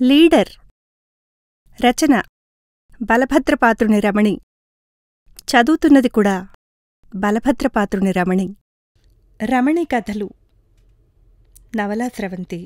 leader రచన బలభద్రపాత్రుని రమణి చదువుతున్నది కూడా బలభద్రపాత్రుని రమణి రమణి కథలు నవలా స్రవంతి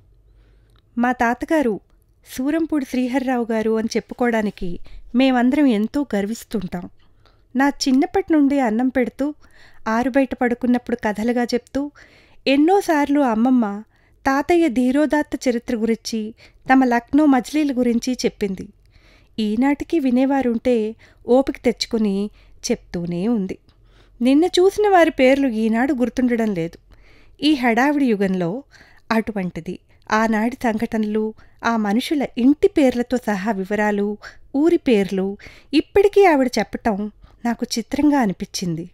మా తాతగారు సూరంపూడి శ్రీహర్రావు గారు అని చెప్పుకోవడానికి మేమందరం ఎంతో గర్విస్తుంటాం నా చిన్నప్పటి నుండి అన్నం పెడుతూ ఆరుబయట పడుకున్నప్పుడు కథలుగా చెప్తూ ఎన్నోసార్లు అమ్మమ్మ తాతయ్య ధీరోదాత్త చరిత్ర గురించి తమ లక్నో మజిలీల గురించి చెప్పింది ఈనాటికి వినేవారుంటే ఓపిక తెచ్చుకుని చెప్తూనే ఉంది నిన్న చూసిన వారి పేర్లు ఈనాడు గుర్తుండడం లేదు ఈ హడావిడి యుగంలో అటువంటిది ఆనాటి సంఘటనలు ఆ మనుషుల ఇంటి పేర్లతో సహా వివరాలు ఊరి పేర్లు ఇప్పటికీ ఆవిడ చెప్పటం నాకు చిత్రంగా అనిపించింది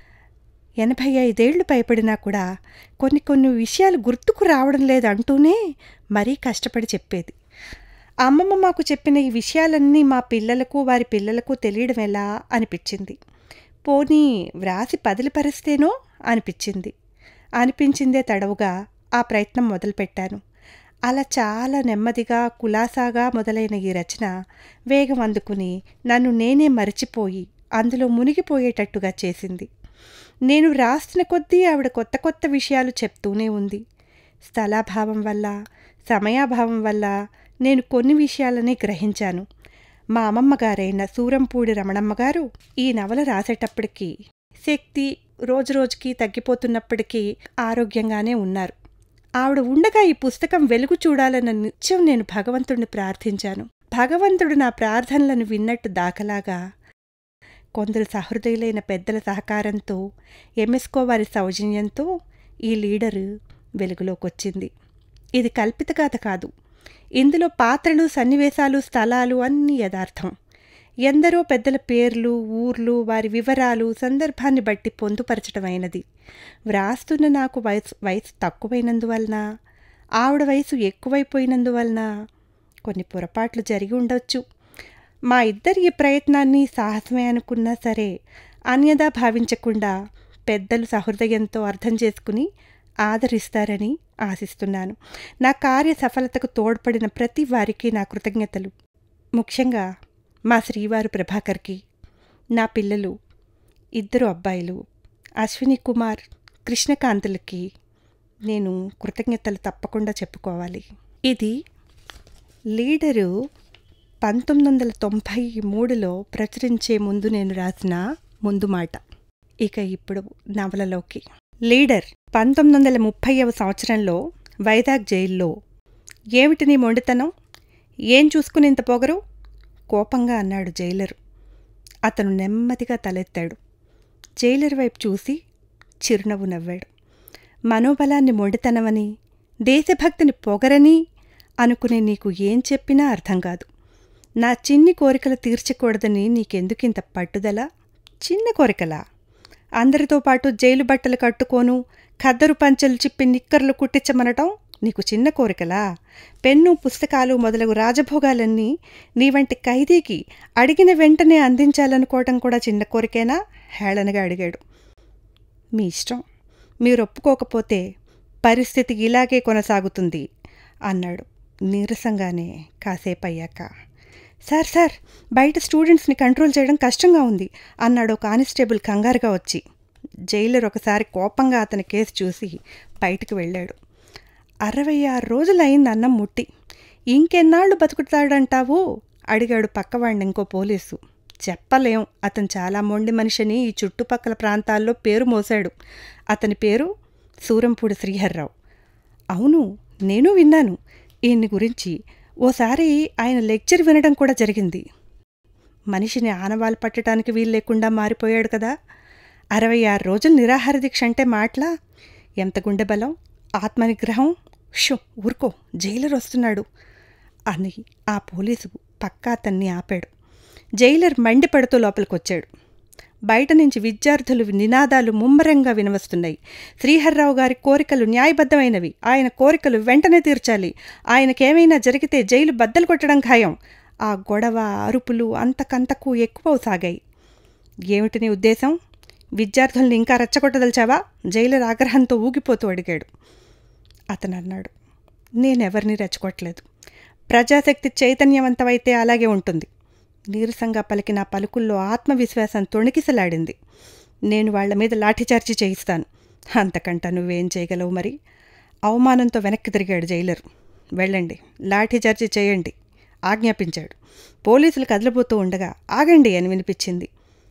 ఎనభై ఐదేళ్లు పైపడినా కూడా కొన్ని కొన్ని విషయాలు గుర్తుకు రావడం లేదంటూనే మరీ కష్టపడి చెప్పేది అమ్మమ్మ మాకు చెప్పిన ఈ విషయాలన్నీ మా పిల్లలకు వారి పిల్లలకు తెలియడం ఎలా అనిపించింది పోనీ వ్రాసి పదిలిపరిస్తేనో అనిపించింది అనిపించిందే తడవుగా ఆ ప్రయత్నం మొదలుపెట్టాను అలా చాలా నెమ్మదిగా కులాసాగా మొదలైన ఈ రచన వేగం అందుకుని నన్ను నేనే మరిచిపోయి అందులో మునిగిపోయేటట్టుగా చేసింది నేను రాస్తున్న కొద్దీ ఆవిడ కొత్త కొత్త విషయాలు చెప్తూనే ఉంది స్థలాభావం వల్ల సమయాభావం వల్ల నేను కొన్ని విషయాలని గ్రహించాను మా అమ్మమ్మ గారైన సూరంపూడి రమణమ్మ గారు ఈ నవల రాసేటప్పటికీ శక్తి రోజురోజుకి తగ్గిపోతున్నప్పటికీ ఆరోగ్యంగానే ఉన్నారు ఆవిడ ఉండగా ఈ పుస్తకం వెలుగు చూడాలన్న నిత్యం నేను భగవంతుడిని ప్రార్థించాను భగవంతుడు నా ప్రార్థనలను విన్నట్టు దాఖలాగా కొందరు సహృదయులైన పెద్దల సహకారంతో ఎంఎస్కో వారి సౌజన్యంతో ఈ లీడరు వెలుగులోకొచ్చింది ఇది కల్పిత కథ కాదు ఇందులో పాత్రలు సన్నివేశాలు స్థలాలు అన్నీ యథార్థం ఎందరో పెద్దల పేర్లు ఊర్లు వారి వివరాలు సందర్భాన్ని బట్టి పొందుపరచడమైనది వ్రాస్తున్న నాకు వయసు వయసు తక్కువైనందువలన ఆవిడ వయసు ఎక్కువైపోయినందువలన కొన్ని పొరపాట్లు జరిగి ఉండొచ్చు మా ఇద్దరి ఈ ప్రయత్నాన్ని సాహసమే అనుకున్నా సరే అన్యదా భావించకుండా పెద్దలు సహృదయంతో అర్థం చేసుకుని ఆదరిస్తారని ఆశిస్తున్నాను నా కార్య సఫలతకు తోడ్పడిన ప్రతి వారికి నా కృతజ్ఞతలు ముఖ్యంగా మా శ్రీవారు ప్రభాకర్కి నా పిల్లలు ఇద్దరు అబ్బాయిలు అశ్విని కుమార్ కృష్ణకాంతులకి నేను కృతజ్ఞతలు తప్పకుండా చెప్పుకోవాలి ఇది లీడరు పంతొమ్మిది వందల తొంభై మూడులో ప్రచురించే ముందు నేను రాసిన ముందు మాట ఇక ఇప్పుడు నవలలోకి లీడర్ పంతొమ్మిది వందల ముప్పైవ సంవత్సరంలో వైజాగ్ జైల్లో ఏమిటి నీ మొండితనం ఏం చూసుకుని ఇంత పొగరు కోపంగా అన్నాడు జైలరు అతను నెమ్మదిగా తలెత్తాడు జైలర్ వైపు చూసి చిరునవ్వు నవ్వాడు మనోబలాన్ని మొండితనమని దేశభక్తిని పొగరని అనుకునే నీకు ఏం చెప్పినా అర్థం కాదు నా చిన్ని కోరికలు తీర్చకూడదని నీకెందుకింత పట్టుదల చిన్న కోరికలా అందరితో పాటు జైలు బట్టలు కట్టుకోను ఖద్దరు పంచెలు చిప్పి నిక్కర్లు కుట్టించమనటం నీకు చిన్న కోరికలా పెన్ను పుస్తకాలు మొదలగు రాజభోగాలన్నీ నీ వంటి ఖైదీకి అడిగిన వెంటనే అందించాలనుకోవటం కూడా చిన్న కోరికేనా హేళనగా అడిగాడు మీ ఇష్టం మీరు ఒప్పుకోకపోతే పరిస్థితి ఇలాగే కొనసాగుతుంది అన్నాడు నీరసంగానే కాసేపు అయ్యాక సార్ సార్ బయట స్టూడెంట్స్ని కంట్రోల్ చేయడం కష్టంగా ఉంది అన్నాడు కానిస్టేబుల్ కంగారుగా వచ్చి జైలర్ ఒకసారి కోపంగా అతని కేసు చూసి బయటకు వెళ్ళాడు అరవై ఆరు రోజులైంది అన్నం ముట్టి ఇంకెన్నాళ్ళు బతుకుతాడంటావు అడిగాడు పక్కవాడిని ఇంకో పోలీసు చెప్పలేం అతను చాలా మొండి మనిషిని ఈ చుట్టుపక్కల ప్రాంతాల్లో పేరు మోసాడు అతని పేరు సూరంపూడి శ్రీహర్రావు అవును నేను విన్నాను ఈయన్ని గురించి ఓసారి ఆయన లెక్చర్ వినడం కూడా జరిగింది మనిషిని ఆనవాలు పట్టడానికి వీలు లేకుండా మారిపోయాడు కదా అరవై ఆరు రోజులు నిరాహార దీక్ష అంటే మాటలా ఎంత గుండె బలం ఆత్మనిగ్రహం షో ఊరుకో జైలర్ వస్తున్నాడు అని ఆ పోలీసు పక్కా అతన్ని ఆపాడు జైలర్ మండిపడుతూ లోపలికొచ్చాడు బయట నుంచి విద్యార్థులు నినాదాలు ముమ్మరంగా వినవస్తున్నాయి శ్రీహర్రావు గారి కోరికలు న్యాయబద్ధమైనవి ఆయన కోరికలు వెంటనే తీర్చాలి ఆయనకేమైనా జరిగితే జైలు బద్దలు కొట్టడం ఖాయం ఆ గొడవ అరుపులు అంతకంతకు ఎక్కువ సాగాయి ఏమిటి నీ ఉద్దేశం విద్యార్థుల్ని ఇంకా రెచ్చగొట్టదలిచావా జైలర్ ఆగ్రహంతో ఊగిపోతూ అడిగాడు అతను అన్నాడు నేనెవరిని రెచ్చగొట్టలేదు ప్రజాశక్తి చైతన్యవంతమైతే అలాగే ఉంటుంది నీరసంగా పలికిన ఆ పలుకుల్లో ఆత్మవిశ్వాసం తొణికిసలాడింది నేను వాళ్ల మీద లాఠీచార్జీ చేయిస్తాను అంతకంట నువ్వేం చేయగలవు మరి అవమానంతో వెనక్కి తిరిగాడు జైలర్ వెళ్ళండి లాఠీచార్జీ చేయండి ఆజ్ఞాపించాడు పోలీసులు కదిలిపోతూ ఉండగా ఆగండి అని వినిపించింది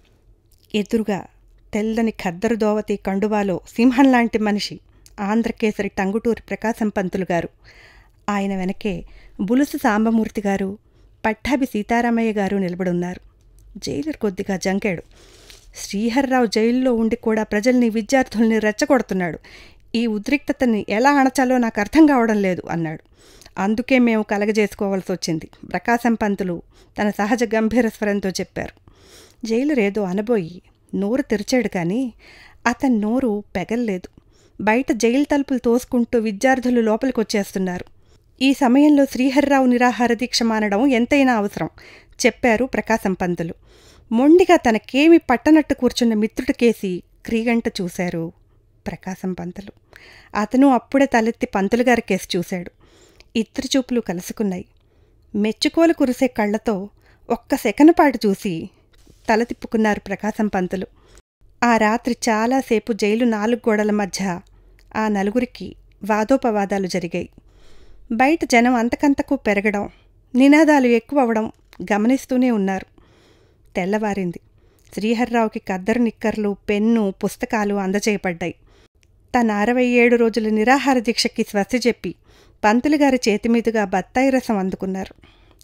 ఎదురుగా తెల్లని ఖద్దరు దోవతి కండువాలో సింహం లాంటి మనిషి ఆంధ్రకేసరి టంగుటూరి ప్రకాశం పంతులు గారు ఆయన వెనకే బులుసు సాంబమూర్తి గారు పట్టాభి సీతారామయ్య గారు నిలబడున్నారు జైలర్ కొద్దిగా జంకాడు శ్రీహర్రావు జైల్లో ఉండి కూడా ప్రజల్ని విద్యార్థుల్ని రెచ్చగొడుతున్నాడు ఈ ఉద్రిక్తతని ఎలా అణచాలో నాకు అర్థం కావడం లేదు అన్నాడు అందుకే మేము కలగజేసుకోవాల్సి వచ్చింది ప్రకాశం పంతులు తన సహజ గంభీర స్వరంతో చెప్పారు జైలర్ ఏదో అనబోయి నోరు తెరిచాడు కానీ అతని నోరు పెగల్లేదు బయట జైలు తలుపులు తోసుకుంటూ విద్యార్థులు లోపలికి వచ్చేస్తున్నారు ఈ సమయంలో శ్రీహర్రావు నిరాహార దీక్ష మానడం ఎంతైనా అవసరం చెప్పారు ప్రకాశం పంతులు మొండిగా తనకేమి పట్టనట్టు కూర్చున్న మిత్రుడికేసి క్రీగంట చూశారు ప్రకాశం పంతులు అతను అప్పుడే తలెత్తి పంతులు గారి కేసు చూశాడు ఇద్దరు చూపులు కలుసుకున్నాయి మెచ్చుకోలు కురిసే కళ్ళతో ఒక్క సెకను పాటు చూసి తల తిప్పుకున్నారు ప్రకాశం పంతులు ఆ రాత్రి చాలాసేపు జైలు నాలుగు గోడల మధ్య ఆ నలుగురికి వాదోపవాదాలు జరిగాయి బయట జనం అంతకంతకు పెరగడం నినాదాలు ఎక్కువ అవడం గమనిస్తూనే ఉన్నారు తెల్లవారింది శ్రీహర్రావుకి కద్దరు నిక్కర్లు పెన్ను పుస్తకాలు అందజేయబడ్డాయి తన అరవై ఏడు రోజుల నిరాహార దీక్షకి స్వస్తి చెప్పి పంతులుగారి చేతిమీదుగా బత్తాయి రసం అందుకున్నారు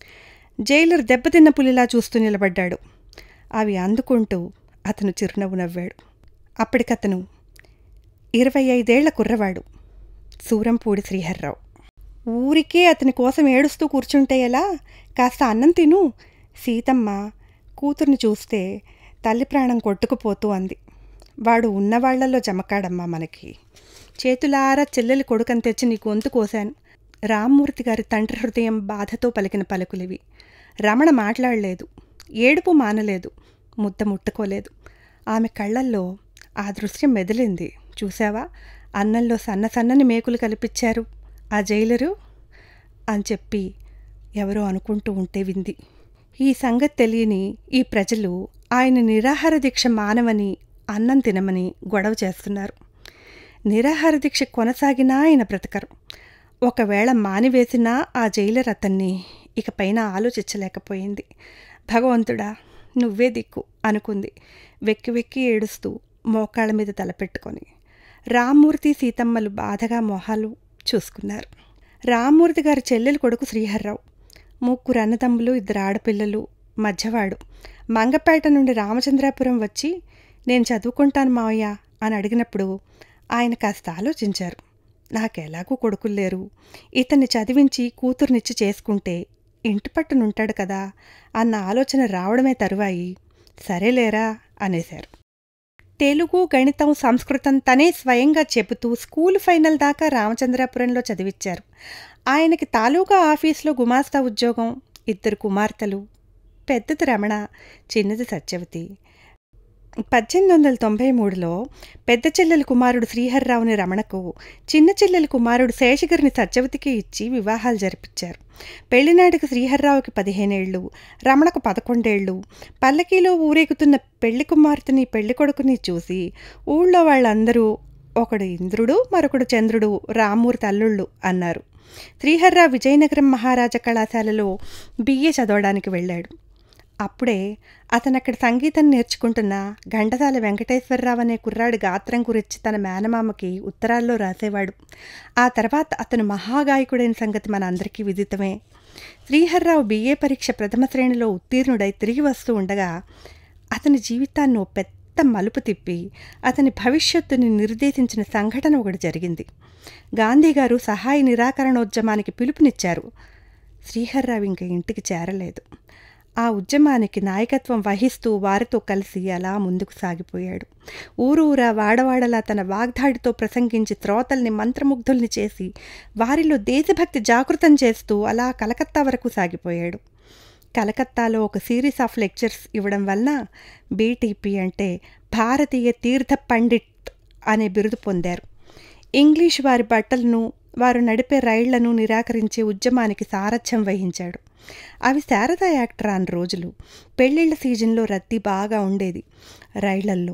జైలర్ దెబ్బతిన్న పులిలా చూస్తూ నిలబడ్డాడు అవి అందుకుంటూ అతను చిరునవ్వు నవ్వాడు అప్పటికతను ఇరవై ఐదేళ్ల కుర్రవాడు సూరంపూడి శ్రీహర్రావు ఊరికే అతని కోసం ఏడుస్తూ కూర్చుంటే ఎలా కాస్త అన్నం తిను సీతమ్మ కూతుర్ని చూస్తే తల్లి ప్రాణం కొట్టుకుపోతూ అంది వాడు ఉన్నవాళ్లలో జమకాడమ్మా మనకి చేతులారా చెల్లెలి కొడుకని తెచ్చి నీ గొంతు కోశాను రామ్మూర్తి గారి తండ్రి హృదయం బాధతో పలికిన పలుకులివి రమణ మాట్లాడలేదు ఏడుపు మానలేదు ముద్ద ముట్టుకోలేదు ఆమె కళ్ళల్లో ఆ దృశ్యం మెదిలింది చూసావా అన్నంలో సన్న సన్నని మేకులు కల్పించారు ఆ జైలరు అని చెప్పి ఎవరో అనుకుంటూ ఉంటే వింది ఈ సంగతి తెలియని ఈ ప్రజలు ఆయన నిరాహార దీక్ష మానవని అన్నం తినమని గొడవ చేస్తున్నారు నిరాహార దీక్ష కొనసాగినా ఆయన బ్రతకరు ఒకవేళ మానివేసినా ఆ జైలర్ అతన్ని ఇక పైన ఆలోచించలేకపోయింది భగవంతుడా నువ్వే దిక్కు అనుకుంది వెక్కి వెక్కి ఏడుస్తూ మోకాళ్ళ మీద తలపెట్టుకొని రామ్మూర్తి సీతమ్మలు బాధగా మొహాలు చూసుకున్నారు రామ్మూర్తి గారి చెల్లెలు కొడుకు శ్రీహర్రావు ముగ్గురు అన్నదమ్ములు ఇద్దరు ఆడపిల్లలు మధ్యవాడు మంగపేట నుండి రామచంద్రాపురం వచ్చి నేను చదువుకుంటాను మావయ్య అని అడిగినప్పుడు ఆయన కాస్త ఆలోచించారు నాకెలాగూ కొడుకులు లేరు ఇతన్ని చదివించి కూతుర్నిచ్చి చేసుకుంటే ఇంటి పట్టునుంటాడు కదా అన్న ఆలోచన రావడమే తరువాయి సరేలేరా అనేశారు తెలుగు గణితం సంస్కృతం తనే స్వయంగా చెబుతూ స్కూల్ ఫైనల్ దాకా రామచంద్రాపురంలో చదివించారు ఆయనకి తాలూకా ఆఫీస్లో గుమాస్తా ఉద్యోగం ఇద్దరు కుమార్తెలు పెద్దది రమణ చిన్నది సత్యవతి పద్దెనిమిది వందల తొంభై మూడులో పెద్ద చెల్లెలి కుమారుడు శ్రీహర్రావుని రమణకు చిన్న చెల్లెలి కుమారుడు శేషగిరిని సత్యవతికి ఇచ్చి వివాహాలు జరిపించారు పెళ్లినాటికి శ్రీహర్రావుకి పదిహేనేళ్లు రమణకు పదకొండేళ్లు పల్లకీలో ఊరేగుతున్న పెళ్లి కుమార్తెని పెళ్లి కొడుకుని చూసి ఊళ్ళో వాళ్ళందరూ ఒకడు ఇంద్రుడు మరొకడు చంద్రుడు రామ్మూర్తి అల్లుళ్ళు అన్నారు శ్రీహర్రావు విజయనగరం మహారాజా కళాశాలలో బిఏ చదవడానికి వెళ్ళాడు అప్పుడే అతను అక్కడ సంగీతం నేర్చుకుంటున్న ఘంటసాల వెంకటేశ్వరరావు అనే కుర్రాడి గాత్రం గురించి తన మేనమామకి ఉత్తరాల్లో రాసేవాడు ఆ తర్వాత అతను మహాగాయకుడైన సంగతి మన అందరికీ విదితమే శ్రీహర్రావు బిఏ పరీక్ష ప్రథమ శ్రేణిలో ఉత్తీర్ణుడై తిరిగి వస్తూ ఉండగా అతని జీవితాన్ని ఓ పెద్ద మలుపు తిప్పి అతని భవిష్యత్తుని నిర్దేశించిన సంఘటన ఒకటి జరిగింది గాంధీగారు సహాయ నిరాకరణోద్యమానికి పిలుపునిచ్చారు శ్రీహర్రావు ఇంక ఇంటికి చేరలేదు ఆ ఉద్యమానికి నాయకత్వం వహిస్తూ వారితో కలిసి అలా ముందుకు సాగిపోయాడు ఊరూరా వాడవాడలా తన వాగ్దాడితో ప్రసంగించి శ్రోతల్ని మంత్రముగ్ధుల్ని చేసి వారిలో దేశభక్తి జాగృతం చేస్తూ అలా కలకత్తా వరకు సాగిపోయాడు కలకత్తాలో ఒక సిరీస్ ఆఫ్ లెక్చర్స్ ఇవ్వడం వలన బీటీపీ అంటే భారతీయ తీర్థ పండిట్ అనే బిరుదు పొందారు ఇంగ్లీష్ వారి బట్టలను వారు నడిపే రైళ్లను నిరాకరించే ఉద్యమానికి సారథ్యం వహించాడు అవి శారదా యాక్ట్ రాని రోజులు పెళ్లిళ్ల సీజన్లో రద్దీ బాగా ఉండేది రైళ్లల్లో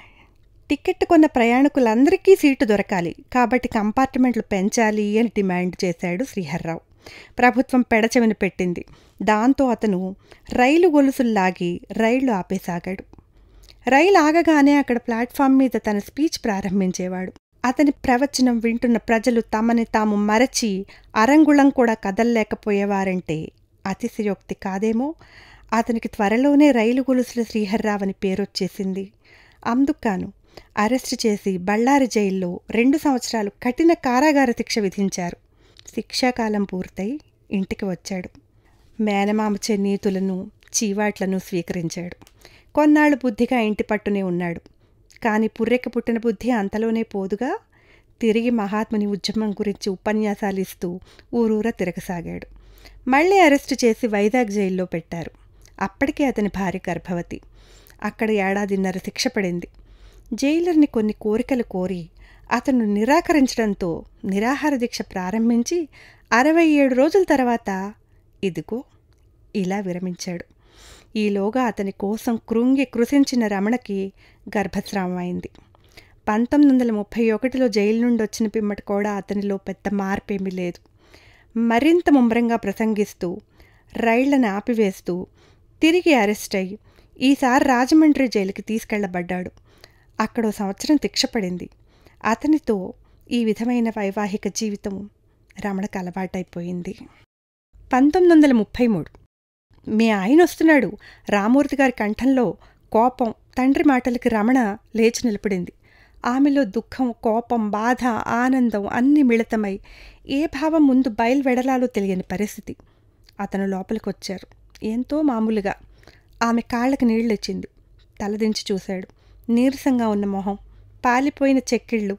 టికెట్ కొన్న ప్రయాణికులందరికీ సీటు దొరకాలి కాబట్టి కంపార్ట్మెంట్లు పెంచాలి అని డిమాండ్ చేశాడు శ్రీహర్రావు ప్రభుత్వం పెడచెవిన పెట్టింది దాంతో అతను రైలు గొలుసుల్లాగి రైళ్లు ఆపేసాగాడు రైలు ఆగగానే అక్కడ ప్లాట్ఫామ్ మీద తన స్పీచ్ ప్రారంభించేవాడు అతని ప్రవచనం వింటున్న ప్రజలు తమని తాము మరచి అరంగుళం కూడా కదల్లేకపోయేవారంటే అతిశయోక్తి కాదేమో అతనికి త్వరలోనే రైలు గొలుసుల శ్రీహర్రావు అని పేరొచ్చేసింది అందుకాను అరెస్టు చేసి బళ్ళారి జైల్లో రెండు సంవత్సరాలు కఠిన కారాగార శిక్ష విధించారు శిక్షాకాలం పూర్తయి ఇంటికి వచ్చాడు మేనమామచే నీతులను చీవాట్లను స్వీకరించాడు కొన్నాళ్ళు బుద్ధిగా ఇంటి పట్టునే ఉన్నాడు కాని పుర్రెక్క పుట్టిన బుద్ధి అంతలోనే పోదుగా తిరిగి మహాత్ముని ఉద్యమం గురించి ఉపన్యాసాలు ఇస్తూ ఊరూరా తిరగసాగాడు మళ్ళీ అరెస్టు చేసి వైజాగ్ జైల్లో పెట్టారు అప్పటికే అతని భార్య గర్భవతి అక్కడ ఏడాదిన్నర శిక్ష పడింది జైలర్ని కొన్ని కోరికలు కోరి అతను నిరాకరించడంతో నిరాహార దీక్ష ప్రారంభించి అరవై ఏడు రోజుల తర్వాత ఇదిగో ఇలా విరమించాడు ఈలోగా అతని కోసం కృంగి కృషించిన రమణకి గర్భస్రావం అయింది పంతొమ్మిది వందల ముప్పై ఒకటిలో జైలు నుండి వచ్చిన పిమ్మట కూడా అతనిలో పెద్ద మార్పేమీ లేదు మరింత ముమ్మరంగా ప్రసంగిస్తూ రైళ్లను ఆపివేస్తూ తిరిగి అరెస్ట్ అయ్యి ఈసారి రాజమండ్రి జైలుకి తీసుకెళ్లబడ్డాడు అక్కడో సంవత్సరం శిక్ష పడింది అతనితో ఈ విధమైన వైవాహిక జీవితం రమణకు అలవాటైపోయింది పంతొమ్మిది వందల ముప్పై మూడు మీ ఆయన వస్తున్నాడు రామూర్తి గారి కంఠంలో కోపం తండ్రి మాటలకి రమణ లేచి నిలబడింది ఆమెలో దుఃఖం కోపం బాధ ఆనందం అన్నీ మిళితమై ఏ భావం ముందు బయలువెడలాలో తెలియని పరిస్థితి అతను లోపలికొచ్చారు ఎంతో మామూలుగా ఆమె కాళ్ళకి నీళ్ళిచ్చింది తలదించి చూశాడు నీరసంగా ఉన్న మొహం పాలిపోయిన చెక్కిళ్ళు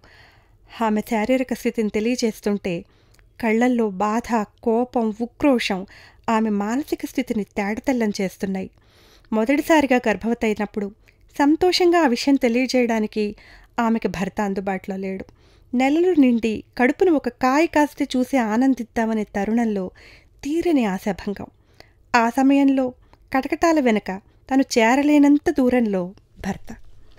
ఆమె శారీరక స్థితిని తెలియజేస్తుంటే కళ్ళల్లో బాధ కోపం ఉక్రోషం ఆమె మానసిక స్థితిని తేడతెల్లం చేస్తున్నాయి మొదటిసారిగా గర్భవతి అయినప్పుడు సంతోషంగా ఆ విషయం తెలియజేయడానికి ఆమెకి భర్త అందుబాటులో లేడు నెలలు నిండి కడుపును ఒక కాయ కాస్తే చూసి ఆనందిద్దామనే తరుణంలో తీరని ఆశాభంగం ఆ సమయంలో కటకటాల వెనుక తను చేరలేనంత దూరంలో భర్త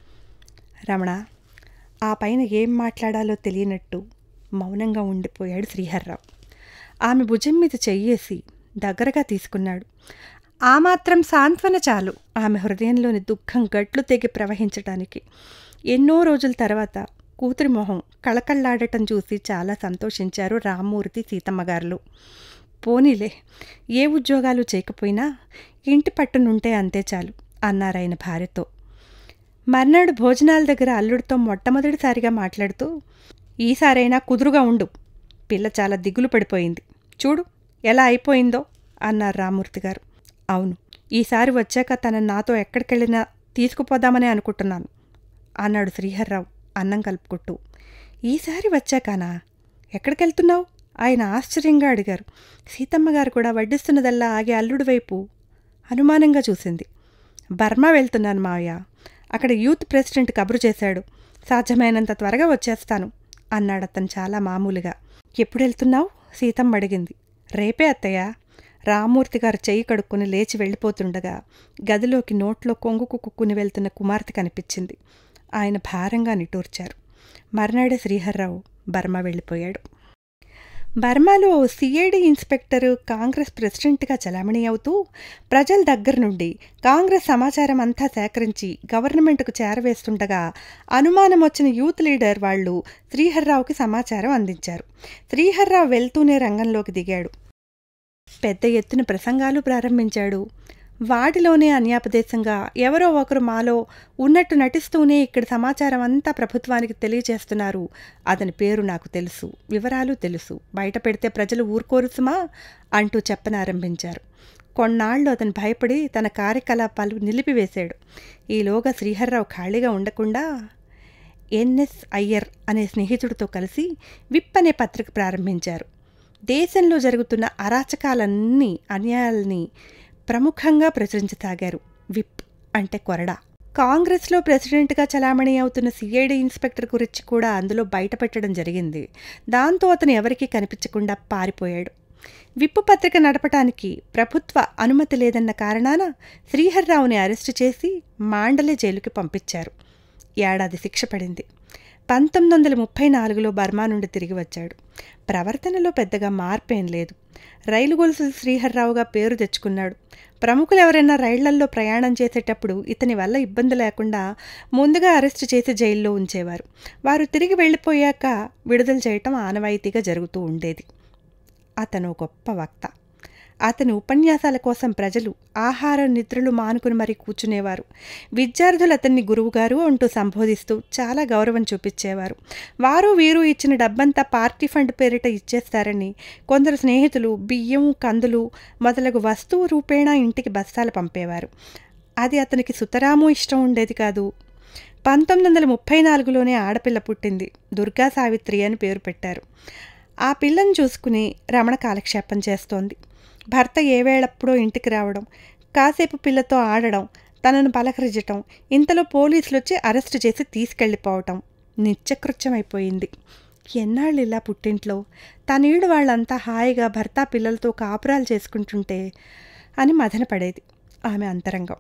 రమణ ఆ పైన ఏం మాట్లాడాలో తెలియనట్టు మౌనంగా ఉండిపోయాడు శ్రీహర్రావు ఆమె భుజం మీద చెయ్యేసి దగ్గరగా తీసుకున్నాడు ఆ మాత్రం సాంత్వన చాలు ఆమె హృదయంలోని దుఃఖం గట్లు తెగి ప్రవహించటానికి ఎన్నో రోజుల తర్వాత కూతురి మొహం కళకళ్ళాడటం చూసి చాలా సంతోషించారు రామ్మూర్తి సీతమ్మగారులు పోనీలే ఏ ఉద్యోగాలు చేయకపోయినా ఇంటి పట్టునుంటే అంతే చాలు అన్నారాయన భార్యతో మర్నాడు భోజనాల దగ్గర అల్లుడితో మొట్టమొదటిసారిగా మాట్లాడుతూ ఈసారైనా కుదురుగా ఉండు పిల్ల చాలా దిగులు పడిపోయింది చూడు ఎలా అయిపోయిందో అన్నారు రామూర్తి గారు అవును ఈసారి వచ్చాక తన నాతో ఎక్కడికెళ్ళినా తీసుకుపోదామని అనుకుంటున్నాను అన్నాడు శ్రీహర్రావు అన్నం కలుపుకుంటూ ఈసారి వచ్చాకానా ఎక్కడికెళ్తున్నావు ఆయన ఆశ్చర్యంగా అడిగారు సీతమ్మగారు కూడా వడ్డిస్తున్నదల్లా ఆగే అల్లుడి వైపు అనుమానంగా చూసింది బర్మా వెళ్తున్నాను మావయ్య అక్కడ యూత్ ప్రెసిడెంట్ కబురు చేశాడు సాధ్యమైనంత త్వరగా వచ్చేస్తాను అన్నాడు అతను చాలా మామూలుగా ఎప్పుడు వెళ్తున్నావు సీతమ్మ అడిగింది రేపే అత్తయ్య రామూర్తి గారు చెయ్యి కడుక్కుని లేచి వెళ్ళిపోతుండగా గదిలోకి నోట్లో కొంగుకు కుక్కుని వెళ్తున్న కుమార్తె కనిపించింది ఆయన భారంగా నిటూర్చారు మర్నాడే శ్రీహర్రావు బర్మా వెళ్ళిపోయాడు బర్మాలో సిఐడి ఇన్స్పెక్టర్ కాంగ్రెస్ ప్రెసిడెంట్గా చలామణి అవుతూ ప్రజల దగ్గర నుండి కాంగ్రెస్ సమాచారం అంతా సేకరించి గవర్నమెంట్కు చేరవేస్తుండగా అనుమానం వచ్చిన యూత్ లీడర్ వాళ్ళు శ్రీహర్రావుకి సమాచారం అందించారు శ్రీహర్రావు వెళ్తూనే రంగంలోకి దిగాడు పెద్ద ఎత్తున ప్రసంగాలు ప్రారంభించాడు వాటిలోనే అన్యాపదేశంగా ఎవరో ఒకరు మాలో ఉన్నట్టు నటిస్తూనే ఇక్కడ సమాచారం అంతా ప్రభుత్వానికి తెలియజేస్తున్నారు అతని పేరు నాకు తెలుసు వివరాలు తెలుసు బయట పెడితే ప్రజలు ఊరుకోరుసుమా అంటూ చెప్పనారంభించారు కొన్నాళ్ళు అతను భయపడి తన కార్యకలాపాలు నిలిపివేశాడు ఈలోగా శ్రీహర్రావు ఖాళీగా ఉండకుండా ఎన్ఎస్ అయ్యర్ అనే స్నేహితుడితో కలిసి విప్ అనే పత్రిక ప్రారంభించారు దేశంలో జరుగుతున్న అరాచకాలన్నీ అన్యాయాలని ప్రముఖంగా ప్రచురించసాగారు విప్ అంటే కొరడా కాంగ్రెస్లో ప్రెసిడెంట్గా చలామణి అవుతున్న సిఐడి ఇన్స్పెక్టర్ గురించి కూడా అందులో బయటపెట్టడం జరిగింది దాంతో అతను ఎవరికీ కనిపించకుండా పారిపోయాడు విప్పు పత్రిక నడపటానికి ప్రభుత్వ అనుమతి లేదన్న కారణాన శ్రీహర్రావుని అరెస్టు చేసి మాండలే జైలుకి పంపించారు ఏడాది శిక్ష పడింది పంతొమ్మిది వందల ముప్పై నాలుగులో బర్మా నుండి తిరిగి వచ్చాడు ప్రవర్తనలో పెద్దగా మార్పేం లేదు రైలు గొలుసు శ్రీహర్రావుగా పేరు తెచ్చుకున్నాడు ప్రముఖులు ఎవరైనా రైళ్లల్లో ప్రయాణం చేసేటప్పుడు ఇతని వల్ల ఇబ్బంది లేకుండా ముందుగా అరెస్టు చేసి జైల్లో ఉంచేవారు వారు తిరిగి వెళ్ళిపోయాక విడుదల చేయటం ఆనవాయితీగా జరుగుతూ ఉండేది అతను గొప్ప వక్త అతని ఉపన్యాసాల కోసం ప్రజలు ఆహార నిద్రలు మానుకుని మరీ కూర్చునేవారు విద్యార్థులు అతన్ని గురువుగారు అంటూ సంబోధిస్తూ చాలా గౌరవం చూపించేవారు వారు వీరు ఇచ్చిన డబ్బంతా పార్టీ ఫండ్ పేరిట ఇచ్చేస్తారని కొందరు స్నేహితులు బియ్యం కందులు మొదలగు వస్తువు రూపేణా ఇంటికి బస్తాలు పంపేవారు అది అతనికి సుతరాము ఇష్టం ఉండేది కాదు పంతొమ్మిది వందల ముప్పై నాలుగులోనే ఆడపిల్ల పుట్టింది దుర్గా సావిత్రి అని పేరు పెట్టారు ఆ పిల్లను చూసుకుని రమణ కాలక్షేపం చేస్తోంది భర్త ఏ వేళప్పుడో ఇంటికి రావడం కాసేపు పిల్లతో ఆడడం తనను పలకరించటం ఇంతలో పోలీసులు వచ్చి అరెస్టు చేసి తీసుకెళ్ళిపోవటం నిత్యకృత్యమైపోయింది ఎన్నాళ్ళు ఇలా పుట్టింట్లో తనీడు వాళ్ళంతా హాయిగా భర్త పిల్లలతో కాపురాలు చేసుకుంటుంటే అని మదనపడేది ఆమె అంతరంగం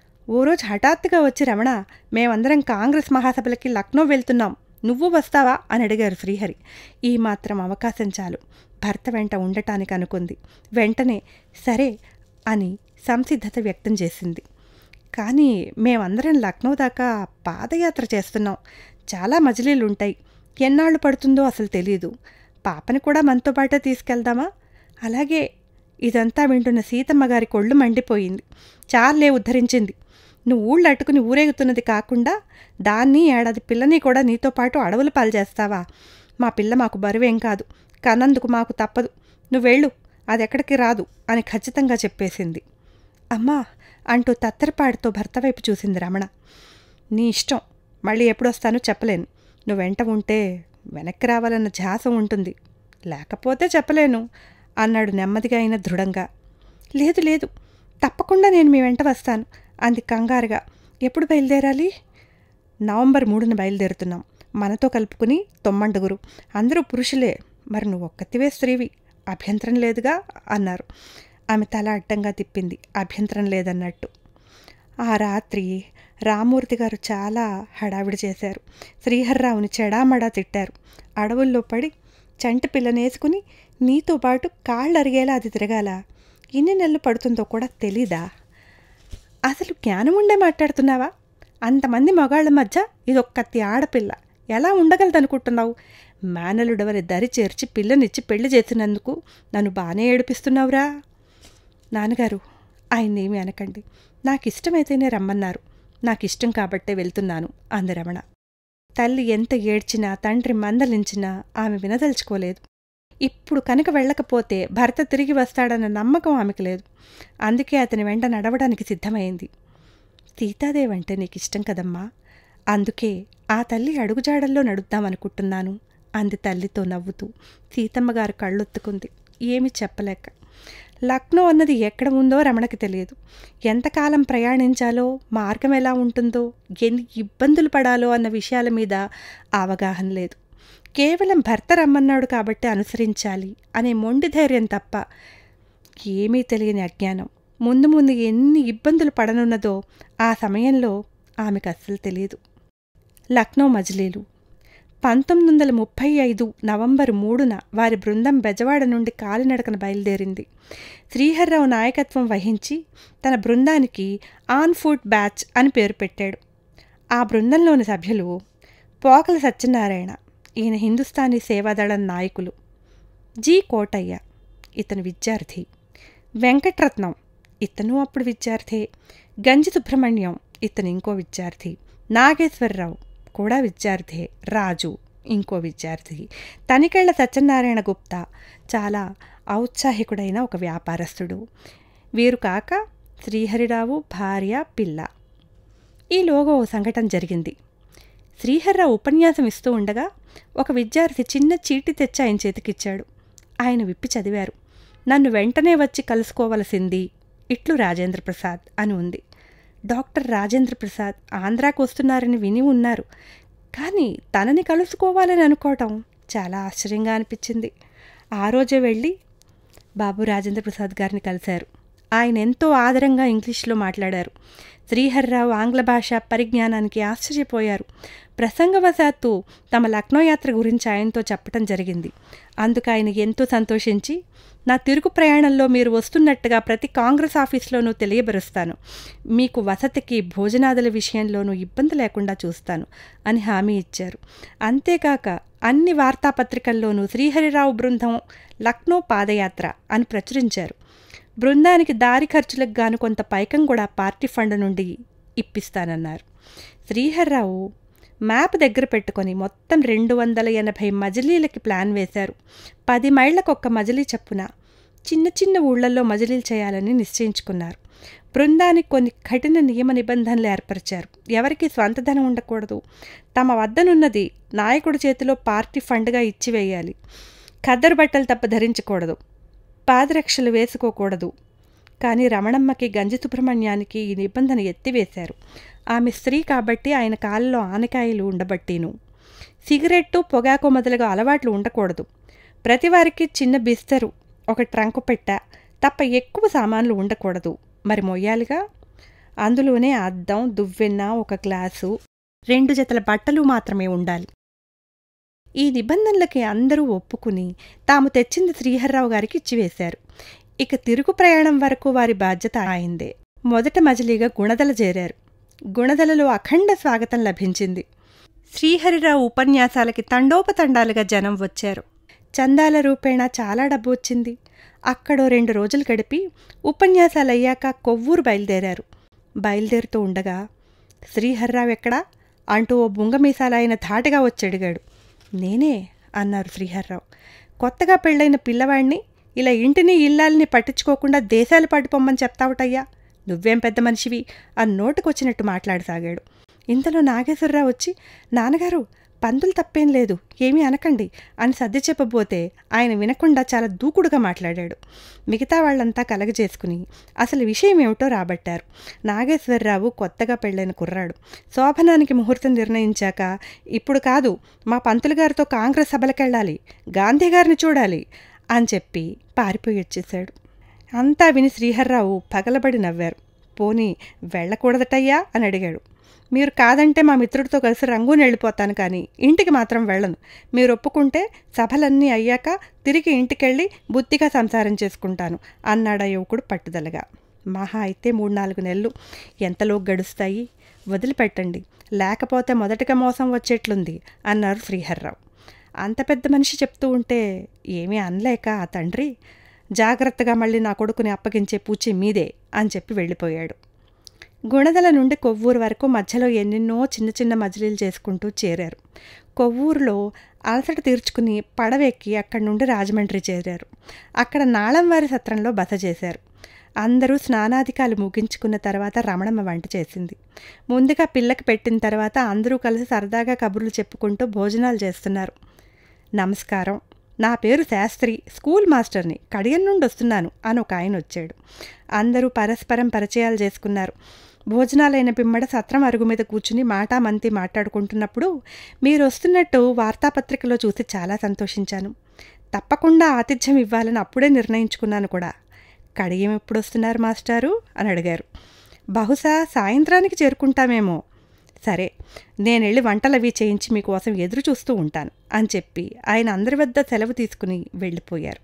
ఓ రోజు హఠాత్తుగా వచ్చి రమణ మేమందరం కాంగ్రెస్ మహాసభలకి లక్నో వెళ్తున్నాం నువ్వు వస్తావా అని అడిగారు శ్రీహరి ఈ మాత్రం అవకాశం చాలు భర్త వెంట ఉండటానికి అనుకుంది వెంటనే సరే అని సంసిద్ధత వ్యక్తం చేసింది కానీ మేమందరం లక్నో దాకా పాదయాత్ర చేస్తున్నాం చాలా మజిలీలుంటాయి ఎన్నాళ్ళు పడుతుందో అసలు తెలియదు పాపని కూడా మనతో పాటే తీసుకెళ్దామా అలాగే ఇదంతా వింటున్న సీతమ్మ గారి కొళ్ళు మండిపోయింది చాలే ఉద్ధరించింది నువ్వు ఊళ్ళు అట్టుకుని ఊరేగుతున్నది కాకుండా దాన్ని ఏడాది పిల్లని కూడా నీతో పాటు అడవులు పాలు చేస్తావా మా పిల్ల మాకు బరువేం కాదు కన్నందుకు మాకు తప్పదు నువ్వెళ్ళు అది ఎక్కడికి రాదు అని ఖచ్చితంగా చెప్పేసింది అమ్మా అంటూ తత్తరపాడితో భర్త వైపు చూసింది రమణ నీ ఇష్టం మళ్ళీ ఎప్పుడొస్తానో చెప్పలేను నువ్వు వెంట ఉంటే వెనక్కి రావాలన్న ధ్యాస ఉంటుంది లేకపోతే చెప్పలేను అన్నాడు నెమ్మదిగా అయిన దృఢంగా లేదు లేదు తప్పకుండా నేను మీ వెంట వస్తాను అంది కంగారుగా ఎప్పుడు బయలుదేరాలి నవంబర్ మూడున బయలుదేరుతున్నాం మనతో కలుపుకుని తొమ్మండుగురు అందరూ పురుషులే మరి నువ్వు ఒక్కతివే స్త్రీవి అభ్యంతరం లేదుగా అన్నారు ఆమె తల అడ్డంగా తిప్పింది అభ్యంతరం లేదన్నట్టు ఆ రాత్రి రామూర్తి గారు చాలా హడావిడి చేశారు శ్రీహర్రావుని చెడామడా తిట్టారు అడవుల్లో పడి చంటి పిల్లనేసుకుని నీతో పాటు కాళ్ళు అరిగేలా అది తిరగాల ఎన్ని నెలలు పడుతుందో కూడా తెలీదా అసలు జ్ఞానం ఉండే మాట్లాడుతున్నావా అంతమంది మగాళ్ళ మధ్య ఇదొక్కతి ఆడపిల్ల ఎలా ఉండగలదనుకుంటున్నావు మేనలుడవరి దరి చేర్చి పిల్లనిచ్చి పెళ్లి చేసినందుకు నన్ను బాగానే ఏడిపిస్తున్నావురా నాన్నగారు ఆయన్నేమి అనకండి నాకు ఇష్టమైతేనే రమ్మన్నారు నాకు ఇష్టం కాబట్టే వెళ్తున్నాను అంది రమణ తల్లి ఎంత ఏడ్చినా తండ్రి మందలించినా ఆమె వినదలుచుకోలేదు ఇప్పుడు కనుక వెళ్ళకపోతే భర్త తిరిగి వస్తాడన్న నమ్మకం ఆమెకు లేదు అందుకే అతని వెంట నడవడానికి సిద్ధమైంది సీతాదేవంటే నీకు ఇష్టం కదమ్మా అందుకే ఆ తల్లి అడుగుజాడల్లో నడుద్దామనుకుంటున్నాను అంది తల్లితో నవ్వుతూ సీతమ్మగారు కళ్ళొత్తుకుంది ఏమీ చెప్పలేక లక్నో అన్నది ఎక్కడ ఉందో రమణకి తెలియదు ఎంతకాలం ప్రయాణించాలో మార్గం ఎలా ఉంటుందో ఎన్ని ఇబ్బందులు పడాలో అన్న విషయాల మీద అవగాహన లేదు కేవలం భర్త రమ్మన్నాడు కాబట్టి అనుసరించాలి అనే మొండి ధైర్యం తప్ప ఏమీ తెలియని అజ్ఞానం ముందు ముందు ఎన్ని ఇబ్బందులు పడనున్నదో ఆ సమయంలో ఆమెకు అస్సలు తెలియదు లక్నో మజిలీలు పంతొమ్మిది వందల ముప్పై ఐదు నవంబర్ మూడున వారి బృందం బెజవాడ నుండి కాలినడకన బయలుదేరింది శ్రీహర్రావు నాయకత్వం వహించి తన బృందానికి ఆన్ ఫుడ్ బ్యాచ్ అని పేరు పెట్టాడు ఆ బృందంలోని సభ్యులు పోకల సత్యనారాయణ ఈయన హిందుస్థానీ సేవాదళం నాయకులు జి కోటయ్య ఇతను విద్యార్థి వెంకట్రత్నం ఇతను అప్పుడు విద్యార్థి గంజి సుబ్రహ్మణ్యం ఇతను ఇంకో విద్యార్థి నాగేశ్వరరావు కూడా విద్యార్థి రాజు ఇంకో విద్యార్థి తనికెళ్ల సత్యనారాయణ గుప్తా చాలా ఔత్సాహికుడైన ఒక వ్యాపారస్తుడు వీరు కాక శ్రీహరిరావు భార్య పిల్ల ఈలోగా ఓ సంఘటన జరిగింది శ్రీహర్రావు ఉపన్యాసం ఇస్తూ ఉండగా ఒక విద్యార్థి చిన్న చీటి తెచ్చి ఆయన చేతికిచ్చాడు ఆయన విప్పి చదివారు నన్ను వెంటనే వచ్చి కలుసుకోవలసింది ఇట్లు రాజేంద్ర ప్రసాద్ అని ఉంది డాక్టర్ రాజేంద్ర ప్రసాద్ ఆంధ్రాకు వస్తున్నారని విని ఉన్నారు కానీ తనని కలుసుకోవాలని అనుకోవటం చాలా ఆశ్చర్యంగా అనిపించింది ఆ రోజే వెళ్ళి బాబు రాజేంద్ర ప్రసాద్ గారిని కలిశారు ఆయన ఎంతో ఆదరంగా ఇంగ్లీష్లో మాట్లాడారు శ్రీహర్రావు ఆంగ్ల భాష పరిజ్ఞానానికి ఆశ్చర్యపోయారు ప్రసంగవశాత్తు తమ లక్నో యాత్ర గురించి ఆయనతో చెప్పటం జరిగింది అందుకు ఆయన ఎంతో సంతోషించి నా తిరుగు ప్రయాణంలో మీరు వస్తున్నట్టుగా ప్రతి కాంగ్రెస్ ఆఫీస్లోనూ తెలియబరుస్తాను మీకు వసతికి భోజనాదుల విషయంలోనూ ఇబ్బంది లేకుండా చూస్తాను అని హామీ ఇచ్చారు అంతేకాక అన్ని వార్తాపత్రికల్లోనూ శ్రీహరిరావు బృందం లక్నో పాదయాత్ర అని ప్రచురించారు బృందానికి దారి ఖర్చులకు గాను కొంత పైకం కూడా పార్టీ ఫండ్ నుండి ఇప్పిస్తానన్నారు శ్రీహర్రావు మ్యాప్ దగ్గర పెట్టుకొని మొత్తం రెండు వందల ఎనభై మజిలీలకి ప్లాన్ వేశారు పది మైళ్ళకొక్క మజిలీ చప్పున చిన్న చిన్న ఊళ్ళల్లో మజిలీలు చేయాలని నిశ్చయించుకున్నారు బృందానికి కొన్ని కఠిన నియమ నిబంధనలు ఏర్పరిచారు ఎవరికి స్వంతధనం ఉండకూడదు తమ వద్దనున్నది నాయకుడి చేతిలో పార్టీ ఫండ్గా ఇచ్చివేయాలి ఖద్దరు బట్టలు తప్ప ధరించకూడదు పాదరక్షలు వేసుకోకూడదు కానీ రమణమ్మకి గంజి సుబ్రహ్మణ్యానికి ఈ నిబంధన ఎత్తివేశారు ఆమె స్త్రీ కాబట్టి ఆయన కాళ్ళలో ఆనకాయలు ఉండబట్టిను సిగరెట్టు పొగాకు మొదలుగా అలవాట్లు ఉండకూడదు ప్రతివారికి చిన్న బిస్తరు ఒక ట్రంకు పెట్ట తప్ప ఎక్కువ సామాన్లు ఉండకూడదు మరి మొయ్యాలిగా అందులోనే అద్దం దువ్వెన్న ఒక గ్లాసు రెండు జతల బట్టలు మాత్రమే ఉండాలి ఈ నిబంధనలకి అందరూ ఒప్పుకుని తాము తెచ్చింది శ్రీహర్రావు గారికి ఇచ్చివేశారు ఇక తిరుగు ప్రయాణం వరకు వారి బాధ్యత ఆయిందే మొదట మజిలీగా గుణదల చేరారు గుణదలలో అఖండ స్వాగతం లభించింది శ్రీహరిరావు ఉపన్యాసాలకి తండోపతండాలుగా జనం వచ్చారు చందాల రూపేణా చాలా డబ్బు వచ్చింది అక్కడో రెండు రోజులు గడిపి ఉపన్యాసాలు అయ్యాక కొవ్వూరు బయలుదేరారు బయలుదేరుతూ ఉండగా శ్రీహర్రావు ఎక్కడా అంటూ ఓ బుంగమీసాలైన ధాటిగా వచ్చి అడిగాడు నేనే అన్నారు శ్రీహర్రావు కొత్తగా పెళ్ళైన పిల్లవాడిని ఇలా ఇంటిని ఇల్లాలని పట్టించుకోకుండా దేశాలు పట్టుపోమ్మని చెప్తావుటయ్యా నువ్వేం పెద్ద మనిషివి అని నోటుకొచ్చినట్టు మాట్లాడసాగాడు ఇంతలో నాగేశ్వరరావు వచ్చి నాన్నగారు పందులు తప్పేం లేదు ఏమీ అనకండి అని సర్ది చెప్పబోతే ఆయన వినకుండా చాలా దూకుడుగా మాట్లాడాడు మిగతా వాళ్ళంతా కలగజేసుకుని అసలు విషయం ఏమిటో రాబట్టారు నాగేశ్వరరావు కొత్తగా పెళ్ళైన కుర్రాడు శోభనానికి ముహూర్తం నిర్ణయించాక ఇప్పుడు కాదు మా పంతులు గారితో కాంగ్రెస్ సభలకెళ్ళాలి గాంధీ గారిని చూడాలి అని చెప్పి పారిపోయి వచ్చేశాడు అంతా విని శ్రీహర్రావు పగలబడి నవ్వారు పోనీ వెళ్ళకూడదటయ్యా అని అడిగాడు మీరు కాదంటే మా మిత్రుడితో కలిసి రంగూని వెళ్ళిపోతాను కానీ ఇంటికి మాత్రం వెళ్ళను మీరు ఒప్పుకుంటే సభలన్నీ అయ్యాక తిరిగి ఇంటికెళ్ళి బుద్ధిగా సంసారం చేసుకుంటాను అన్నాడు ఆ యువకుడు పట్టుదలగా మహా అయితే మూడు నాలుగు నెలలు ఎంతలో గడుస్తాయి వదిలిపెట్టండి లేకపోతే మొదటిగా మోసం వచ్చేట్లుంది అన్నారు శ్రీహర్రావు అంత పెద్ద మనిషి చెప్తూ ఉంటే ఏమీ అనలేక ఆ తండ్రి జాగ్రత్తగా మళ్ళీ నా కొడుకుని అప్పగించే పూచి మీదే అని చెప్పి వెళ్ళిపోయాడు గుణదల నుండి కొవ్వూరు వరకు మధ్యలో ఎన్నెన్నో చిన్న చిన్న మజిలీలు చేసుకుంటూ చేరారు కొవ్వూరులో అలసట తీర్చుకుని పడవెక్కి అక్కడి నుండి రాజమండ్రి చేరారు అక్కడ నాళంవారి సత్రంలో బస చేశారు అందరూ స్నానాధికాలు ముగించుకున్న తర్వాత రమణమ్మ వంట చేసింది ముందుగా పిల్లకి పెట్టిన తర్వాత అందరూ కలిసి సరదాగా కబుర్లు చెప్పుకుంటూ భోజనాలు చేస్తున్నారు నమస్కారం నా పేరు శాస్త్రి స్కూల్ మాస్టర్ని కడియం నుండి వస్తున్నాను అని ఒక ఆయన వచ్చాడు అందరూ పరస్పరం పరిచయాలు చేసుకున్నారు భోజనాలైన పిమ్మడ సత్రం అరుగు మీద కూర్చుని మాటామంతి మాట్లాడుకుంటున్నప్పుడు మీరు వస్తున్నట్టు వార్తాపత్రికలో చూసి చాలా సంతోషించాను తప్పకుండా ఆతిథ్యం ఇవ్వాలని అప్పుడే నిర్ణయించుకున్నాను కూడా కడియం ఎప్పుడు వస్తున్నారు మాస్టారు అని అడిగారు బహుశా సాయంత్రానికి చేరుకుంటామేమో సరే నేను వెళ్ళి వంటలవి చేయించి మీకోసం ఎదురు చూస్తూ ఉంటాను అని చెప్పి ఆయన అందరి వద్ద సెలవు తీసుకుని వెళ్ళిపోయారు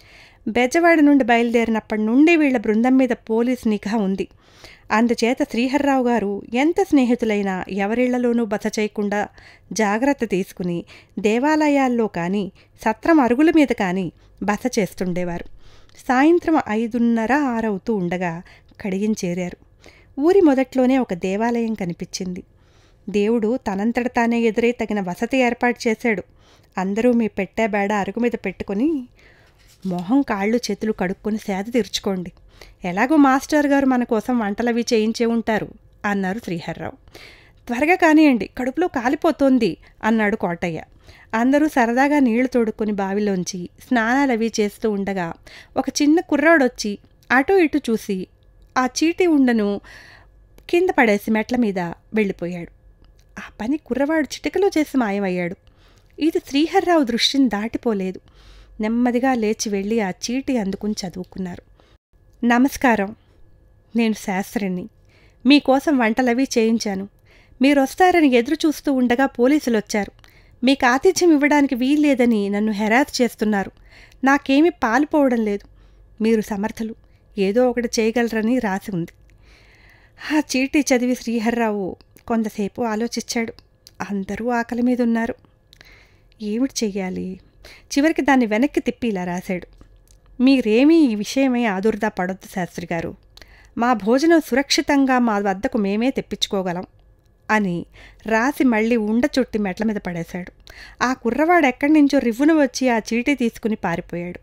బెజవాడ నుండి బయలుదేరినప్పటి నుండి వీళ్ళ బృందం మీద పోలీస్ నిఘా ఉంది అందుచేత శ్రీహర్రావు గారు ఎంత స్నేహితులైనా ఎవరిళ్లలోనూ బస చేయకుండా జాగ్రత్త తీసుకుని దేవాలయాల్లో కానీ సత్రం అరుగుల మీద కానీ బస చేస్తుండేవారు సాయంత్రం ఐదున్నర ఆరవుతూ ఉండగా కడిగిం చేరారు ఊరి మొదట్లోనే ఒక దేవాలయం కనిపించింది దేవుడు తనంతట తానే ఎదురై తగిన వసతి ఏర్పాటు చేశాడు అందరూ మీ పెట్టే బేడ అరుగు మీద పెట్టుకొని మొహం కాళ్ళు చేతులు కడుక్కొని సేద తీర్చుకోండి ఎలాగో మాస్టర్ గారు మన కోసం వంటలవి చేయించే ఉంటారు అన్నారు శ్రీహర్రావు త్వరగా కానియండి కడుపులో కాలిపోతోంది అన్నాడు కోటయ్య అందరూ సరదాగా నీళ్లు తోడుకొని బావిలోంచి స్నానాలవి చేస్తూ ఉండగా ఒక చిన్న కుర్రాడొచ్చి అటు ఇటు చూసి ఆ చీటి ఉండను కింద పడేసి మెట్ల మీద వెళ్ళిపోయాడు ఆ పని కుర్రవాడు చిటికలో చేసి మాయమయ్యాడు ఇది శ్రీహర్రావు దృష్టిని దాటిపోలేదు నెమ్మదిగా లేచి వెళ్ళి ఆ చీటి అందుకుని చదువుకున్నారు నమస్కారం నేను శాస్త్రిని మీకోసం వంటలవి చేయించాను మీరొస్తారని ఎదురు చూస్తూ ఉండగా పోలీసులు వచ్చారు మీకు ఆతిథ్యం ఇవ్వడానికి వీల్లేదని నన్ను హెరాస్ చేస్తున్నారు నాకేమీ పాలుపోవడం లేదు మీరు సమర్థులు ఏదో ఒకటి చేయగలరని రాసి ఉంది ఆ చీటీ చదివి శ్రీహర్రావు కొంతసేపు ఆలోచించాడు అందరూ ఆకలి మీద ఉన్నారు ఏమిటి చెయ్యాలి చివరికి దాన్ని వెనక్కి తిప్పి ఇలా రాశాడు మీరేమీ ఈ విషయమై ఆదుర్దా పడొద్దు శాస్త్రి గారు మా భోజనం సురక్షితంగా మా వద్దకు మేమే తెప్పించుకోగలం అని రాసి మళ్ళీ ఉండ చుట్టి మెట్ల మీద పడేశాడు ఆ కుర్రవాడు ఎక్కడి నుంచో రివ్వున వచ్చి ఆ చీటీ తీసుకుని పారిపోయాడు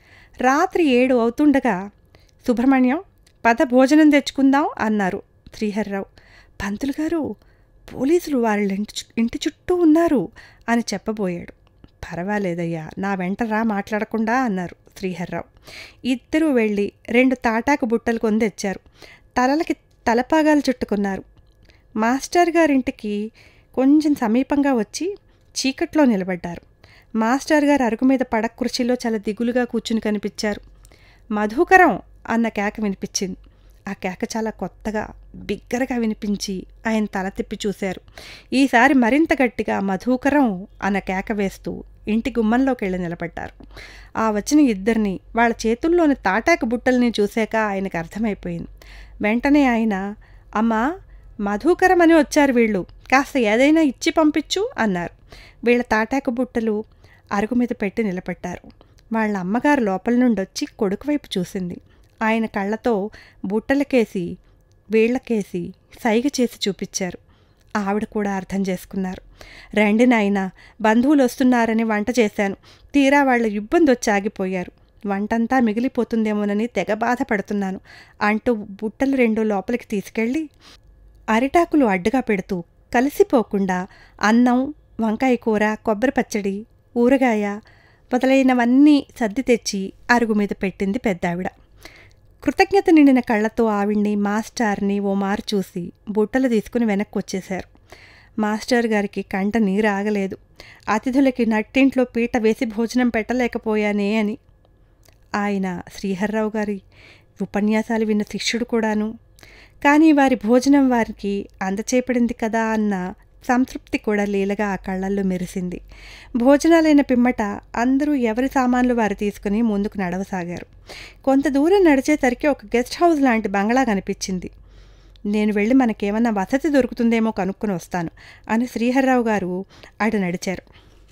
రాత్రి ఏడు అవుతుండగా సుబ్రహ్మణ్యం పద భోజనం తెచ్చుకుందాం అన్నారు శ్రీహర్రావు పంతులు గారు పోలీసులు వాళ్ళ ఇంటి చు- ఇంటి చుట్టూ ఉన్నారు అని చెప్పబోయాడు పర్వాలేదయ్యా నా వెంట రా మాట్లాడకుండా అన్నారు శ్రీహర్రావు ఇద్దరూ వెళ్ళి రెండు తాటాకు బుట్టలు కొని తెచ్చారు తలలకి తలపాగాలు చుట్టుకున్నారు మాస్టర్ గారింటికి కొంచెం సమీపంగా వచ్చి చీకట్లో నిలబడ్డారు మాస్టర్ గారు అరుగు మీద పడక కుర్చీలో చాలా దిగులుగా కూర్చుని కనిపించారు మధుకరం అన్న కేక వినిపించింది ఆ కేక చాలా కొత్తగా బిగ్గరగా వినిపించి ఆయన తల తిప్పి చూశారు ఈసారి మరింత గట్టిగా మధుకరం అన్న కేక వేస్తూ ఇంటి గుమ్మంలోకి వెళ్ళి నిలబడ్డారు ఆ వచ్చిన ఇద్దరిని వాళ్ళ చేతుల్లోని తాటాకు బుట్టల్ని చూశాక ఆయనకు అర్థమైపోయింది వెంటనే ఆయన అమ్మా మధుకరం అని వచ్చారు వీళ్ళు కాస్త ఏదైనా ఇచ్చి పంపించు అన్నారు వీళ్ళ తాటాకు బుట్టలు అరుగు మీద పెట్టి నిలబెట్టారు వాళ్ళ అమ్మగారు లోపల నుండి వచ్చి కొడుకు వైపు చూసింది ఆయన కళ్ళతో బుట్టలకేసి వీళ్ళకేసి సైగ చేసి చూపించారు ఆవిడ కూడా అర్థం చేసుకున్నారు రండి నాయనా బంధువులు వస్తున్నారని వంట చేశాను తీరా వాళ్ళ ఇబ్బంది వచ్చి ఆగిపోయారు వంటంతా మిగిలిపోతుందేమోనని తెగ బాధపడుతున్నాను అంటూ బుట్టలు రెండు లోపలికి తీసుకెళ్ళి అరిటాకులు అడ్డుగా పెడుతూ కలిసిపోకుండా అన్నం వంకాయ కూర కొబ్బరి పచ్చడి ఊరగాయ మొదలైనవన్నీ సర్ది తెచ్చి అరుగు మీద పెట్టింది పెద్దావిడ కృతజ్ఞత నిండిన కళ్ళతో ఆవిడ్ని మాస్టార్ని ఓ మారు చూసి బుట్టలు తీసుకుని వెనక్కి వచ్చేశారు మాస్టర్ గారికి కంట నీరు ఆగలేదు అతిథులకి నట్టింట్లో పీట వేసి భోజనం పెట్టలేకపోయానే అని ఆయన శ్రీహర్రావు గారి ఉపన్యాసాలు విన్న శిష్యుడు కూడాను కానీ వారి భోజనం వారికి అందచేపడింది కదా అన్న సంతృప్తి కూడా లీలగా ఆ కళ్ళల్లో మెరిసింది భోజనాలైన పిమ్మట అందరూ ఎవరి సామాన్లు వారు తీసుకుని ముందుకు నడవసాగారు కొంత దూరం నడిచేసరికి ఒక గెస్ట్ హౌస్ లాంటి బంగ్లా కనిపించింది నేను వెళ్ళి మనకేమన్నా వసతి దొరుకుతుందేమో కనుక్కొని వస్తాను అని శ్రీహర్రావు గారు అటు నడిచారు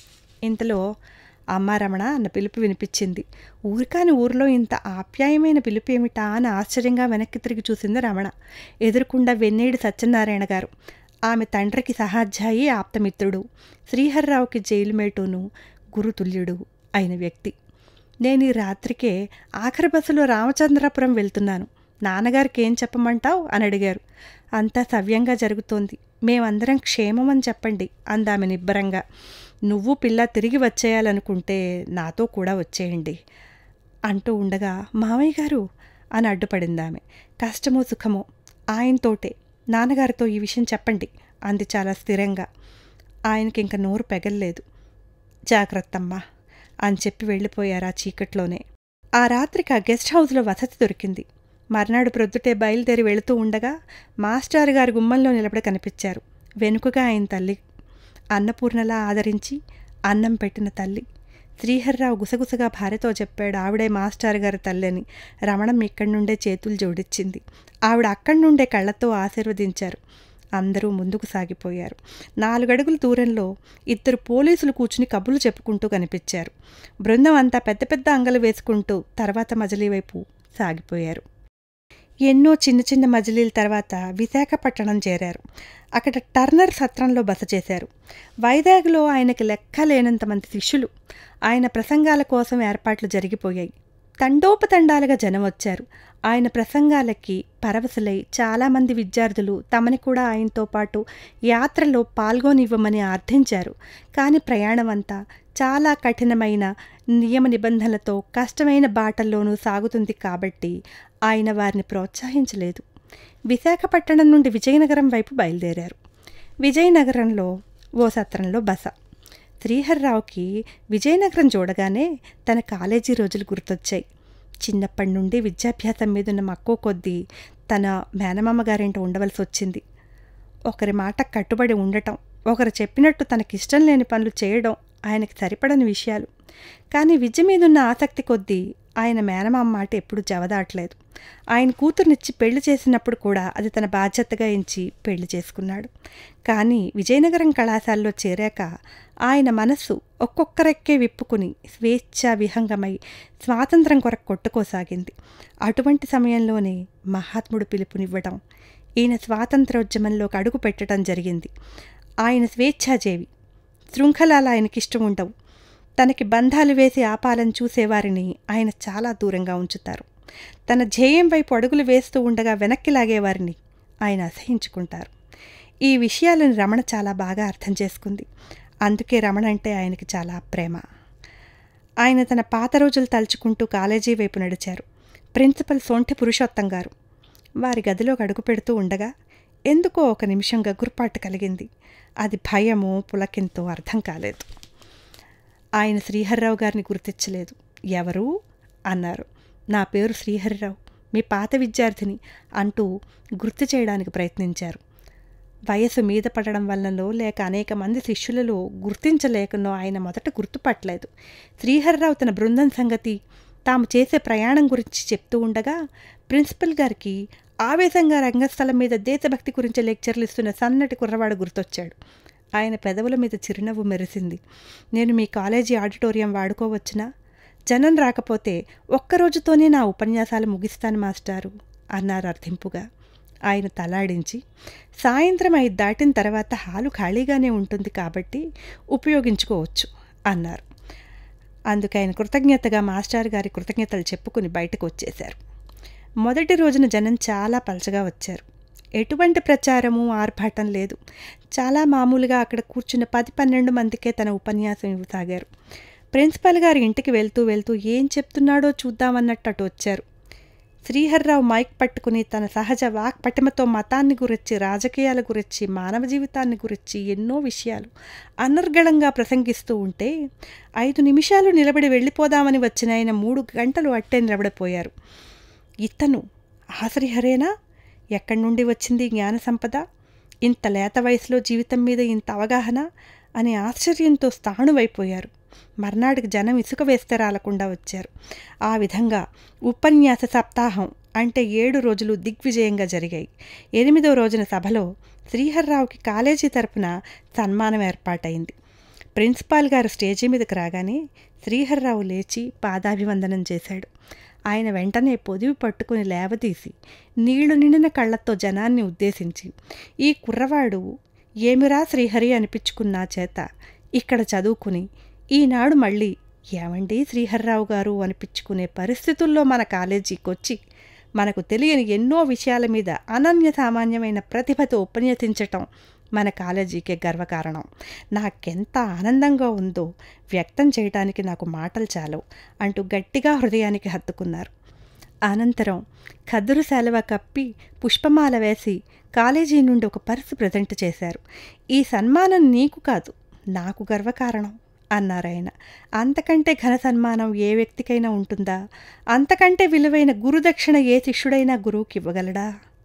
ఇంతలో అమ్మా రమణ అన్న పిలుపు వినిపించింది ఊరికాని ఊరిలో ఇంత ఆప్యాయమైన పిలుపు ఏమిటా అని ఆశ్చర్యంగా వెనక్కి తిరిగి చూసింది రమణ ఎదురుకుండా వెన్నేడి సత్యనారాయణ గారు ఆమె తండ్రికి సహాధ్యాయి ఆప్తమిత్రుడు శ్రీహర్రావుకి జైలుమేటును గురుతుల్యుడు అయిన వ్యక్తి నేను ఈ రాత్రికే ఆఖరి బస్సులో రామచంద్రపురం వెళ్తున్నాను నాన్నగారికి ఏం చెప్పమంటావు అని అడిగారు అంతా సవ్యంగా జరుగుతోంది మేమందరం క్షేమమని చెప్పండి అందామె నిబ్బరంగా నువ్వు పిల్ల తిరిగి వచ్చేయాలనుకుంటే నాతో కూడా వచ్చేయండి అంటూ ఉండగా మామయ్య గారు అని అడ్డుపడింది ఆమె కష్టమో సుఖమో ఆయనతోటే నాన్నగారితో ఈ విషయం చెప్పండి అంది చాలా స్థిరంగా ఆయనకి ఇంక నోరు పెగల్లేదు జాగ్రత్తమ్మా అని చెప్పి వెళ్ళిపోయారు ఆ చీకట్లోనే ఆ రాత్రికి ఆ గెస్ట్ హౌస్లో వసతి దొరికింది మర్నాడు ప్రొద్దుటే బయలుదేరి వెళుతూ ఉండగా మాస్టర్ గారి గుమ్మంలో నిలబడి కనిపించారు వెనుకగా ఆయన తల్లి అన్నపూర్ణలా ఆదరించి అన్నం పెట్టిన తల్లి శ్రీహర్రావు గుసగుసగా భార్యతో చెప్పాడు ఆవిడే మాస్టర్ గారి తల్లని రమణం ఇక్కడి నుండే చేతులు జోడించింది ఆవిడ అక్కడి నుండే కళ్ళతో ఆశీర్వదించారు అందరూ ముందుకు సాగిపోయారు నాలుగడుగుల దూరంలో ఇద్దరు పోలీసులు కూర్చుని కబుర్లు చెప్పుకుంటూ కనిపించారు బృందం అంతా పెద్ద పెద్ద అంగలు వేసుకుంటూ తర్వాత మజిలీ వైపు సాగిపోయారు ఎన్నో చిన్న చిన్న మజిలీల తర్వాత విశాఖపట్టణం చేరారు అక్కడ టర్నర్ సత్రంలో బస చేశారు వైజాగ్లో ఆయనకి లెక్క లేనంత మంది శిష్యులు ఆయన ప్రసంగాల కోసం ఏర్పాట్లు జరిగిపోయాయి తండోపతండాలుగా జనం వచ్చారు ఆయన ప్రసంగాలకి పరవశులై చాలామంది విద్యార్థులు తమని కూడా ఆయనతో పాటు యాత్రలో పాల్గొనివ్వమని ఆర్థించారు కానీ ప్రయాణం అంతా చాలా కఠినమైన నియమ నిబంధనలతో కష్టమైన బాటల్లోనూ సాగుతుంది కాబట్టి ఆయన వారిని ప్రోత్సహించలేదు విశాఖపట్టణం నుండి విజయనగరం వైపు బయలుదేరారు విజయనగరంలో ఓ సత్రంలో బస శ్రీహర్రావుకి విజయనగరం చూడగానే తన కాలేజీ రోజులు గుర్తొచ్చాయి చిన్నప్పటి నుండి విద్యాభ్యాసం మీద ఉన్న మక్కువ కొద్దీ తన మేనమామ గారింట ఉండవలసి వచ్చింది ఒకరి మాట కట్టుబడి ఉండటం ఒకరు చెప్పినట్టు తనకిష్టం లేని పనులు చేయడం ఆయనకి సరిపడని విషయాలు కానీ విద్య మీదున్న ఆసక్తి కొద్దీ ఆయన మేనమామ మాట ఎప్పుడూ జవదాటలేదు ఆయన కూతుర్నిచ్చి పెళ్లి చేసినప్పుడు కూడా అది తన బాధ్యతగా ఎంచి పెళ్లి చేసుకున్నాడు కానీ విజయనగరం కళాశాలలో చేరాక ఆయన మనస్సు ఒక్కొక్కరెక్కే విప్పుకుని స్వేచ్ఛా విహంగమై స్వాతంత్రం కొరకు కొట్టుకోసాగింది అటువంటి సమయంలోనే మహాత్ముడు పిలుపునివ్వడం ఈయన స్వాతంత్రోద్యమంలోకి అడుగు పెట్టడం జరిగింది ఆయన స్వేచ్ఛాజేవి శృంఖలాలు ఆయనకిష్టం ఉండవు తనకి బంధాలు వేసి ఆపాలని చూసేవారిని ఆయన చాలా దూరంగా ఉంచుతారు తన ధ్యేయం వైపు అడుగులు వేస్తూ ఉండగా వెనక్కి లాగేవారిని ఆయన అసహించుకుంటారు ఈ విషయాలను రమణ చాలా బాగా అర్థం చేసుకుంది అందుకే రమణ అంటే ఆయనకి చాలా ప్రేమ ఆయన తన పాత రోజులు తలుచుకుంటూ కాలేజీ వైపు నడిచారు ప్రిన్సిపల్ సొంటి పురుషోత్తం గారు వారి గదిలోకి అడుగు పెడుతూ ఉండగా ఎందుకో ఒక నిమిషం గగుర్పాటు కలిగింది అది భయమో పులకింతో అర్థం కాలేదు ఆయన శ్రీహర్రావు గారిని గుర్తించలేదు ఎవరు అన్నారు నా పేరు శ్రీహరిరావు మీ పాత విద్యార్థిని అంటూ గుర్తు చేయడానికి ప్రయత్నించారు వయసు మీద పడడం వల్లనో లేక అనేక మంది శిష్యులలో గుర్తించలేకనో ఆయన మొదట గుర్తుపట్టలేదు శ్రీహరిరావు తన బృందం సంగతి తాము చేసే ప్రయాణం గురించి చెప్తూ ఉండగా ప్రిన్సిపల్ గారికి ఆవేశంగా రంగస్థలం మీద దేశభక్తి గురించి లెక్చర్లు ఇస్తున్న సన్నటి కుర్రవాడు గుర్తొచ్చాడు ఆయన పెదవుల మీద చిరునవ్వు మెరిసింది నేను మీ కాలేజీ ఆడిటోరియం వాడుకోవచ్చునా జనం రాకపోతే ఒక్కరోజుతోనే నా ఉపన్యాసాలు ముగిస్తాను మాస్టారు అన్నారు అర్థింపుగా ఆయన తలాడించి సాయంత్రం ఐదు దాటిన తర్వాత హాలు ఖాళీగానే ఉంటుంది కాబట్టి ఉపయోగించుకోవచ్చు అన్నారు అందుకు ఆయన కృతజ్ఞతగా మాస్టర్ గారి కృతజ్ఞతలు చెప్పుకుని బయటకు వచ్చేశారు మొదటి రోజున జనం చాలా పలచగా వచ్చారు ఎటువంటి ప్రచారము ఆర్భాటం లేదు చాలా మామూలుగా అక్కడ కూర్చున్న పది పన్నెండు మందికే తన ఉపన్యాసం ఇవ్వసాగారు ప్రిన్సిపల్ గారి ఇంటికి వెళ్తూ వెళ్తూ ఏం చెప్తున్నాడో చూద్దామన్నట్టు అటు వచ్చారు శ్రీహర్రావు మైక్ పట్టుకుని తన సహజ వాక్ పటిమతో మతాన్ని గురించి రాజకీయాల గురించి మానవ జీవితాన్ని గురించి ఎన్నో విషయాలు అనర్గళంగా ప్రసంగిస్తూ ఉంటే ఐదు నిమిషాలు నిలబడి వెళ్ళిపోదామని వచ్చిన ఆయన మూడు గంటలు అట్టే నిలబడిపోయారు ఇతను ఆ శ్రీహరేనా ఎక్కడి నుండి వచ్చింది జ్ఞాన సంపద ఇంత లేత వయసులో జీవితం మీద ఇంత అవగాహన అని ఆశ్చర్యంతో స్థాణువైపోయారు మర్నాడికి జనం ఇసుక వేస్తే రాలకుండా వచ్చారు ఆ విధంగా ఉపన్యాస సప్తాహం అంటే ఏడు రోజులు దిగ్విజయంగా జరిగాయి ఎనిమిదో రోజున సభలో శ్రీహర్రావుకి కాలేజీ తరపున సన్మానం ఏర్పాటైంది ప్రిన్సిపాల్ గారు స్టేజీ మీదకి రాగానే శ్రీహర్రావు లేచి పాదాభివందనం చేశాడు ఆయన వెంటనే పొదివి పట్టుకుని లేవదీసి నీళ్లు నిండిన కళ్ళతో జనాన్ని ఉద్దేశించి ఈ కుర్రవాడు ఏమిరా శ్రీహరి అనిపించుకున్నా చేత ఇక్కడ చదువుకుని ఈనాడు మళ్ళీ ఏమండి శ్రీహర్రావు గారు అనిపించుకునే పరిస్థితుల్లో మన కాలేజీకి వచ్చి మనకు తెలియని ఎన్నో విషయాల మీద అనన్య సామాన్యమైన ప్రతిభతో ఉపన్యసించటం మన కాలేజీకే గర్వకారణం నాకెంత ఆనందంగా ఉందో వ్యక్తం చేయడానికి నాకు మాటలు చాలవు అంటూ గట్టిగా హృదయానికి హత్తుకున్నారు అనంతరం ఖద్దురు శాలువ కప్పి పుష్పమాల వేసి కాలేజీ నుండి ఒక పర్సు ప్రజెంట్ చేశారు ఈ సన్మానం నీకు కాదు నాకు గర్వకారణం అన్నారాయన అంతకంటే ఘన సన్మానం ఏ వ్యక్తికైనా ఉంటుందా అంతకంటే విలువైన గురుదక్షిణ ఏ శిష్యుడైనా గురువుకి ఇవ్వగలడా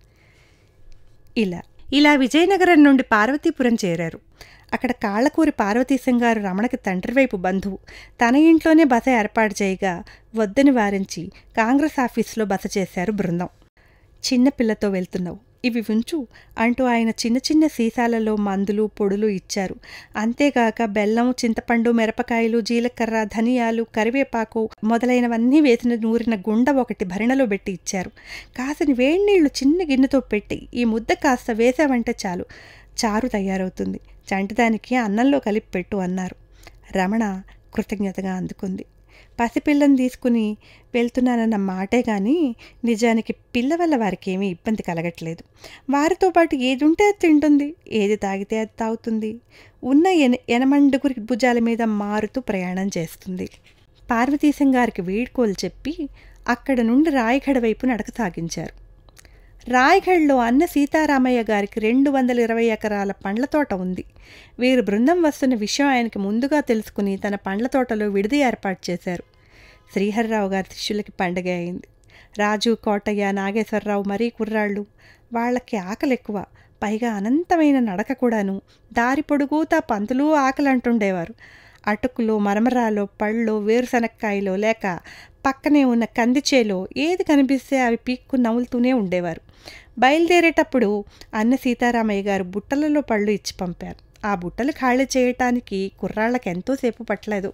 ఇలా ఇలా విజయనగరం నుండి పార్వతీపురం చేరారు అక్కడ కాళ్ళకూరి పార్వతీశం గారు రమణకి తండ్రి వైపు బంధువు తన ఇంట్లోనే బస ఏర్పాటు చేయగా వద్దని వారించి కాంగ్రెస్ ఆఫీసులో బస చేశారు బృందం చిన్న పిల్లతో వెళ్తున్నావు ఇవి ఉంచు అంటూ ఆయన చిన్న చిన్న సీసాలలో మందులు పొడులు ఇచ్చారు అంతేగాక బెల్లం చింతపండు మిరపకాయలు జీలకర్ర ధనియాలు కరివేపాకు మొదలైనవన్నీ వేసిన నూరిన గుండ ఒకటి భరిణలో పెట్టి ఇచ్చారు కాసిన వేడినీళ్లు చిన్న గిన్నెతో పెట్టి ఈ ముద్ద కాస్త వేసావంటే చాలు చారు తయారవుతుంది చంటిదానికి అన్నంలో కలిపి పెట్టు అన్నారు రమణ కృతజ్ఞతగా అందుకుంది పసిపిల్లని తీసుకుని వెళ్తున్నానన్న మాటే కానీ నిజానికి పిల్ల వల్ల వారికి ఏమీ ఇబ్బంది కలగట్లేదు వారితో పాటు ఏది ఉంటే అది తింటుంది ఏది తాగితే అది తాగుతుంది ఉన్న ఎన ఎనమండుగురి భుజాల మీద మారుతూ ప్రయాణం చేస్తుంది పార్వతీశం గారికి వీడ్కోలు చెప్పి అక్కడ నుండి రాయగడ వైపు నడక సాగించారు రాయగఢ్లో అన్న సీతారామయ్య గారికి రెండు వందల ఇరవై ఎకరాల పండ్ల తోట ఉంది వీరు బృందం వస్తున్న విషయం ఆయనకి ముందుగా తెలుసుకుని తన పండ్ల తోటలో విడిది ఏర్పాటు చేశారు శ్రీహరిరావు గారి శిష్యులకి పండగ అయింది రాజు కోటయ్య నాగేశ్వరరావు మరీ కుర్రాళ్ళు వాళ్ళకి ఆకలి ఎక్కువ పైగా అనంతమైన నడక కూడాను దారి పొడుగుతా పంతులు ఆకలి అంటుండేవారు అటుకులు మరమరాలో పళ్ళు వేరుశనక్కాయలో లేక పక్కనే ఉన్న కందిచేలో ఏది కనిపిస్తే అవి పీక్కు నవ్వులుతూనే ఉండేవారు బయలుదేరేటప్పుడు అన్న సీతారామయ్య గారు బుట్టలలో పళ్ళు ఇచ్చి పంపారు ఆ బుట్టలు ఖాళీ చేయటానికి కుర్రాళ్ళకి ఎంతోసేపు పట్టలేదు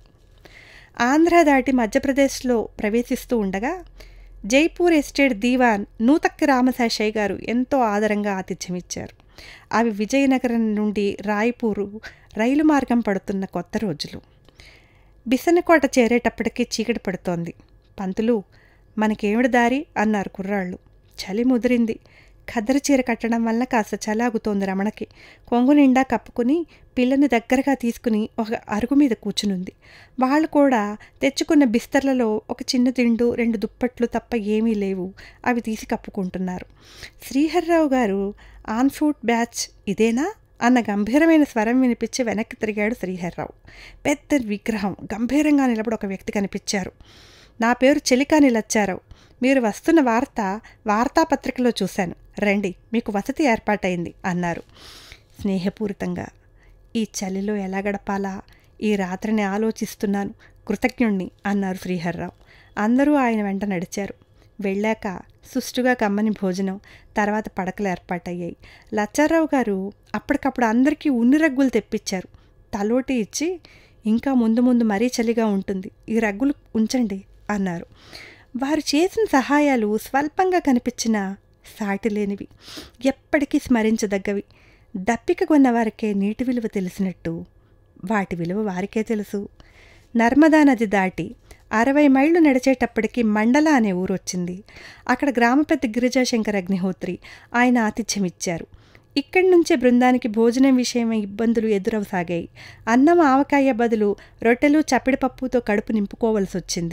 ఆంధ్ర దాటి మధ్యప్రదేశ్లో ప్రవేశిస్తూ ఉండగా జైపూర్ ఎస్టేట్ దీవాన్ నూతక్కి రామశాషయ్య గారు ఎంతో ఆదరంగా ఆతిథ్యమిచ్చారు అవి విజయనగరం నుండి రాయ్పూరు రైలు మార్గం పడుతున్న కొత్త రోజులు బిసనకోట చేరేటప్పటికీ చీకటి పడుతోంది పంతులు మనకేమిడి దారి అన్నారు కుర్రాళ్ళు చలి ముదిరింది ఖద్దరు చీర కట్టడం వల్ల కాస్త చలాగుతోంది రమణకి కొంగు నిండా కప్పుకుని పిల్లని దగ్గరగా తీసుకుని ఒక అరుగు మీద కూర్చునుంది వాళ్ళు కూడా తెచ్చుకున్న బిస్తర్లలో ఒక చిన్న దిండు రెండు దుప్పట్లు తప్ప ఏమీ లేవు అవి తీసి కప్పుకుంటున్నారు శ్రీహర్రావు గారు ఆన్ ఫుట్ బ్యాచ్ ఇదేనా అన్న గంభీరమైన స్వరం వినిపించి వెనక్కి తిరిగాడు శ్రీహర్రావు పెద్ద విగ్రహం గంభీరంగా నిలబడి ఒక వ్యక్తి కనిపించారు నా పేరు చెలికాని లచ్చారావు మీరు వస్తున్న వార్త వార్తాపత్రికలో చూశాను రండి మీకు వసతి ఏర్పాటైంది అన్నారు స్నేహపూరితంగా ఈ చలిలో ఎలా గడపాలా ఈ రాత్రిని ఆలోచిస్తున్నాను కృతజ్ఞుణ్ణి అన్నారు శ్రీహర్రావు అందరూ ఆయన వెంట నడిచారు వెళ్ళాక సుష్టుగా కమ్మని భోజనం తర్వాత పడకలు ఏర్పాటయ్యాయి లచ్చారావు గారు అప్పటికప్పుడు అందరికీ ఉన్ని రగ్గులు తెప్పించారు తలోటి ఇచ్చి ఇంకా ముందు ముందు మరీ చలిగా ఉంటుంది ఈ రగ్గులు ఉంచండి అన్నారు వారు చేసిన సహాయాలు స్వల్పంగా కనిపించిన సాటిలేనివి ఎప్పటికీ స్మరించదగ్గవి దప్పిక కొన్నవారికే నీటి విలువ తెలిసినట్టు వాటి విలువ వారికే తెలుసు నర్మదా నది దాటి అరవై మైళ్ళు నడిచేటప్పటికి మండల అనే ఊరు వచ్చింది అక్కడ గ్రామ పెద్ద గిరిజాశంకర్ అగ్నిహోత్రి ఆయన ఆతిథ్యం ఇచ్చారు ఇక్కడి నుంచే బృందానికి భోజనం విషయమై ఇబ్బందులు ఎదురవసాగాయి అన్నం ఆవకాయ బదులు రొట్టెలు చప్పిడిపప్పుతో కడుపు నింపుకోవలసి వచ్చింది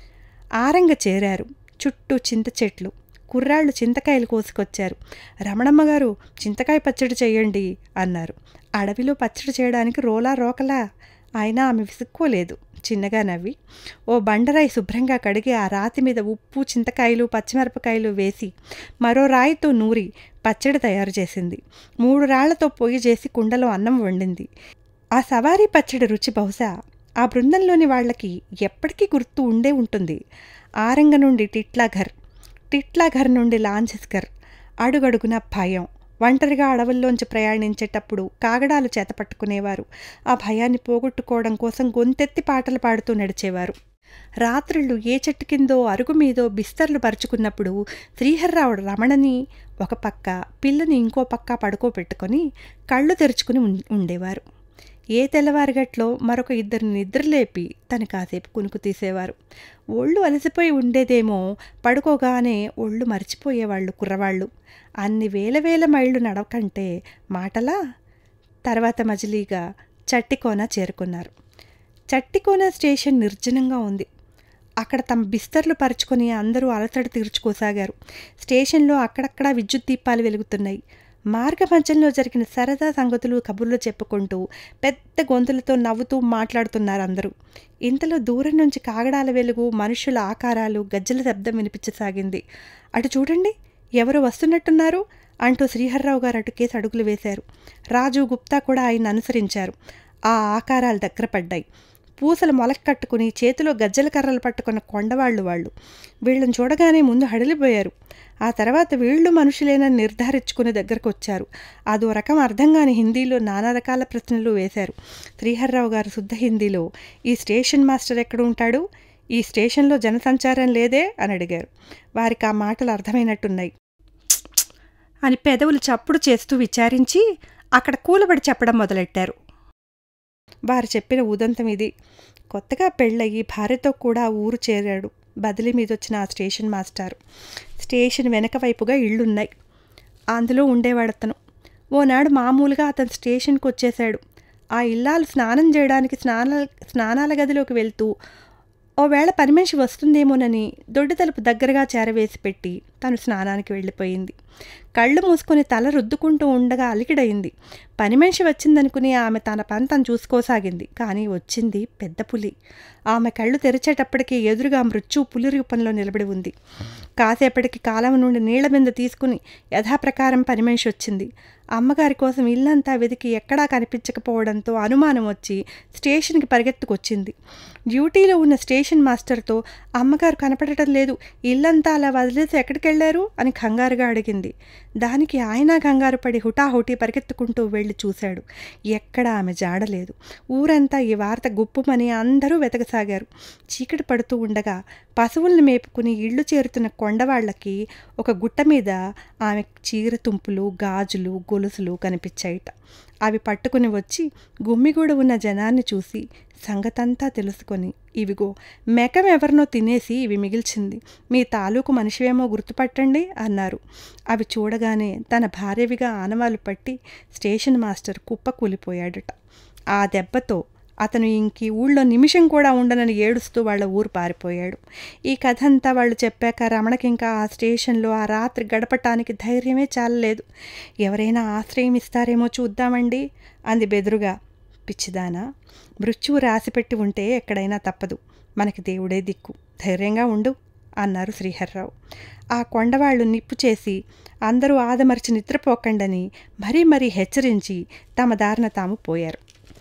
ఆరంగ చేరారు చుట్టూ చింత చెట్లు కుర్రాళ్ళు చింతకాయలు కోసుకొచ్చారు రమణమ్మ గారు చింతకాయ పచ్చడి చేయండి అన్నారు అడవిలో పచ్చడి చేయడానికి రోలా రోకలా అయినా ఆమె విసుక్కోలేదు చిన్నగా నవ్వి ఓ బండరాయి శుభ్రంగా కడిగి ఆ రాతి మీద ఉప్పు చింతకాయలు పచ్చిమిరపకాయలు వేసి మరో రాయితో నూరి పచ్చడి తయారు చేసింది మూడు రాళ్లతో పొయ్యి చేసి కుండలో అన్నం వండింది ఆ సవారీ పచ్చడి రుచి బహుశా ఆ బృందంలోని వాళ్ళకి ఎప్పటికీ గుర్తు ఉండే ఉంటుంది ఆరంగ నుండి టిట్లాఘర్ టిట్లాఘర్ నుండి లాంఛస్కర్ అడుగడుగున భయం ఒంటరిగా అడవుల్లోంచి ప్రయాణించేటప్పుడు కాగడాలు చేతపట్టుకునేవారు ఆ భయాన్ని పోగొట్టుకోవడం కోసం గొంతెత్తి పాటలు పాడుతూ నడిచేవారు రాత్రుళ్ళు ఏ చెట్టు కిందో అరుగు మీదో బిస్తర్లు పరుచుకున్నప్పుడు శ్రీహర్రావు రమణని ఒక పక్క పిల్లని ఇంకో పక్క పడుకోబెట్టుకొని కళ్ళు తెరుచుకుని ఉండేవారు ఏ తెల్లవారుగట్లో మరొక ఇద్దరిని నిద్రలేపి తను కాసేపు కునుకు తీసేవారు ఒళ్ళు అలసిపోయి ఉండేదేమో పడుకోగానే ఒళ్ళు మర్చిపోయేవాళ్ళు కుర్రవాళ్ళు అన్ని వేల వేల మైళ్ళు నడవకంటే మాటలా తర్వాత మజిలీగా చట్టికోన చేరుకున్నారు చట్టికోన స్టేషన్ నిర్జనంగా ఉంది అక్కడ తమ బిస్తర్లు పరుచుకొని అందరూ అలసట తీర్చుకోసాగారు స్టేషన్లో అక్కడక్కడా విద్యుత్ దీపాలు వెలుగుతున్నాయి మార్గ మధ్యంలో జరిగిన సరదా సంగతులు కబుర్లు చెప్పుకుంటూ పెద్ద గొంతులతో నవ్వుతూ మాట్లాడుతున్నారు అందరూ ఇంతలో దూరం నుంచి కాగడాల వెలుగు మనుషుల ఆకారాలు గజ్జల శబ్దం వినిపించసాగింది అటు చూడండి ఎవరు వస్తున్నట్టున్నారు అంటూ శ్రీహర్రావు గారు అటుకేసి అడుగులు వేశారు రాజు గుప్తా కూడా ఆయన అనుసరించారు ఆ ఆకారాలు దగ్గర పడ్డాయి పూసలు మొలకట్టుకుని చేతిలో గజ్జల కర్రలు పట్టుకున్న కొండవాళ్ళు వాళ్ళు వీళ్ళని చూడగానే ముందు హడిలిపోయారు ఆ తర్వాత వీళ్ళు మనుషులేనని నిర్ధారించుకుని దగ్గరకు వచ్చారు అదో రకం అర్థం కాని హిందీలో నానా రకాల ప్రశ్నలు వేశారు శ్రీహర్రావు గారు శుద్ధ హిందీలో ఈ స్టేషన్ మాస్టర్ ఎక్కడ ఉంటాడు ఈ స్టేషన్లో జనసంచారం లేదే అని అడిగారు వారికి ఆ మాటలు అర్థమైనట్టున్నాయి అని పెదవులు చప్పుడు చేస్తూ విచారించి అక్కడ కూలబడి చెప్పడం మొదలెట్టారు వారు చెప్పిన ఉదంతం ఇది కొత్తగా పెళ్ళయి భార్యతో కూడా ఊరు చేరాడు బదిలీ మీద వచ్చిన ఆ స్టేషన్ మాస్టారు స్టేషన్ వెనక వైపుగా ఇళ్ళున్నాయి అందులో ఉండేవాడు అతను ఓనాడు మామూలుగా అతను స్టేషన్కి వచ్చేశాడు ఆ ఇల్లాలు స్నానం చేయడానికి స్నానాల స్నానాల గదిలోకి వెళ్తూ ఓవేళ పని మనిషి వస్తుందేమోనని దొడ్డి తలుపు దగ్గరగా చేరవేసి పెట్టి తను స్నానానికి వెళ్ళిపోయింది కళ్ళు మూసుకొని తల రుద్దుకుంటూ ఉండగా అలికిడయింది పని మనిషి వచ్చిందనుకుని ఆమె తన పని తను చూసుకోసాగింది కానీ వచ్చింది పెద్ద పులి ఆమె కళ్ళు తెరిచేటప్పటికీ ఎదురుగా మృత్యు పులి రూపంలో నిలబడి ఉంది కాసేపటికి కాలం నుండి నీళ్ల బిందె తీసుకుని యథాప్రకారం పని మనిషి వచ్చింది అమ్మగారి కోసం ఇల్లంతా వెతికి ఎక్కడా కనిపించకపోవడంతో అనుమానం వచ్చి స్టేషన్కి పరిగెత్తుకొచ్చింది డ్యూటీలో ఉన్న స్టేషన్ మాస్టర్తో అమ్మగారు కనపడటం లేదు ఇల్లంతా అలా వదిలేసి ఎక్కడికి వెళ్ళారు అని కంగారుగా అడిగింది దానికి ఆయన కంగారు పడి హుటాహుటి పరిగెత్తుకుంటూ వెళ్ళి చూశాడు ఎక్కడ ఆమె జాడలేదు ఊరంతా ఈ వార్త గుప్పుమని అందరూ వెతకసాగారు చీకటి పడుతూ ఉండగా పశువుల్ని మేపుకుని ఇళ్ళు చేరుతున్న కొండవాళ్లకి ఒక గుట్ట మీద ఆమె చీర తుంపులు గాజులు గొలుసులు కనిపించాయిట అవి పట్టుకుని వచ్చి గుమ్మిగూడ ఉన్న జనాన్ని చూసి సంగతంతా తెలుసుకొని ఇవిగో మెకం ఎవరినో తినేసి ఇవి మిగిల్చింది మీ తాలూకు మనిషివేమో గుర్తుపట్టండి అన్నారు అవి చూడగానే తన భార్యవిగా ఆనవాలు పట్టి స్టేషన్ మాస్టర్ కుప్ప కూలిపోయాడట ఆ దెబ్బతో అతను ఇంకి ఊళ్ళో నిమిషం కూడా ఉండనని ఏడుస్తూ వాళ్ళ ఊరు పారిపోయాడు ఈ కథ అంతా వాళ్ళు చెప్పాక రమణకి ఇంకా ఆ స్టేషన్లో ఆ రాత్రి గడపటానికి ధైర్యమే చాలలేదు ఎవరైనా ఆశ్రయం ఇస్తారేమో చూద్దామండి అంది బెదురుగా పిచ్చిదానా మృత్యువు రాసిపెట్టి ఉంటే ఎక్కడైనా తప్పదు మనకి దేవుడే దిక్కు ధైర్యంగా ఉండు అన్నారు శ్రీహర్రావు ఆ కొండవాళ్లు నిప్పు చేసి అందరూ ఆదమర్చి నిద్రపోకండని మరీ మరీ హెచ్చరించి తమ దారిన తాము పోయారు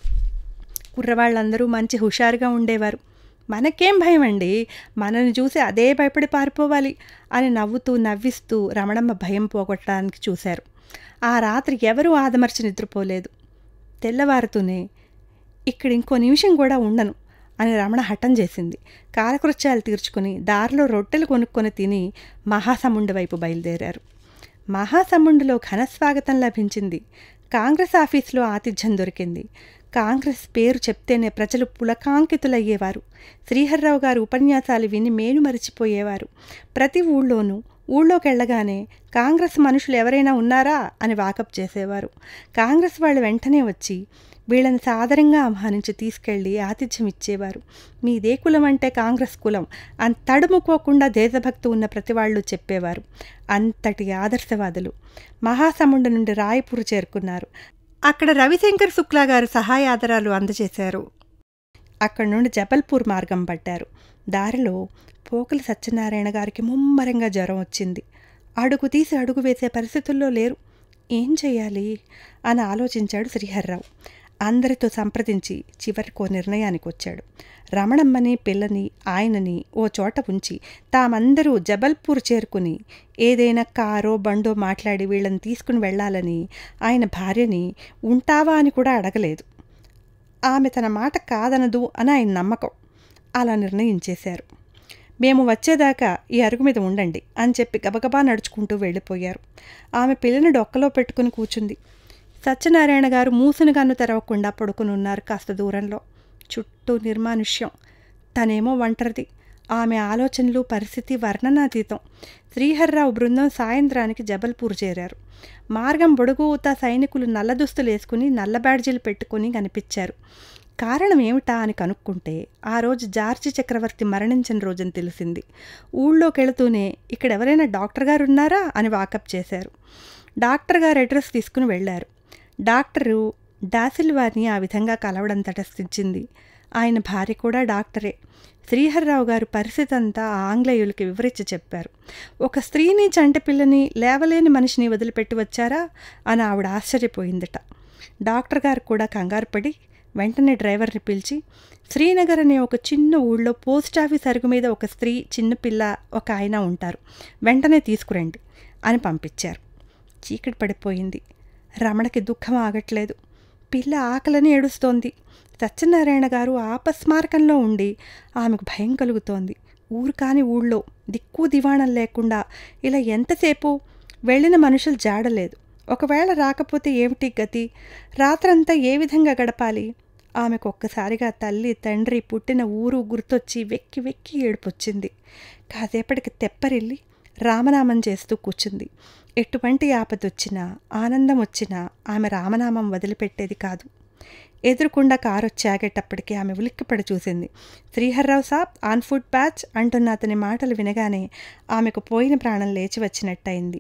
కుర్రవాళ్ళందరూ మంచి హుషారుగా ఉండేవారు మనకేం భయం అండి మనని చూసి అదే భయపడి పారిపోవాలి అని నవ్వుతూ నవ్విస్తూ రమణమ్మ భయం పోగొట్టడానికి చూశారు ఆ రాత్రి ఎవరూ ఆదమర్చి నిద్రపోలేదు తెల్లవారుతూనే ఇక్కడ ఇంకో నిమిషం కూడా ఉండను అని రమణ హఠం చేసింది కాలకృత్యాలు తీర్చుకుని దారిలో రొట్టెలు కొనుక్కొని తిని మహాసముండు వైపు బయలుదేరారు మహాసముండులో ఘనస్వాగతం లభించింది కాంగ్రెస్ ఆఫీసులో ఆతిథ్యం దొరికింది కాంగ్రెస్ పేరు చెప్తేనే ప్రజలు పులకాంకితులయ్యేవారు శ్రీహర్రావు గారు ఉపన్యాసాలు విని మేలు మరిచిపోయేవారు ప్రతి ఊళ్ళోనూ ఊళ్ళోకి వెళ్ళగానే కాంగ్రెస్ మనుషులు ఎవరైనా ఉన్నారా అని వాకప్ చేసేవారు కాంగ్రెస్ వాళ్ళు వెంటనే వచ్చి వీళ్ళని సాదరంగా ఆహ్వానించి తీసుకెళ్లి ఆతిథ్యం ఇచ్చేవారు మీదే కులం అంటే కాంగ్రెస్ కులం అని తడుముకోకుండా దేశభక్తి ఉన్న ప్రతి వాళ్ళు చెప్పేవారు అంతటి ఆదర్శవాదులు మహాసముండు నుండి రాయపూర్ చేరుకున్నారు అక్కడ రవిశంకర్ శుక్లా గారు సహాయ ఆదరాలు అందజేశారు అక్కడి నుండి జబల్పూర్ మార్గం పట్టారు దారిలో పోకల సత్యనారాయణ గారికి ముమ్మరంగా జ్వరం వచ్చింది అడుగు తీసి అడుగు వేసే పరిస్థితుల్లో లేరు ఏం చెయ్యాలి అని ఆలోచించాడు శ్రీహర్రావు అందరితో సంప్రదించి చివరికి ఓ నిర్ణయానికి వచ్చాడు రమణమ్మని పిల్లని ఆయనని ఓ చోట ఉంచి తామందరూ జబల్పూర్ చేరుకుని ఏదైనా కారో బండో మాట్లాడి వీళ్ళని తీసుకుని వెళ్ళాలని ఆయన భార్యని ఉంటావా అని కూడా అడగలేదు ఆమె తన మాట కాదనదు అని ఆయన నమ్మకం అలా నిర్ణయించేశారు మేము వచ్చేదాకా ఈ అరుగు మీద ఉండండి అని చెప్పి గబగబా నడుచుకుంటూ వెళ్ళిపోయారు ఆమె పిల్లని డొక్కలో పెట్టుకుని కూర్చుంది సత్యనారాయణ గారు మూసిన కన్ను తెరవకుండా పడుకుని ఉన్నారు కాస్త దూరంలో చుట్టూ నిర్మానుష్యం తనేమో ఒంటరిది ఆమె ఆలోచనలు పరిస్థితి వర్ణనాతీతం శ్రీహర్రావు బృందం సాయంత్రానికి జబల్పూర్ చేరారు మార్గం బొడుగుతా సైనికులు నల్ల దుస్తులు వేసుకుని నల్ల బ్యాడ్జీలు పెట్టుకుని కనిపించారు కారణం ఏమిటా అని కనుక్కుంటే ఆ రోజు జార్జి చక్రవర్తి మరణించిన రోజని తెలిసింది ఊళ్ళోకి వెళుతూనే ఇక్కడ ఎవరైనా డాక్టర్ గారు ఉన్నారా అని వాకప్ చేశారు డాక్టర్ గారు అడ్రస్ తీసుకుని వెళ్ళారు డాక్టరు డాసిల్వారిని ఆ విధంగా కలవడం తటస్థించింది ఆయన భార్య కూడా డాక్టరే శ్రీహర్రావు గారు పరిస్థితి అంతా ఆంగ్లేయులకి వివరించి చెప్పారు ఒక స్త్రీని చంటిపిల్లని లేవలేని మనిషిని వదిలిపెట్టి వచ్చారా అని ఆవిడ ఆశ్చర్యపోయిందట డాక్టర్ గారు కూడా కంగారు పడి వెంటనే డ్రైవర్ని పిలిచి శ్రీనగర్ అనే ఒక చిన్న ఊళ్ళో పోస్ట్ ఆఫీస్ అరుగు మీద ఒక స్త్రీ చిన్నపిల్ల ఒక ఆయన ఉంటారు వెంటనే తీసుకురండి అని పంపించారు చీకటి పడిపోయింది రమణకి దుఃఖం ఆగట్లేదు పిల్ల ఆకలని ఏడుస్తోంది సత్యనారాయణ గారు ఆపస్మారకంలో ఉండి ఆమెకు భయం కలుగుతోంది ఊరు కాని ఊళ్ళో దిక్కు దివాణం లేకుండా ఇలా ఎంతసేపు వెళ్ళిన మనుషులు జాడలేదు ఒకవేళ రాకపోతే ఏమిటి గతి రాత్రంతా ఏ విధంగా గడపాలి ఆమెకు ఒక్కసారిగా తల్లి తండ్రి పుట్టిన ఊరు గుర్తొచ్చి వెక్కి వెక్కి ఏడుపొచ్చింది కాసేపటికి తెప్పరిల్లి రామనామం చేస్తూ కూర్చుంది ఎటువంటి ఆపదొచ్చినా ఆనందం వచ్చినా ఆమె రామనామం వదిలిపెట్టేది కాదు ఎదురుకుండా కారు వచ్చి ఆగేటప్పటికి ఆమె ఉలిక్కిపడి చూసింది శ్రీహర్రావు సాబ్ ఆన్ ఫుడ్ ప్యాచ్ అంటున్న అతని మాటలు వినగానే ఆమెకు పోయిన ప్రాణం లేచి వచ్చినట్టయింది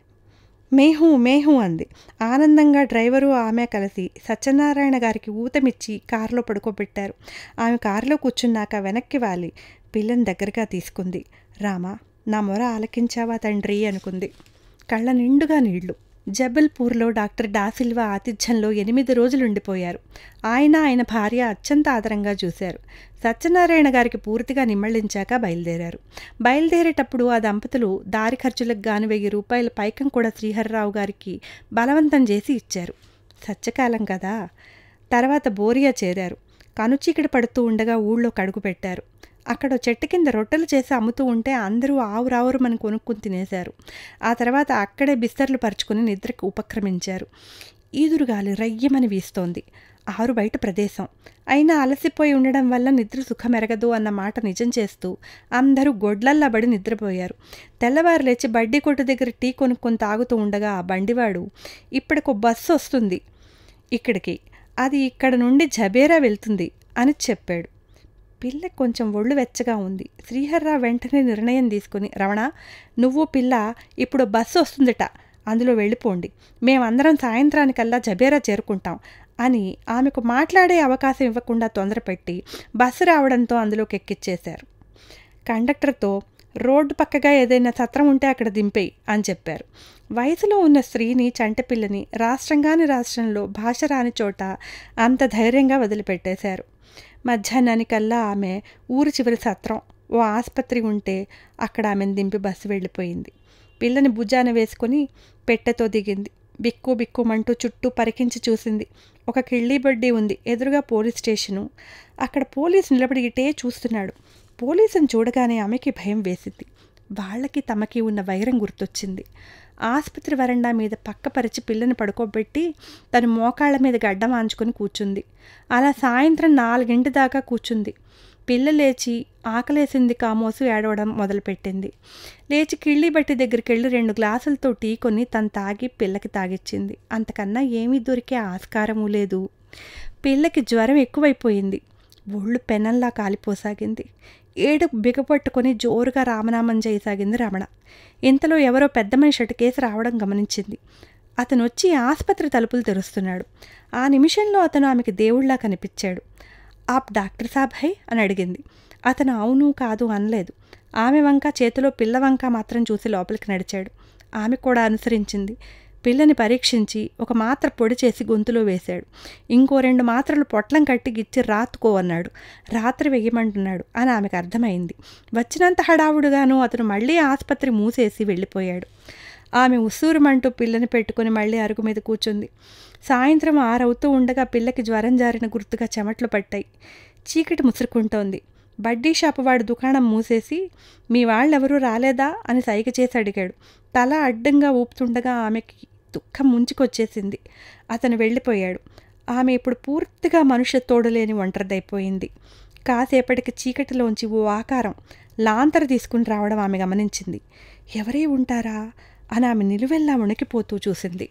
మేహు మేహు అంది ఆనందంగా డ్రైవరు ఆమె కలిసి సత్యనారాయణ గారికి ఊతమిచ్చి కారులో పడుకోబెట్టారు ఆమె కారులో కూర్చున్నాక వెనక్కి వాలి పిల్లని దగ్గరగా తీసుకుంది రామా నా మొర ఆలకించావా తండ్రి అనుకుంది కళ్ళ నిండుగా నీళ్లు జబల్పూర్లో డాక్టర్ డాసిల్వా ఆతిథ్యంలో ఎనిమిది రోజులు ఉండిపోయారు ఆయన ఆయన భార్య అత్యంత ఆదరంగా చూశారు సత్యనారాయణ గారికి పూర్తిగా నిమ్మళించాక బయలుదేరారు బయలుదేరేటప్పుడు ఆ దంపతులు దారి ఖర్చులకు గాను వెయ్యి రూపాయల పైకం కూడా శ్రీహర్రావు గారికి బలవంతం చేసి ఇచ్చారు సత్యకాలం కదా తర్వాత బోరియా చేరారు కనుచీకటి పడుతూ ఉండగా ఊళ్ళో కడుగు పెట్టారు అక్కడ చెట్టు కింద రొట్టెలు చేసి అమ్ముతూ ఉంటే అందరూ ఆవురావురు మనం కొనుక్కుని తినేశారు ఆ తర్వాత అక్కడే బిస్తర్లు పరుచుకుని నిద్రకు ఉపక్రమించారు ఈదురుగాలి రయ్యమని వీస్తోంది ఆరు బయట ప్రదేశం అయినా అలసిపోయి ఉండడం వల్ల నిద్ర సుఖమెరగదు అన్న మాట నిజం చేస్తూ అందరూ గొడ్లల్లా బడి నిద్రపోయారు తెల్లవారు లేచి బడ్డీ కొట్టు దగ్గర టీ కొనుక్కొని తాగుతూ ఉండగా ఆ బండివాడు ఇప్పటికో బస్సు వస్తుంది ఇక్కడికి అది ఇక్కడ నుండి జబేరా వెళ్తుంది అని చెప్పాడు పిల్ల కొంచెం ఒళ్ళు వెచ్చగా ఉంది శ్రీహర్రావు వెంటనే నిర్ణయం తీసుకుని రమణ నువ్వు పిల్ల ఇప్పుడు బస్సు వస్తుందట అందులో వెళ్ళిపోండి మేమందరం సాయంత్రానికల్లా జబేరా చేరుకుంటాం అని ఆమెకు మాట్లాడే అవకాశం ఇవ్వకుండా తొందరపెట్టి బస్సు రావడంతో అందులోకి ఎక్కిచ్చేశారు కండక్టర్తో రోడ్డు పక్కగా ఏదైనా సత్రం ఉంటే అక్కడ దింపేయి అని చెప్పారు వయసులో ఉన్న స్త్రీని చంటపిల్లని రాష్ట్రంగాని రాష్ట్రంలో భాష రాని చోట అంత ధైర్యంగా వదిలిపెట్టేశారు మధ్యాహ్నానికల్లా ఆమె ఊరు చివరి సత్రం ఓ ఆసుపత్రి ఉంటే అక్కడ ఆమెను దింపి బస్సు వెళ్ళిపోయింది పిల్లని భుజాన వేసుకుని పెట్టెతో దిగింది బిక్కు బిక్కుమంటూ చుట్టూ పరికించి చూసింది ఒక కిళ్ళీ బడ్డీ ఉంది ఎదురుగా పోలీస్ స్టేషను అక్కడ పోలీసు నిలబడి ఇటే చూస్తున్నాడు పోలీసుని చూడగానే ఆమెకి భయం వేసింది వాళ్ళకి తమకి ఉన్న వైరం గుర్తొచ్చింది ఆసుపత్రి వరండా మీద పక్కపరిచి పిల్లని పడుకోబెట్టి తను మోకాళ్ళ మీద గడ్డం ఆంచుకొని కూర్చుంది అలా సాయంత్రం నాలుగింటి దాకా కూర్చుంది పిల్ల లేచి ఆకలేసింది కామోసు ఏడవడం మొదలుపెట్టింది లేచి కిళ్ళి బట్టి దగ్గరికి వెళ్ళి రెండు గ్లాసులతో టీ కొని తను తాగి పిల్లకి తాగిచ్చింది అంతకన్నా ఏమీ దొరికే ఆస్కారము లేదు పిల్లకి జ్వరం ఎక్కువైపోయింది ఒళ్ళు పెనంలా కాలిపోసాగింది ఏడు బిగపట్టుకొని జోరుగా రామనామం చేయసాగింది రమణ ఇంతలో ఎవరో పెద్ద మనిషి అటు కేసు రావడం గమనించింది అతను వచ్చి ఆసుపత్రి తలుపులు తెరుస్తున్నాడు ఆ నిమిషంలో అతను ఆమెకి దేవుళ్లా కనిపించాడు ఆప్ డాక్టర్ సాబ్ హై అని అడిగింది అతను అవును కాదు అనలేదు ఆమె వంక చేతిలో పిల్ల వంక మాత్రం చూసి లోపలికి నడిచాడు ఆమె కూడా అనుసరించింది పిల్లని పరీక్షించి ఒక మాత్ర పొడి చేసి గొంతులో వేశాడు ఇంకో రెండు మాత్రలు పొట్లం కట్టి గిచ్చి రాత్తుకో అన్నాడు రాత్రి వెయ్యమంటున్నాడు అని ఆమెకు అర్థమైంది వచ్చినంత హడావుడుగాను అతను మళ్ళీ ఆసుపత్రి మూసేసి వెళ్ళిపోయాడు ఆమె ఉస్సూరుమంటూ పిల్లని పెట్టుకుని మళ్ళీ అరుగు మీద కూర్చుంది సాయంత్రం ఆరవుతూ ఉండగా పిల్లకి జ్వరం జారిన గుర్తుగా చెమట్లు పట్టాయి చీకటి ముసురుకుంటోంది బడ్డీ షాపు వాడు దుకాణం మూసేసి మీ వాళ్ళెవరూ రాలేదా అని సైగ చేసి అడిగాడు తల అడ్డంగా ఊపుతుండగా ఆమెకి దుఃఖం ముంచుకొచ్చేసింది అతను వెళ్ళిపోయాడు ఆమె ఇప్పుడు పూర్తిగా మనుష్య తోడలేని ఒంటరిదైపోయింది కాసేపటికి చీకటిలోంచి ఓ ఆకారం లాంతర తీసుకుని రావడం ఆమె గమనించింది ఎవరే ఉంటారా అని ఆమె నిలువెల్లా ఉణికిపోతూ చూసింది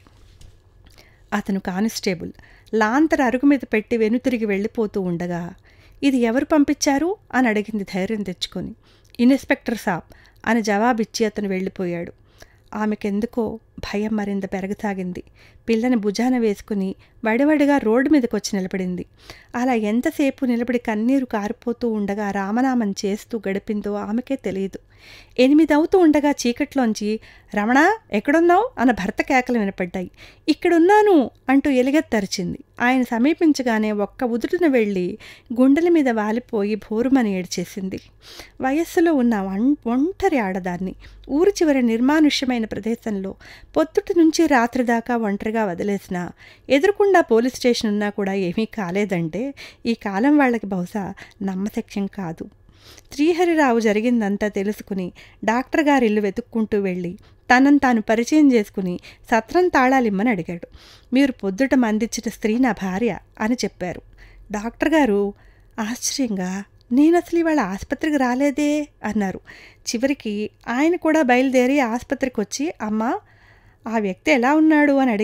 అతను కానిస్టేబుల్ లాంతర అరుగు మీద పెట్టి వెనుతిరిగి వెళ్ళిపోతూ ఉండగా ఇది ఎవరు పంపించారు అని అడిగింది ధైర్యం తెచ్చుకొని ఇన్స్పెక్టర్ సాబ్ అని జవాబిచ్చి అతను వెళ్ళిపోయాడు ఆమెకెందుకో భయం మరింత పెరగసాగింది పిల్లని భుజాన వేసుకుని వడివడిగా రోడ్డు మీదకి వచ్చి నిలబడింది అలా ఎంతసేపు నిలబడి కన్నీరు కారిపోతూ ఉండగా రామనామం చేస్తూ గడిపిందో ఆమెకే తెలియదు ఎనిమిదవుతూ ఉండగా చీకట్లోంచి రమణ ఎక్కడున్నావు అన్న భర్త కేకలు వినపడ్డాయి ఇక్కడున్నాను అంటూ ఎలుగెత్తరిచింది ఆయన సమీపించగానే ఒక్క ఉదుటిన వెళ్ళి గుండెల మీద వాలిపోయి భోరుమని ఏడ్చేసింది వయస్సులో ఉన్న ఒంటరి ఆడదాన్ని ఊరి చివరి నిర్మానుష్యమైన ప్రదేశంలో పొద్దుటి నుంచి రాత్రి దాకా ఒంటరిగా వదిలేసిన ఎదురుకుండా పోలీస్ స్టేషన్ ఉన్నా కూడా ఏమీ కాలేదంటే ఈ కాలం వాళ్ళకి బహుశా నమ్మశక్యం కాదు శ్రీహరిరావు జరిగిందంతా తెలుసుకుని డాక్టర్ గారి ఇల్లు వెతుక్కుంటూ వెళ్ళి తనను తాను పరిచయం చేసుకుని సత్రం తాళాలిమ్మని అడిగాడు మీరు పొద్దుట మందిచ్చిన స్త్రీ నా భార్య అని చెప్పారు డాక్టర్ గారు ఆశ్చర్యంగా నేను అసలు ఇవాళ ఆసుపత్రికి రాలేదే అన్నారు చివరికి ఆయన కూడా బయలుదేరి ఆసుపత్రికి వచ్చి అమ్మా ఆ వ్యక్తి ఎలా ఉన్నాడు అని అడిగి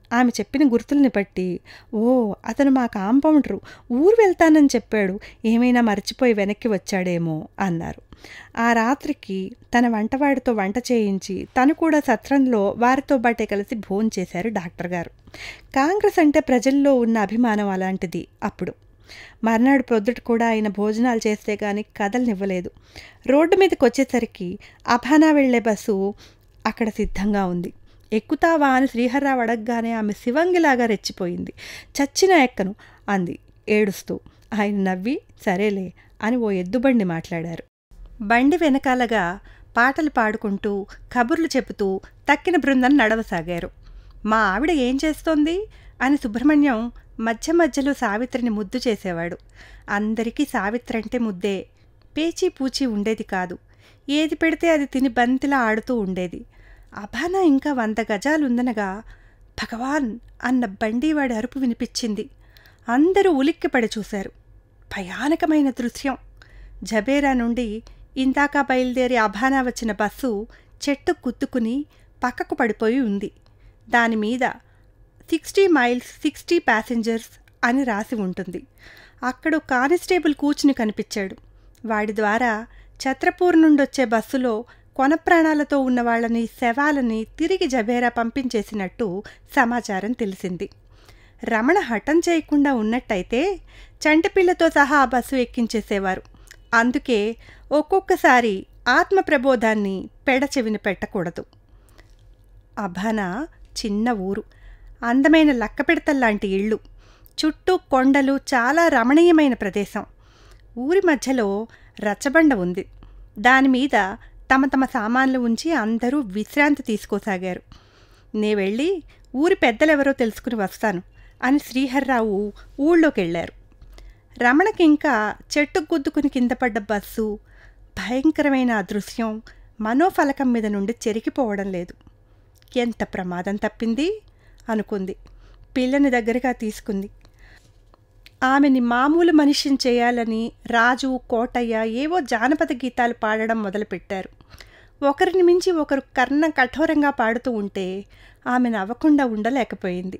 ఆమె చెప్పిన గుర్తుల్ని బట్టి ఓ అతను మా కాంపౌండరు ఊరు వెళ్తానని చెప్పాడు ఏమైనా మర్చిపోయి వెనక్కి వచ్చాడేమో అన్నారు ఆ రాత్రికి తన వంటవాడితో వంట చేయించి తను కూడా సత్రంలో వారితో బాటే కలిసి భోంచేశారు డాక్టర్ గారు కాంగ్రెస్ అంటే ప్రజల్లో ఉన్న అభిమానం అలాంటిది అప్పుడు మర్నాడు ప్రొద్దుట కూడా ఆయన భోజనాలు చేస్తే గాని కదలనివ్వలేదు రోడ్డు మీదకి వచ్చేసరికి అభానా వెళ్లే బస్సు అక్కడ సిద్ధంగా ఉంది ఎక్కుతావా అని శ్రీహర్రావు అడగగానే ఆమె శివంగిలాగా రెచ్చిపోయింది చచ్చిన ఎక్కను అంది ఏడుస్తూ ఆయన నవ్వి సరేలే అని ఓ ఎద్దుబండి మాట్లాడారు బండి వెనకాలగా పాటలు పాడుకుంటూ కబుర్లు చెబుతూ తక్కిన బృందం నడవసాగారు మా ఆవిడ ఏం చేస్తోంది అని సుబ్రహ్మణ్యం మధ్య మధ్యలో సావిత్రిని ముద్దు చేసేవాడు అందరికీ సావిత్రి అంటే ముద్దే పేచీ పూచి ఉండేది కాదు ఏది పెడితే అది తిని బంతిలా ఆడుతూ ఉండేది అభానా ఇంకా వంద గజాలుందనగా భగవాన్ అన్న బండివాడి అరుపు వినిపించింది అందరూ ఉలిక్కిపడి చూశారు భయానకమైన దృశ్యం జబేరా నుండి ఇందాక బయలుదేరి అభానా వచ్చిన బస్సు చెట్టు కుత్తుకుని పక్కకు పడిపోయి ఉంది దానిమీద సిక్స్టీ మైల్స్ సిక్స్టీ ప్యాసింజర్స్ అని రాసి ఉంటుంది అక్కడ కానిస్టేబుల్ కూర్చుని కనిపించాడు వాడి ద్వారా ఛత్రపూర్ నుండి వచ్చే బస్సులో కొన ప్రాణాలతో ఉన్న వాళ్ళని శవాలని తిరిగి జబేరా పంపించేసినట్టు సమాచారం తెలిసింది రమణ హఠం చేయకుండా ఉన్నట్టయితే చంటిపిల్లతో సహా ఆ బస్సు ఎక్కించేసేవారు అందుకే ఒక్కొక్కసారి ఆత్మ ప్రబోధాన్ని పెడచెవిన పెట్టకూడదు అభానా చిన్న ఊరు అందమైన లక్కపెడతల్లాంటి ఇళ్ళు చుట్టూ కొండలు చాలా రమణీయమైన ప్రదేశం ఊరి మధ్యలో రచ్చబండ ఉంది దానిమీద తమ తమ సామాన్లు ఉంచి అందరూ విశ్రాంతి తీసుకోసాగారు నే వెళ్ళి ఊరి పెద్దలెవరో తెలుసుకుని వస్తాను అని శ్రీహర్రావు ఊళ్ళోకి వెళ్ళారు రమణకి ఇంకా చెట్టు గుద్దుకుని కింద పడ్డ బస్సు భయంకరమైన ఆ దృశ్యం మనోఫలకం మీద నుండి చెరికిపోవడం లేదు ఎంత ప్రమాదం తప్పింది అనుకుంది పిల్లని దగ్గరగా తీసుకుంది ఆమెని మామూలు మనిషిని చేయాలని రాజు కోటయ్య ఏవో జానపద గీతాలు పాడడం మొదలుపెట్టారు ఒకరిని మించి ఒకరు కర్ణ కఠోరంగా పాడుతూ ఉంటే ఆమె నవ్వకుండా ఉండలేకపోయింది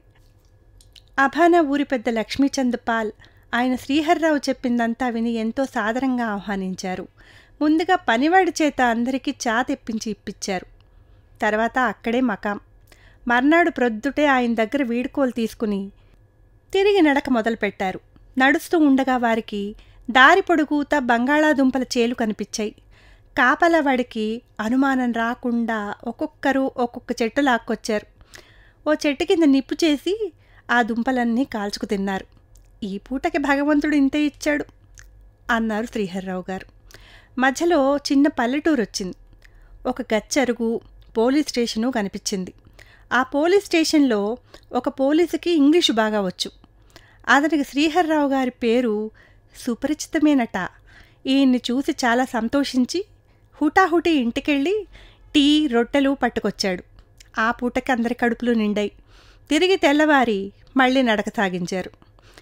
అభానా ఊరి పెద్ద లక్ష్మీచంద్ పాల్ ఆయన శ్రీహర్రావు చెప్పిందంతా విని ఎంతో సాదరంగా ఆహ్వానించారు ముందుగా పనివాడి చేత అందరికీ చా తెప్పించి ఇప్పించారు తర్వాత అక్కడే మకాం మర్నాడు ప్రొద్దుటే ఆయన దగ్గర వీడుకోలు తీసుకుని తిరిగి నడక మొదలుపెట్టారు నడుస్తూ ఉండగా వారికి దారి పొడుగుతా బంగాళాదుంపల చేలు కనిపించాయి కాపలవాడికి అనుమానం రాకుండా ఒక్కొక్కరు ఒక్కొక్క చెట్టు లాక్కొచ్చారు ఓ చెట్టు కింద నిప్పు చేసి ఆ దుంపలన్నీ కాల్చుకు తిన్నారు ఈ పూటకి భగవంతుడు ఇంతే ఇచ్చాడు అన్నారు శ్రీహర్రావు గారు మధ్యలో చిన్న పల్లెటూరు వచ్చింది ఒక గచ్చరుగు పోలీస్ స్టేషను కనిపించింది ఆ పోలీస్ స్టేషన్లో ఒక పోలీసుకి ఇంగ్లీషు బాగా వచ్చు అతనికి శ్రీహర్రావు గారి పేరు సుపరిచితమేనట ఈయన్ని చూసి చాలా సంతోషించి హుటాహుటి ఇంటికెళ్ళి టీ రొట్టెలు పట్టుకొచ్చాడు ఆ పూటకి అందరి కడుపులు నిండాయి తిరిగి తెల్లవారి మళ్ళీ నడక సాగించారు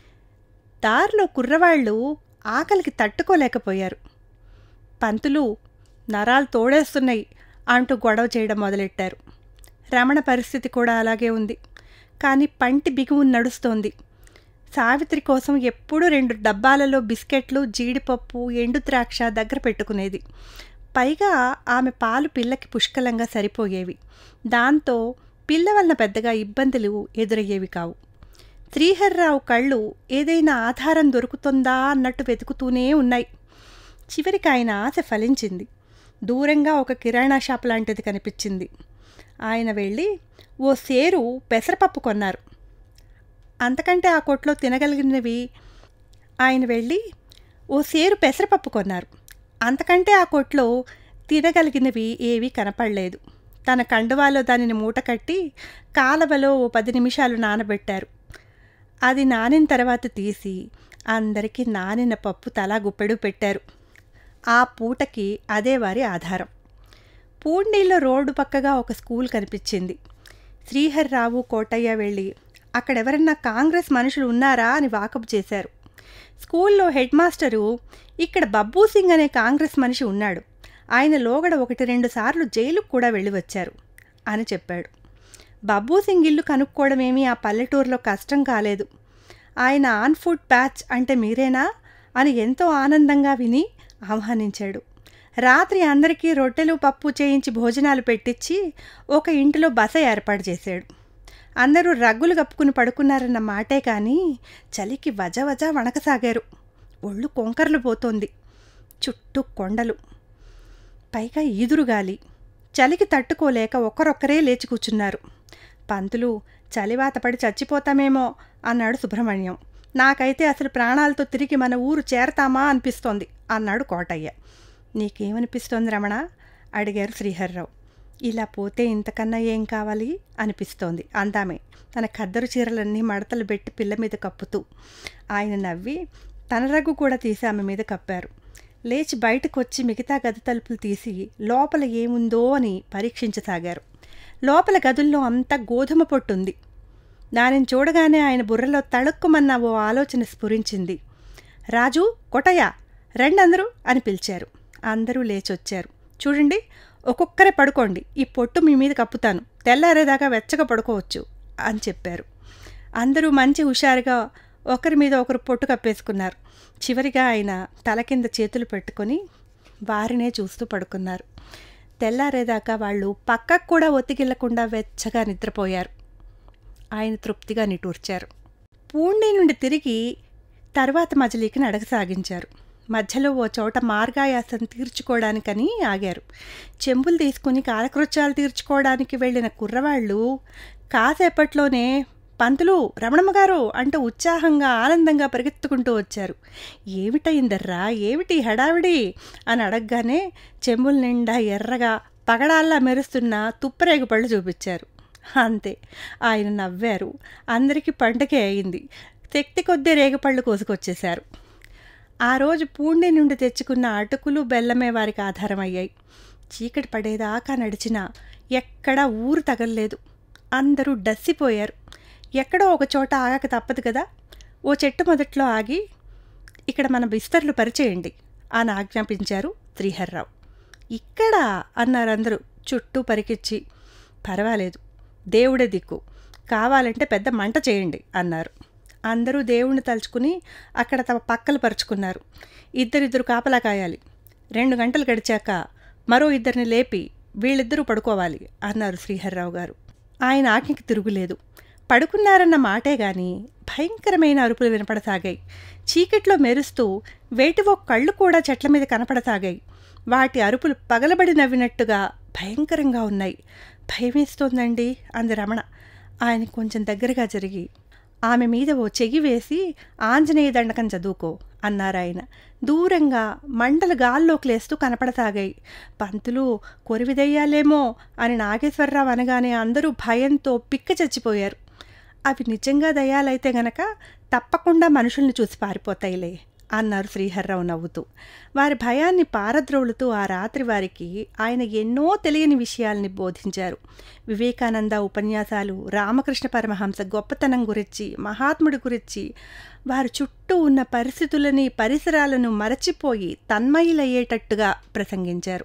దారిలో కుర్రవాళ్ళు ఆకలికి తట్టుకోలేకపోయారు పంతులు నరాలు తోడేస్తున్నాయి అంటూ గొడవ చేయడం మొదలెట్టారు రమణ పరిస్థితి కూడా అలాగే ఉంది కానీ పంటి బిగువు నడుస్తోంది సావిత్రి కోసం ఎప్పుడూ రెండు డబ్బాలలో బిస్కెట్లు జీడిపప్పు ఎండు ద్రాక్ష దగ్గర పెట్టుకునేది పైగా ఆమె పాలు పిల్లకి పుష్కలంగా సరిపోయేవి దాంతో పిల్ల వలన పెద్దగా ఇబ్బందులు ఎదురయ్యేవి కావు శ్రీహర్రావు కళ్ళు ఏదైనా ఆధారం దొరుకుతుందా అన్నట్టు వెతుకుతూనే ఉన్నాయి చివరికి ఆయన ఆశ ఫలించింది దూరంగా ఒక కిరాణా షాప్ లాంటిది కనిపించింది ఆయన వెళ్ళి ఓ సేరు పెసరపప్పు కొన్నారు అంతకంటే ఆ కొట్లో తినగలిగినవి ఆయన వెళ్ళి ఓ సేరు పెసరపప్పు కొన్నారు అంతకంటే ఆ కొట్లో తినగలిగినవి ఏవీ కనపడలేదు తన కండువాలో దానిని మూట కట్టి కాలవలో ఓ పది నిమిషాలు నానబెట్టారు అది నానిన తర్వాత తీసి అందరికీ నానిన పప్పు తలా గుప్పెడు పెట్టారు ఆ పూటకి అదే వారి ఆధారం పూండీలో రోడ్డు పక్కగా ఒక స్కూల్ కనిపించింది శ్రీహర్రావు కోటయ్య వెళ్ళి అక్కడెవరన్నా కాంగ్రెస్ మనుషులు ఉన్నారా అని వాకపు చేశారు స్కూల్లో హెడ్ మాస్టరు ఇక్కడ బబ్బూ సింగ్ అనే కాంగ్రెస్ మనిషి ఉన్నాడు ఆయన లోగడ ఒకటి రెండు సార్లు జైలుకు కూడా వెళ్ళి వచ్చారు అని చెప్పాడు బబ్బూ సింగ్ ఇల్లు కనుక్కోవడమేమీ ఆ పల్లెటూరులో కష్టం కాలేదు ఆయన ఆన్ ఫుడ్ బ్యాచ్ అంటే మీరేనా అని ఎంతో ఆనందంగా విని ఆహ్వానించాడు రాత్రి అందరికీ రొట్టెలు పప్పు చేయించి భోజనాలు పెట్టించి ఒక ఇంటిలో బస ఏర్పాటు చేశాడు అందరూ రగ్గులు కప్పుకుని పడుకున్నారన్న మాటే కానీ చలికి వజ వజ వణకసాగారు ఒళ్ళు కొంకర్లు పోతోంది చుట్టూ కొండలు పైగా ఈదురుగాలి చలికి తట్టుకోలేక ఒకరొక్కరే లేచి కూర్చున్నారు పంతులు చలివాత పడి చచ్చిపోతామేమో అన్నాడు సుబ్రహ్మణ్యం నాకైతే అసలు ప్రాణాలతో తిరిగి మన ఊరు చేరతామా అనిపిస్తోంది అన్నాడు కోటయ్య నీకేమనిపిస్తోంది రమణ అడిగారు శ్రీహర్రావు ఇలా పోతే ఇంతకన్నా ఏం కావాలి అనిపిస్తోంది అందామే తన ఖద్దరు చీరలన్నీ మడతలు పెట్టి పిల్ల మీద కప్పుతూ ఆయన నవ్వి తన రగ్గు కూడా తీసి ఆమె మీద కప్పారు లేచి బయటకు వచ్చి మిగతా గది తలుపులు తీసి లోపల ఏముందో అని పరీక్షించసాగారు లోపల గదుల్లో అంతా గోధుమ పొట్టుంది దానిని చూడగానే ఆయన బుర్రలో తళుక్కుమన్న ఓ ఆలోచన స్ఫురించింది రాజు కొటయ్య రండి అందరూ అని పిలిచారు అందరూ లేచొచ్చారు చూడండి ఒక్కొక్కరే పడుకోండి ఈ పొట్టు మీ మీద కప్పుతాను తెల్లారేదాకా వెచ్చగా పడుకోవచ్చు అని చెప్పారు అందరూ మంచి హుషారుగా ఒకరి మీద ఒకరు పొట్టు కప్పేసుకున్నారు చివరిగా ఆయన తల కింద చేతులు పెట్టుకొని వారినే చూస్తూ పడుకున్నారు తెల్లారేదాకా వాళ్ళు పక్కకు కూడా ఒత్తిగిల్లకుండా వెచ్చగా నిద్రపోయారు ఆయన తృప్తిగా నిటూర్చారు పూండి నుండి తిరిగి తర్వాత మజిలీకి నడక సాగించారు మధ్యలో ఓ చోట మార్గాయాసం తీర్చుకోవడానికని ఆగారు చెంబులు తీసుకుని కాలకృత్యాలు తీర్చుకోవడానికి వెళ్ళిన కుర్రవాళ్ళు కాసేపట్లోనే పంతులు రమణమ్మ గారు అంటూ ఉత్సాహంగా ఆనందంగా పరిగెత్తుకుంటూ వచ్చారు ఏమిటయిందర్రా ఏమిటి హడావిడి అని అడగగానే చెంబుల నిండా ఎర్రగా పగడాల్లా మెరుస్తున్న తుప్పరేగు పళ్ళు చూపించారు అంతే ఆయన నవ్వారు అందరికీ పండగే అయింది శక్తి కొద్దీ రేగపళ్ళు కోసుకొచ్చేశారు ఆ రోజు పూండి నుండి తెచ్చుకున్న అటుకులు బెల్లమే వారికి ఆధారమయ్యాయి చీకటి పడేదాకా నడిచినా ఎక్కడా ఊరు తగలలేదు అందరూ డస్సిపోయారు ఎక్కడో ఒక చోట ఆగక తప్పదు కదా ఓ చెట్టు మొదట్లో ఆగి ఇక్కడ మన బిస్తర్లు పరిచేయండి అని ఆజ్ఞాపించారు శ్రీహర్రావు ఇక్కడ అన్నారు అందరూ చుట్టూ పరికిచ్చి పర్వాలేదు దేవుడే దిక్కు కావాలంటే పెద్ద మంట చేయండి అన్నారు అందరూ దేవుణ్ణి తలుచుకుని అక్కడ తమ పక్కలు పరుచుకున్నారు ఇద్దరిద్దరు కాపలా కాయాలి రెండు గంటలు గడిచాక మరో ఇద్దరిని లేపి వీళ్ళిద్దరూ పడుకోవాలి అన్నారు శ్రీహర్రావు గారు ఆయన ఆజ్ఞకి తిరుగులేదు పడుకున్నారన్న మాటే గాని భయంకరమైన అరుపులు వినపడసాగాయి చీకట్లో మెరుస్తూ వేటివో కళ్ళు కూడా చెట్ల మీద కనపడసాగాయి వాటి అరుపులు పగలబడి నవ్వినట్టుగా భయంకరంగా ఉన్నాయి భయమేస్తోందండి అంది రమణ ఆయన కొంచెం దగ్గరగా జరిగి ఆమె మీద ఓ చెయ్యి వేసి ఆంజనేయ దండకం చదువుకో అన్నారాయన దూరంగా మంటలు గాల్లోకి లేస్తూ కనపడసాగాయి పంతులు కొరివిదయ్యాలేమో అని నాగేశ్వరరావు అనగానే అందరూ భయంతో పిక్క చచ్చిపోయారు అవి నిజంగా దయ్యాలైతే గనక తప్పకుండా మనుషుల్ని చూసి పారిపోతాయిలే అన్నారు శ్రీహర్రావు నవ్వుతూ వారి భయాన్ని పారద్రోలుతూ ఆ రాత్రి వారికి ఆయన ఎన్నో తెలియని విషయాల్ని బోధించారు వివేకానంద ఉపన్యాసాలు రామకృష్ణ పరమహంస గొప్పతనం గురించి మహాత్ముడి గురించి వారు చుట్టూ ఉన్న పరిస్థితులని పరిసరాలను మరచిపోయి తన్మయులయ్యేటట్టుగా ప్రసంగించారు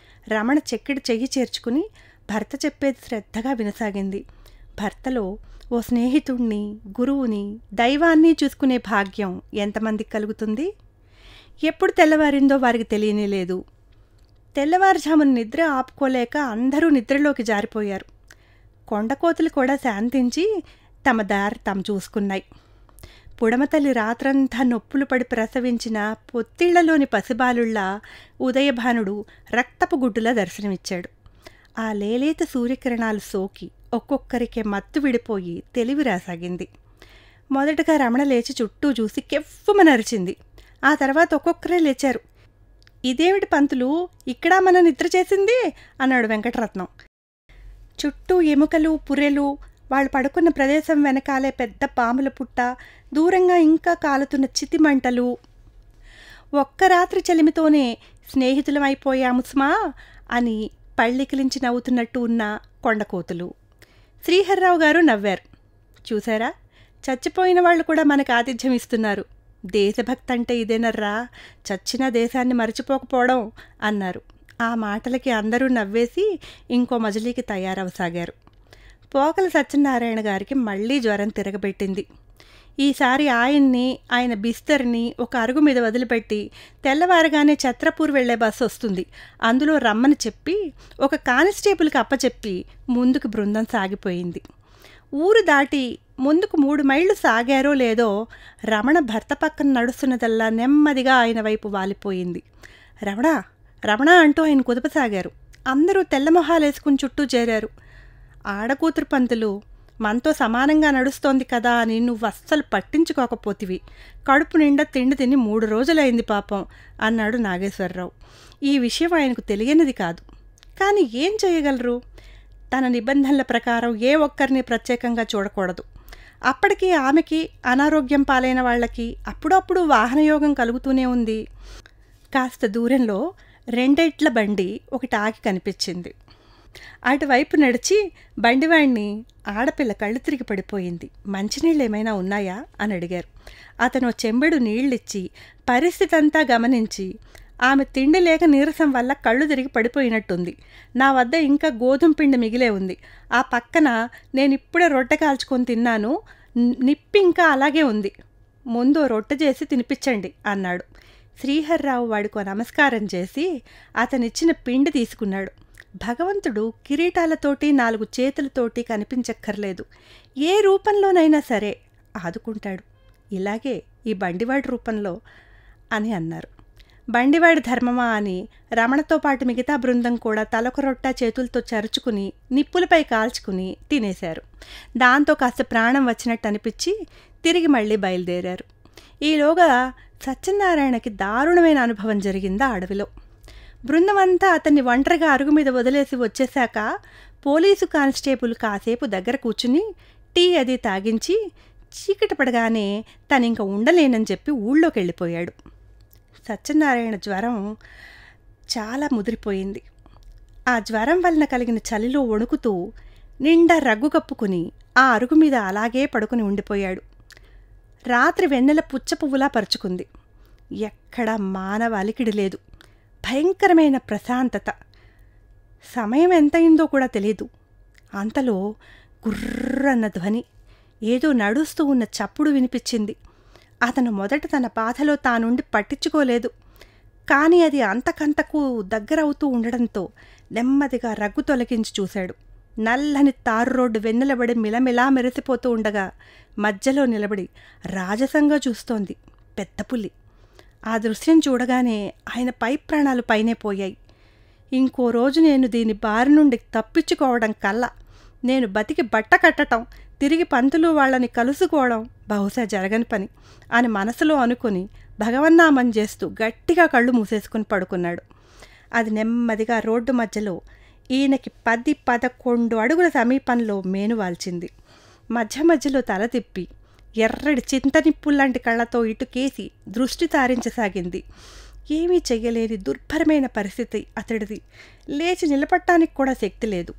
రమణ చెక్కిడి చెయ్యి చేర్చుకుని భర్త చెప్పేది శ్రద్ధగా వినసాగింది భర్తలో ఓ స్నేహితుణ్ణి గురువుని దైవాన్ని చూసుకునే భాగ్యం ఎంతమందికి కలుగుతుంది ఎప్పుడు తెల్లవారిందో వారికి తెలియనే లేదు తెల్లవారుజామున నిద్ర ఆపుకోలేక అందరూ నిద్రలోకి జారిపోయారు కొండకోతులు కూడా శాంతించి తమ దారి తాము చూసుకున్నాయి పుడమతల్లి రాత్రంతా నొప్పులు పడి ప్రసవించిన పొత్తిళ్లలోని పసిబాలుళ్ళ ఉదయభానుడు రక్తపు గుడ్డులా దర్శనమిచ్చాడు ఆ లేలేత సూర్యకిరణాలు సోకి ఒక్కొక్కరికే మత్తు విడిపోయి తెలివి రాసాగింది మొదటగా రమణ లేచి చుట్టూ చూసి కెవ్వుమనరిచింది ఆ తర్వాత ఒక్కొక్కరే లేచారు ఇదేమిటి పంతులు ఇక్కడ మన నిద్ర చేసింది అన్నాడు వెంకటరత్నం చుట్టూ ఎముకలు పుర్రెలు వాళ్ళు పడుకున్న ప్రదేశం వెనకాలే పెద్ద పాముల పుట్ట దూరంగా ఇంకా కాలుతున్న చితిమంటలు ఒక్క రాత్రి చలిమితోనే స్నేహితులమైపోయాము స్మా అని పళ్ళికిలించి నవ్వుతున్నట్టు ఉన్న కొండకోతులు శ్రీహర్రావు గారు నవ్వారు చూసారా చచ్చిపోయిన వాళ్ళు కూడా మనకు ఆతిథ్యం ఇస్తున్నారు దేశభక్తి అంటే ఇదేనర్రా చచ్చిన దేశాన్ని మరచిపోకపోవడం అన్నారు ఆ మాటలకి అందరూ నవ్వేసి ఇంకో మజిలీకి తయారవసాగారు పోకల సత్యనారాయణ గారికి మళ్ళీ జ్వరం తిరగబెట్టింది ఈసారి ఆయన్ని ఆయన బిస్తర్ని ఒక అరుగు మీద వదిలిపెట్టి తెల్లవారగానే ఛత్రపూర్ వెళ్లే బస్సు వస్తుంది అందులో రమ్మని చెప్పి ఒక కానిస్టేబుల్కి అప్పచెప్పి ముందుకు బృందం సాగిపోయింది ఊరు దాటి ముందుకు మూడు మైళ్ళు సాగారో లేదో రమణ భర్త పక్కన నడుస్తున్నదల్లా నెమ్మదిగా ఆయన వైపు వాలిపోయింది రమణ రమణ అంటూ ఆయన కుదపసాగారు అందరూ తెల్లమొహాలేసుకుని చుట్టూ చేరారు ఆడకూతురు పంతులు మనతో సమానంగా నడుస్తోంది కదా అని నువ్వు అస్సలు పట్టించుకోకపోతివి కడుపు నిండా తిండి తిని మూడు రోజులైంది పాపం అన్నాడు నాగేశ్వరరావు ఈ విషయం ఆయనకు తెలియనిది కాదు కానీ ఏం చేయగలరు తన నిబంధనల ప్రకారం ఏ ఒక్కరిని ప్రత్యేకంగా చూడకూడదు అప్పటికి ఆమెకి అనారోగ్యం పాలైన వాళ్ళకి అప్పుడప్పుడు వాహనయోగం కలుగుతూనే ఉంది కాస్త దూరంలో రెండెట్ల బండి ఒకటి ఆగి కనిపించింది అటువైపు నడిచి బండివాణ్ణి ఆడపిల్ల కళ్ళు తిరిగి పడిపోయింది మంచినీళ్ళు ఏమైనా ఉన్నాయా అని అడిగారు అతను చెంబెడు నీళ్ళిచ్చి పరిస్థితి అంతా గమనించి ఆమె తిండి లేక నీరసం వల్ల కళ్ళు తిరిగి పడిపోయినట్టుంది నా వద్ద ఇంకా గోధుమ పిండి మిగిలే ఉంది ఆ పక్కన నేను ఇప్పుడే రొట్టె కాల్చుకొని తిన్నాను నిప్పి ఇంకా అలాగే ఉంది ముందు రొట్టె చేసి తినిపించండి అన్నాడు శ్రీహర్రావు వాడికో నమస్కారం చేసి అతనిచ్చిన పిండి తీసుకున్నాడు భగవంతుడు కిరీటాలతోటి నాలుగు చేతులతోటి కనిపించక్కర్లేదు ఏ రూపంలోనైనా సరే ఆదుకుంటాడు ఇలాగే ఈ బండివాడి రూపంలో అని అన్నారు బండివాడి ధర్మమా అని రమణతో పాటు మిగతా బృందం కూడా తలొక రొట్ట చేతులతో చరుచుకుని నిప్పులపై కాల్చుకుని తినేశారు దాంతో కాస్త ప్రాణం వచ్చినట్టు అనిపించి తిరిగి మళ్ళీ బయలుదేరారు ఈలోగా సత్యనారాయణకి దారుణమైన అనుభవం జరిగిందా అడవిలో బృందమంతా అతన్ని ఒంటరిగా అరుగు మీద వదిలేసి వచ్చేశాక పోలీసు కానిస్టేబుల్ కాసేపు దగ్గర కూర్చుని టీ అది తాగించి చీకటి పడగానే తనింక ఉండలేనని చెప్పి ఊళ్ళోకి వెళ్ళిపోయాడు సత్యనారాయణ జ్వరం చాలా ముదిరిపోయింది ఆ జ్వరం వలన కలిగిన చలిలో వణుకుతూ నిండా రగ్గు కప్పుకుని ఆ అరుగు మీద అలాగే పడుకుని ఉండిపోయాడు రాత్రి వెన్నెల పుచ్చ పువ్వులా పరుచుకుంది ఎక్కడ మానవ అలికిడి లేదు భయంకరమైన ప్రశాంతత సమయం ఎంతయిందో కూడా తెలియదు అంతలో గుర్రన్న ధ్వని ఏదో నడుస్తూ ఉన్న చప్పుడు వినిపించింది అతను మొదట తన బాధలో తానుండి పట్టించుకోలేదు కానీ అది అంతకంతకు దగ్గరవుతూ ఉండడంతో నెమ్మదిగా రగ్గు తొలగించి చూశాడు నల్లని తారు రోడ్డు వెన్నెలబడి మిలమిలా మెరిసిపోతూ ఉండగా మధ్యలో నిలబడి రాజసంగా చూస్తోంది పెద్ద పులి ఆ దృశ్యం చూడగానే ఆయన పై ప్రాణాలు పైనే పోయాయి ఇంకో రోజు నేను దీని బారి నుండి తప్పించుకోవడం కల్లా నేను బతికి బట్ట కట్టటం తిరిగి పంతులు వాళ్ళని కలుసుకోవడం బహుశా జరగని పని అని మనసులో అనుకుని భగవన్నామం చేస్తూ గట్టిగా కళ్ళు మూసేసుకుని పడుకున్నాడు అది నెమ్మదిగా రోడ్డు మధ్యలో ఈయనకి పది పదకొండు అడుగుల సమీపంలో మేనువాల్చింది మధ్య మధ్యలో తల తిప్పి ఎర్రడి చింతనిప్పుల్లాంటి కళ్ళతో ఇటుకేసి దృష్టి సారించసాగింది ఏమీ చెయ్యలేని దుర్భరమైన పరిస్థితి అతడిది లేచి నిలబడటానికి కూడా శక్తి లేదు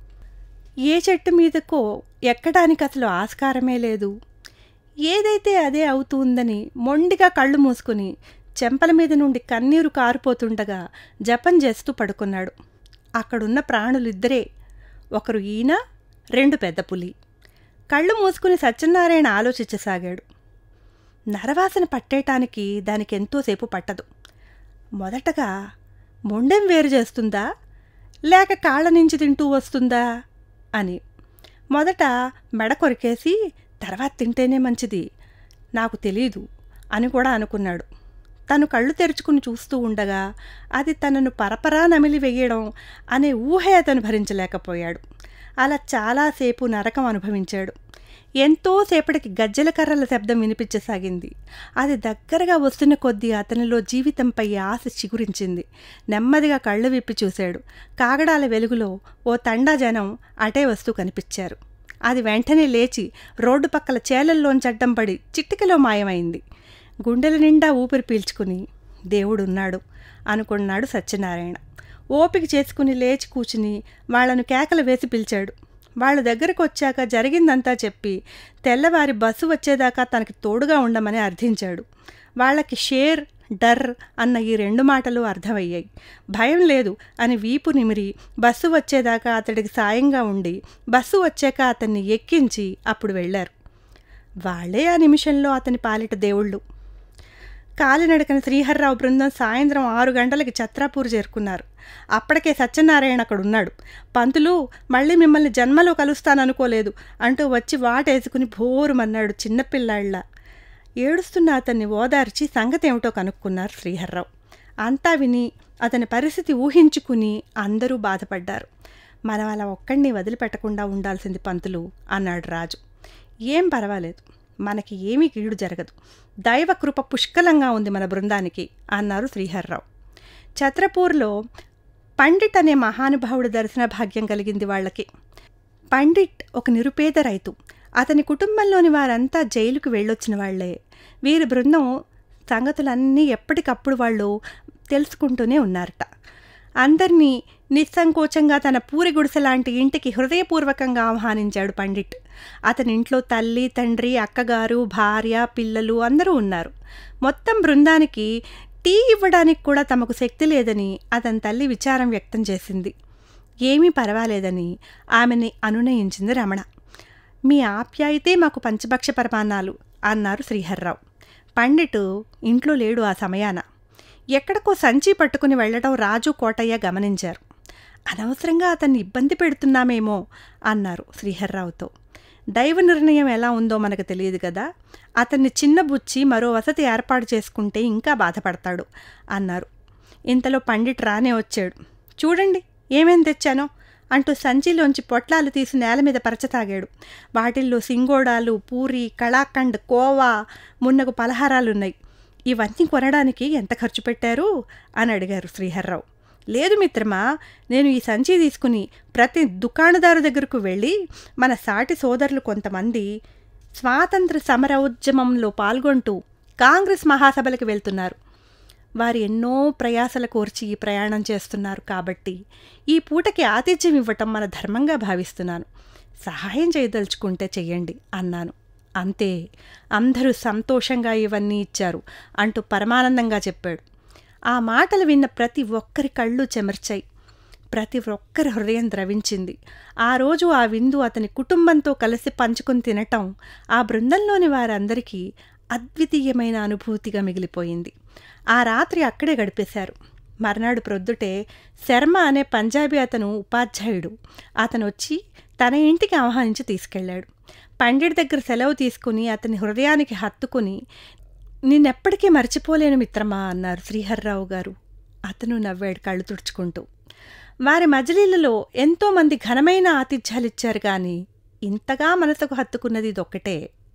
ఏ చెట్టు మీదకో ఎక్కడానికి అసలు ఆస్కారమే లేదు ఏదైతే అదే అవుతుందని మొండిగా కళ్ళు మూసుకుని చెంపల మీద నుండి కన్నీరు కారిపోతుండగా జపం చేస్తూ పడుకున్నాడు అక్కడున్న ప్రాణులిద్దరే ఒకరు ఈయన రెండు పెద్ద పులి కళ్ళు మూసుకుని సత్యనారాయణ ఆలోచించసాగాడు నరవాసన పట్టేయటానికి దానికి ఎంతోసేపు పట్టదు మొదటగా మొండెం వేరు చేస్తుందా లేక కాళ్ళ నుంచి తింటూ వస్తుందా అని మొదట మెడ కొరికేసి తర్వాత తింటేనే మంచిది నాకు తెలీదు అని కూడా అనుకున్నాడు తను కళ్ళు తెరుచుకుని చూస్తూ ఉండగా అది తనను పరపరా నమిలి వెయ్యడం అనే ఊహే అతను భరించలేకపోయాడు అలా చాలాసేపు నరకం అనుభవించాడు ఎంతోసేపటికి గజ్జెల కర్రల శబ్దం వినిపించసాగింది అది దగ్గరగా వస్తున్న కొద్దీ అతనిలో జీవితంపై ఆశ చిగురించింది నెమ్మదిగా కళ్ళు విప్పి చూశాడు కాగడాల వెలుగులో ఓ తండా జనం అటే వస్తూ కనిపించారు అది వెంటనే లేచి రోడ్డు పక్కల చేలల్లోంచడ్డం పడి చిట్టికలో మాయమైంది గుండెల నిండా ఊపిరి పీల్చుకుని దేవుడున్నాడు అనుకున్నాడు సత్యనారాయణ ఓపిక చేసుకుని లేచి కూర్చుని వాళ్లను కేకలు వేసి పిలిచాడు వాళ్ళ దగ్గరకు వచ్చాక జరిగిందంతా చెప్పి తెల్లవారి బస్సు వచ్చేదాకా తనకి తోడుగా ఉండమని అర్థించాడు వాళ్ళకి షేర్ డర్ అన్న ఈ రెండు మాటలు అర్థమయ్యాయి భయం లేదు అని వీపు నిమిరి బస్సు వచ్చేదాకా అతడికి సాయంగా ఉండి బస్సు వచ్చాక అతన్ని ఎక్కించి అప్పుడు వెళ్ళారు వాళ్లే ఆ నిమిషంలో అతని పాలిట దేవుళ్ళు కాలినడకన శ్రీహర్రావు బృందం సాయంత్రం ఆరు గంటలకి ఛత్రాపూర్ చేరుకున్నారు అప్పటికే సత్యనారాయణ అక్కడ ఉన్నాడు పంతులు మళ్ళీ మిమ్మల్ని జన్మలో కలుస్తాననుకోలేదు అంటూ వచ్చి వాటేసుకుని భోరుమన్నాడు చిన్నపిల్లాళ్ళ ఏడుస్తున్న అతన్ని ఓదార్చి సంగతి ఏమిటో కనుక్కున్నారు శ్రీహర్రావు అంతా విని అతని పరిస్థితి ఊహించుకుని అందరూ బాధపడ్డారు మనం అలా ఒక్కడిని వదిలిపెట్టకుండా ఉండాల్సింది పంతులు అన్నాడు రాజు ఏం పర్వాలేదు మనకి ఏమీ కీడు జరగదు దైవ కృప పుష్కలంగా ఉంది మన బృందానికి అన్నారు శ్రీహర్రావు ఛత్రపూర్లో పండిట్ అనే మహానుభావుడు దర్శన భాగ్యం కలిగింది వాళ్ళకి పండిట్ ఒక నిరుపేద రైతు అతని కుటుంబంలోని వారంతా జైలుకు వెళ్ళొచ్చిన వాళ్లే వీరి బృందం సంగతులన్నీ ఎప్పటికప్పుడు వాళ్ళు తెలుసుకుంటూనే ఉన్నారట అందరినీ నిస్సంకోచంగా తన పూరి గుడిసె లాంటి ఇంటికి హృదయపూర్వకంగా ఆహ్వానించాడు పండిట్ అతని ఇంట్లో తల్లి తండ్రి అక్కగారు భార్య పిల్లలు అందరూ ఉన్నారు మొత్తం బృందానికి టీ ఇవ్వడానికి కూడా తమకు శక్తి లేదని అతని తల్లి విచారం వ్యక్తం చేసింది ఏమీ పర్వాలేదని ఆమెని అనునయించింది రమణ మీ ఆప్యాయితే మాకు పంచభక్ష పరమాన్నాలు అన్నారు శ్రీహర్రావు పండిటు ఇంట్లో లేడు ఆ సమయాన ఎక్కడికో సంచి పట్టుకుని వెళ్లడం రాజు కోటయ్య గమనించారు అనవసరంగా అతన్ని ఇబ్బంది పెడుతున్నామేమో అన్నారు శ్రీహర్రావుతో దైవ నిర్ణయం ఎలా ఉందో మనకు తెలియదు కదా అతన్ని చిన్నబుచ్చి మరో వసతి ఏర్పాటు చేసుకుంటే ఇంకా బాధపడతాడు అన్నారు ఇంతలో పండిట్ రానే వచ్చాడు చూడండి ఏమేం తెచ్చానో అంటూ సంచిలోంచి పొట్లాలు తీసి నేల మీద పరచతాగాడు వాటిల్లో సింగోడాలు పూరి కళాఖండ్ కోవా మున్నగు పలహారాలున్నాయి ఇవన్నీ కొనడానికి ఎంత ఖర్చు పెట్టారు అని అడిగారు శ్రీహర్రావు లేదు మిత్రమా నేను ఈ సంచి తీసుకుని ప్రతి దుకాణదారు దగ్గరకు వెళ్ళి మన సాటి సోదరులు కొంతమంది స్వాతంత్ర సమరోద్యమంలో పాల్గొంటూ కాంగ్రెస్ మహాసభలకు వెళ్తున్నారు వారు ఎన్నో ప్రయాసల కోర్చి ఈ ప్రయాణం చేస్తున్నారు కాబట్టి ఈ పూటకి ఆతిథ్యం ఇవ్వటం మన ధర్మంగా భావిస్తున్నాను సహాయం చేయదలుచుకుంటే చెయ్యండి అన్నాను అంతే అందరూ సంతోషంగా ఇవన్నీ ఇచ్చారు అంటూ పరమానందంగా చెప్పాడు ఆ మాటలు విన్న ప్రతి ఒక్కరి కళ్ళు చెమర్చాయి ప్రతి ఒక్కరి హృదయం ద్రవించింది ఆ రోజు ఆ విందు అతని కుటుంబంతో కలిసి పంచుకుని తినటం ఆ బృందంలోని వారందరికీ అద్వితీయమైన అనుభూతిగా మిగిలిపోయింది ఆ రాత్రి అక్కడే గడిపేశారు మర్నాడు ప్రొద్దుటే శర్మ అనే పంజాబీ అతను ఉపాధ్యాయుడు అతను వచ్చి తన ఇంటికి ఆహ్వానించి తీసుకెళ్ళాడు పండిట్ దగ్గర సెలవు తీసుకుని అతని హృదయానికి హత్తుకుని నిన్నెప్పటికీ మర్చిపోలేను మిత్రమా అన్నారు శ్రీహర్రావు గారు అతను నవ్వాడు కళ్ళు తుడుచుకుంటూ వారి మజిలీలలో ఎంతోమంది ఘనమైన ఆతిథ్యాలిచ్చారు కానీ ఇంతగా మనసుకు హత్తుకున్నది ఇదొక్కటే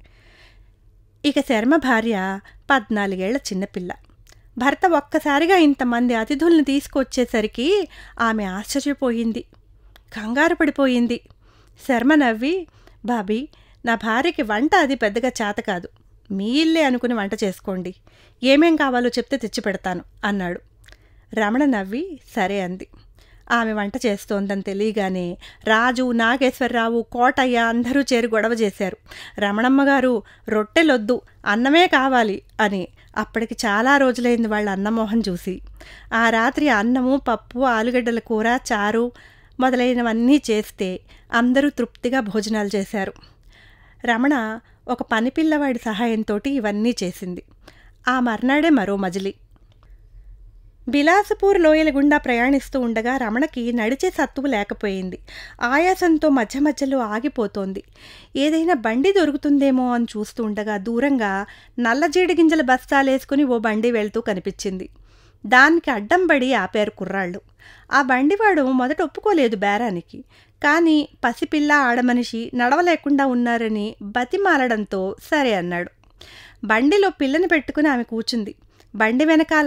ఇక శర్మ భార్య పద్నాలుగేళ్ల చిన్నపిల్ల భర్త ఒక్కసారిగా ఇంతమంది అతిథుల్ని తీసుకొచ్చేసరికి ఆమె ఆశ్చర్యపోయింది కంగారు పడిపోయింది శర్మ నవ్వి బాబీ నా భార్యకి వంట అది పెద్దగా చేత కాదు మీ ఇల్లే అనుకుని వంట చేసుకోండి ఏమేం కావాలో చెప్తే తెచ్చి పెడతాను అన్నాడు రమణ నవ్వి సరే అంది ఆమె వంట చేస్తోందని తెలియగానే రాజు నాగేశ్వరరావు కోటయ్య అందరూ చేరి గొడవ చేశారు రమణమ్మ గారు రొట్టెలొద్దు అన్నమే కావాలి అని అప్పటికి చాలా రోజులైంది వాళ్ళ అన్నమోహం చూసి ఆ రాత్రి అన్నము పప్పు ఆలుగడ్డల కూర చారు మొదలైనవన్నీ చేస్తే అందరూ తృప్తిగా భోజనాలు చేశారు రమణ ఒక పనిపిల్లవాడి సహాయంతో ఇవన్నీ చేసింది ఆ మర్నాడే మరో మజిలీ బిలాసపూర్ లోయల గుండా ప్రయాణిస్తూ ఉండగా రమణకి నడిచే సత్తువు లేకపోయింది ఆయాసంతో మధ్య మధ్యలో ఆగిపోతోంది ఏదైనా బండి దొరుకుతుందేమో అని చూస్తూ ఉండగా దూరంగా నల్లజేడి గింజల బస్తాలేసుకుని ఓ బండి వెళ్తూ కనిపించింది దానికి అడ్డం పడి ఆపారు కుర్రాళ్ళు ఆ బండివాడు మొదట ఒప్పుకోలేదు బేరానికి కానీ పసిపిల్ల ఆడమనిషి నడవలేకుండా ఉన్నారని బతిమాలడంతో సరే అన్నాడు బండిలో పిల్లని పెట్టుకుని ఆమె కూర్చుంది బండి వెనకాల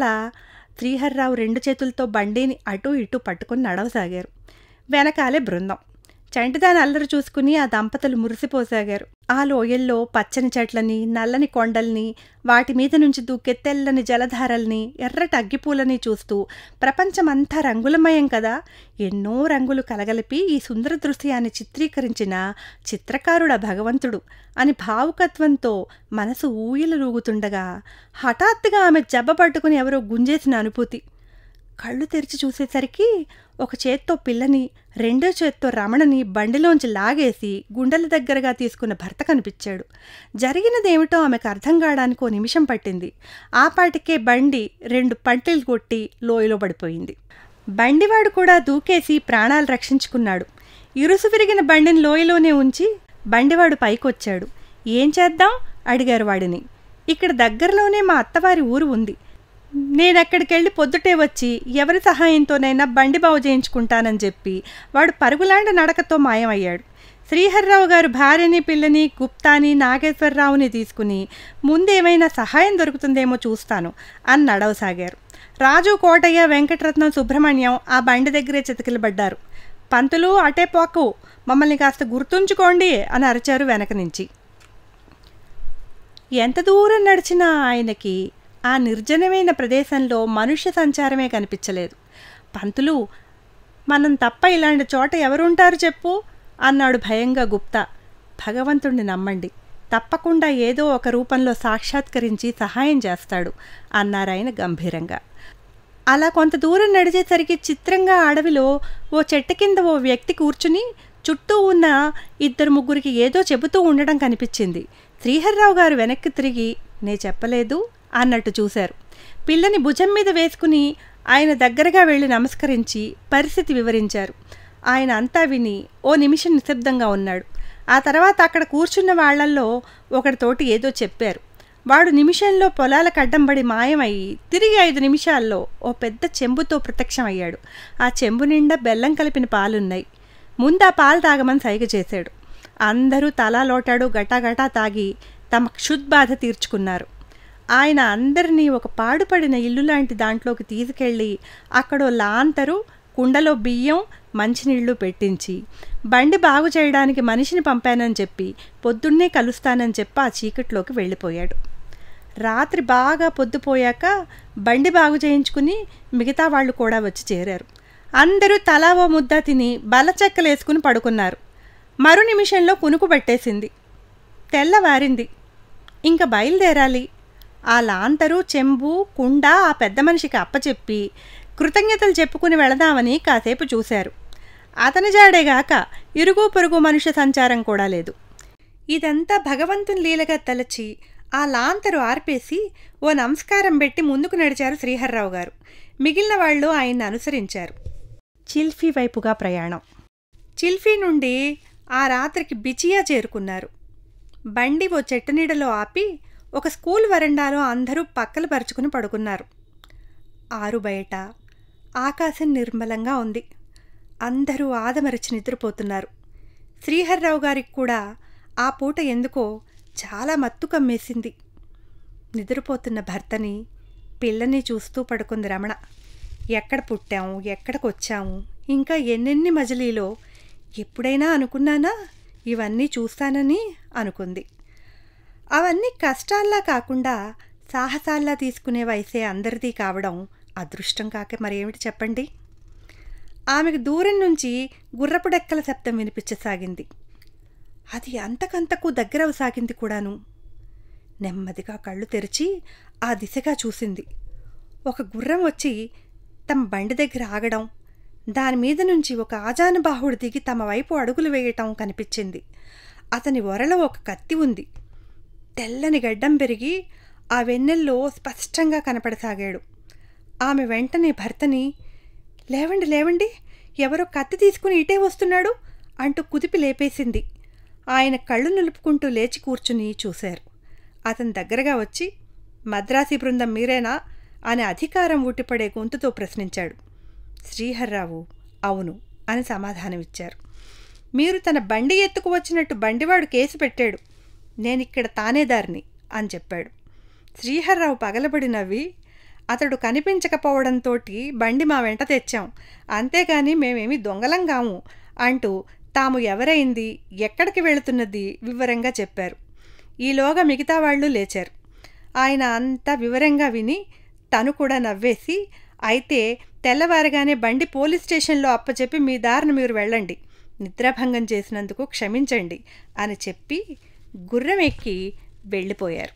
శ్రీహర్రావు రెండు చేతులతో బండిని అటూ ఇటూ పట్టుకుని నడవసాగారు వెనకాలే బృందం చంటిదాని అల్లరి చూసుకుని ఆ దంపతులు మురిసిపోసాగారు ఆ లోయల్లో పచ్చని చెట్లని నల్లని కొండల్ని వాటి మీద నుంచి దూకే తెల్లని జలధారల్ని ఎర్రటి అగ్గిపూలని చూస్తూ ప్రపంచమంతా రంగులమయం కదా ఎన్నో రంగులు కలగలిపి ఈ సుందర దృశ్యాన్ని చిత్రీకరించిన చిత్రకారుడ భగవంతుడు అని భావుకత్వంతో మనసు ఊయలూగుతుండగా హఠాత్తుగా ఆమె జబ్బ పట్టుకుని ఎవరో గుంజేసిన అనుభూతి కళ్ళు తెరిచి చూసేసరికి ఒక చేత్తో పిల్లని రెండో చేత్తో రమణని బండిలోంచి లాగేసి గుండెల దగ్గరగా తీసుకున్న భర్త కనిపించాడు జరిగినదేమిటో ఆమెకు అర్థం కావడానికి ఓ నిమిషం పట్టింది ఆ పాటికే బండి రెండు పంటిలు కొట్టి లోయలో పడిపోయింది బండివాడు కూడా దూకేసి ప్రాణాలు రక్షించుకున్నాడు ఇరుసు విరిగిన బండిని లోయలోనే ఉంచి బండివాడు పైకొచ్చాడు ఏం చేద్దాం అడిగారు వాడిని ఇక్కడ దగ్గరలోనే మా అత్తవారి ఊరు ఉంది నేనెక్కడికెళ్ళి పొద్దుటే వచ్చి ఎవరి సహాయంతోనైనా బండి బాగు చేయించుకుంటానని చెప్పి వాడు పరుగులాంటి నడకతో మాయమయ్యాడు శ్రీహర్రావు గారు భార్యని పిల్లని గుప్తాని నాగేశ్వరరావుని తీసుకుని ముందేమైనా సహాయం దొరుకుతుందేమో చూస్తాను అని నడవసాగారు రాజు కోటయ్య వెంకటరత్నం సుబ్రహ్మణ్యం ఆ బండి దగ్గరే చితకిలబడ్డారు పంతులు అటే పోకు మమ్మల్ని కాస్త గుర్తుంచుకోండి అని అరిచారు వెనక నుంచి ఎంత దూరం నడిచినా ఆయనకి ఆ నిర్జనమైన ప్రదేశంలో మనుష్య సంచారమే కనిపించలేదు పంతులు మనం తప్ప ఇలాంటి చోట ఎవరుంటారు చెప్పు అన్నాడు భయంగా గుప్తా భగవంతుణ్ణి నమ్మండి తప్పకుండా ఏదో ఒక రూపంలో సాక్షాత్కరించి సహాయం చేస్తాడు అన్నారాయన గంభీరంగా అలా కొంత దూరం నడిచేసరికి చిత్రంగా అడవిలో ఓ చెట్టు కింద ఓ వ్యక్తి కూర్చుని చుట్టూ ఉన్న ఇద్దరు ముగ్గురికి ఏదో చెబుతూ ఉండడం కనిపించింది శ్రీహర్రావు గారు వెనక్కి తిరిగి నే చెప్పలేదు అన్నట్టు చూశారు పిల్లని భుజం మీద వేసుకుని ఆయన దగ్గరగా వెళ్ళి నమస్కరించి పరిస్థితి వివరించారు ఆయన అంతా విని ఓ నిమిషం నిశ్శబ్దంగా ఉన్నాడు ఆ తర్వాత అక్కడ కూర్చున్న వాళ్లల్లో ఒకటితోటి ఏదో చెప్పారు వాడు నిమిషంలో పొలాలకు అడ్డంబడి మాయమయ్యి తిరిగి ఐదు నిమిషాల్లో ఓ పెద్ద చెంబుతో ప్రత్యక్షమయ్యాడు ఆ చెంబు నిండా బెల్లం కలిపిన పాలున్నాయి ముందు ఆ పాలు తాగమని సైగ చేశాడు అందరూ తలా లోటాడు గటాగటా తాగి తమ క్షుద్బాధ తీర్చుకున్నారు ఆయన అందరినీ ఒక పాడుపడిన ఇల్లు లాంటి దాంట్లోకి తీసుకెళ్ళి అక్కడో లాంతరు కుండలో బియ్యం మంచినీళ్లు పెట్టించి బండి బాగు చేయడానికి మనిషిని పంపానని చెప్పి పొద్దున్నే కలుస్తానని చెప్పి ఆ చీకట్లోకి వెళ్ళిపోయాడు రాత్రి బాగా పొద్దుపోయాక బండి బాగు చేయించుకుని మిగతా వాళ్ళు కూడా వచ్చి చేరారు అందరూ తలా ఓ ముద్ద తిని బలచెక్కలేసుకుని పడుకున్నారు మరు నిమిషంలో కునుకు పట్టేసింది తెల్లవారింది ఇంకా బయలుదేరాలి ఆ లాంతరు చెంబు కుండ ఆ పెద్ద మనిషికి అప్పచెప్పి కృతజ్ఞతలు చెప్పుకుని వెళదామని కాసేపు చూశారు అతని జాడేగాక ఇరుగు పొరుగు మనుష్య సంచారం కూడా లేదు ఇదంతా భగవంతుని లీలగా తలచి ఆ లాంతరు ఆర్పేసి ఓ నమస్కారం పెట్టి ముందుకు నడిచారు శ్రీహర్రావు గారు మిగిలిన వాళ్ళు ఆయన్ని అనుసరించారు చిల్ఫీ వైపుగా ప్రయాణం చిల్ఫీ నుండి ఆ రాత్రికి బిచియా చేరుకున్నారు బండి ఓ చెట్టు నీడలో ఆపి ఒక స్కూల్ వరండాలో అందరూ పక్కలు పరుచుకుని పడుకున్నారు ఆరు బయట ఆకాశం నిర్మలంగా ఉంది అందరూ ఆదమరచి నిద్రపోతున్నారు శ్రీహర్రావు గారికి కూడా ఆ పూట ఎందుకో చాలా మత్తు కమ్మేసింది నిద్రపోతున్న భర్తని పిల్లని చూస్తూ పడుకుంది రమణ ఎక్కడ పుట్టాము ఎక్కడికి వచ్చాము ఇంకా ఎన్నెన్ని మజిలీలో ఎప్పుడైనా అనుకున్నానా ఇవన్నీ చూస్తానని అనుకుంది అవన్నీ కష్టాల్లా కాకుండా సాహసాల్లా తీసుకునే వయసే అందరిది కావడం అదృష్టం కాక మరేమిటి చెప్పండి ఆమెకు దూరం నుంచి గుర్రపు డెక్కల శబ్దం వినిపించసాగింది అది అంతకంతకు దగ్గరవసాగింది కూడాను నెమ్మదిగా కళ్ళు తెరిచి ఆ దిశగా చూసింది ఒక గుర్రం వచ్చి తమ బండి దగ్గర ఆగడం దాని మీద నుంచి ఒక ఆజానుబాహుడు దిగి తమ వైపు అడుగులు వేయటం కనిపించింది అతని వరలో ఒక కత్తి ఉంది తెల్లని గడ్డం పెరిగి ఆ వెన్నెల్లో స్పష్టంగా కనపడసాగాడు ఆమె వెంటనే భర్తని లేవండి లేవండి ఎవరో కత్తి తీసుకుని ఇటే వస్తున్నాడు అంటూ కుదిపి లేపేసింది ఆయన కళ్ళు నిలుపుకుంటూ లేచి కూర్చుని చూశారు అతని దగ్గరగా వచ్చి మద్రాసి బృందం మీరేనా అని అధికారం ఊటిపడే గొంతుతో ప్రశ్నించాడు శ్రీహర్రావు అవును అని సమాధానమిచ్చారు మీరు తన బండి ఎత్తుకు వచ్చినట్టు బండివాడు కేసు పెట్టాడు నేనిక్కడ తానేదారిని అని చెప్పాడు శ్రీహర్రావు పగలబడి నవ్వి అతడు కనిపించకపోవడంతో బండి మా వెంట తెచ్చాం అంతేగాని మేమేమి దొంగలం కాము అంటూ తాము ఎవరైంది ఎక్కడికి వెళుతున్నది వివరంగా చెప్పారు ఈలోగా మిగతా వాళ్ళు లేచారు ఆయన అంతా వివరంగా విని తను కూడా నవ్వేసి అయితే తెల్లవారగానే బండి పోలీస్ స్టేషన్లో అప్పచెప్పి మీ దారిన మీరు వెళ్ళండి నిద్రాభంగం చేసినందుకు క్షమించండి అని చెప్పి గుర్రం ఎక్కి వెళ్ళిపోయారు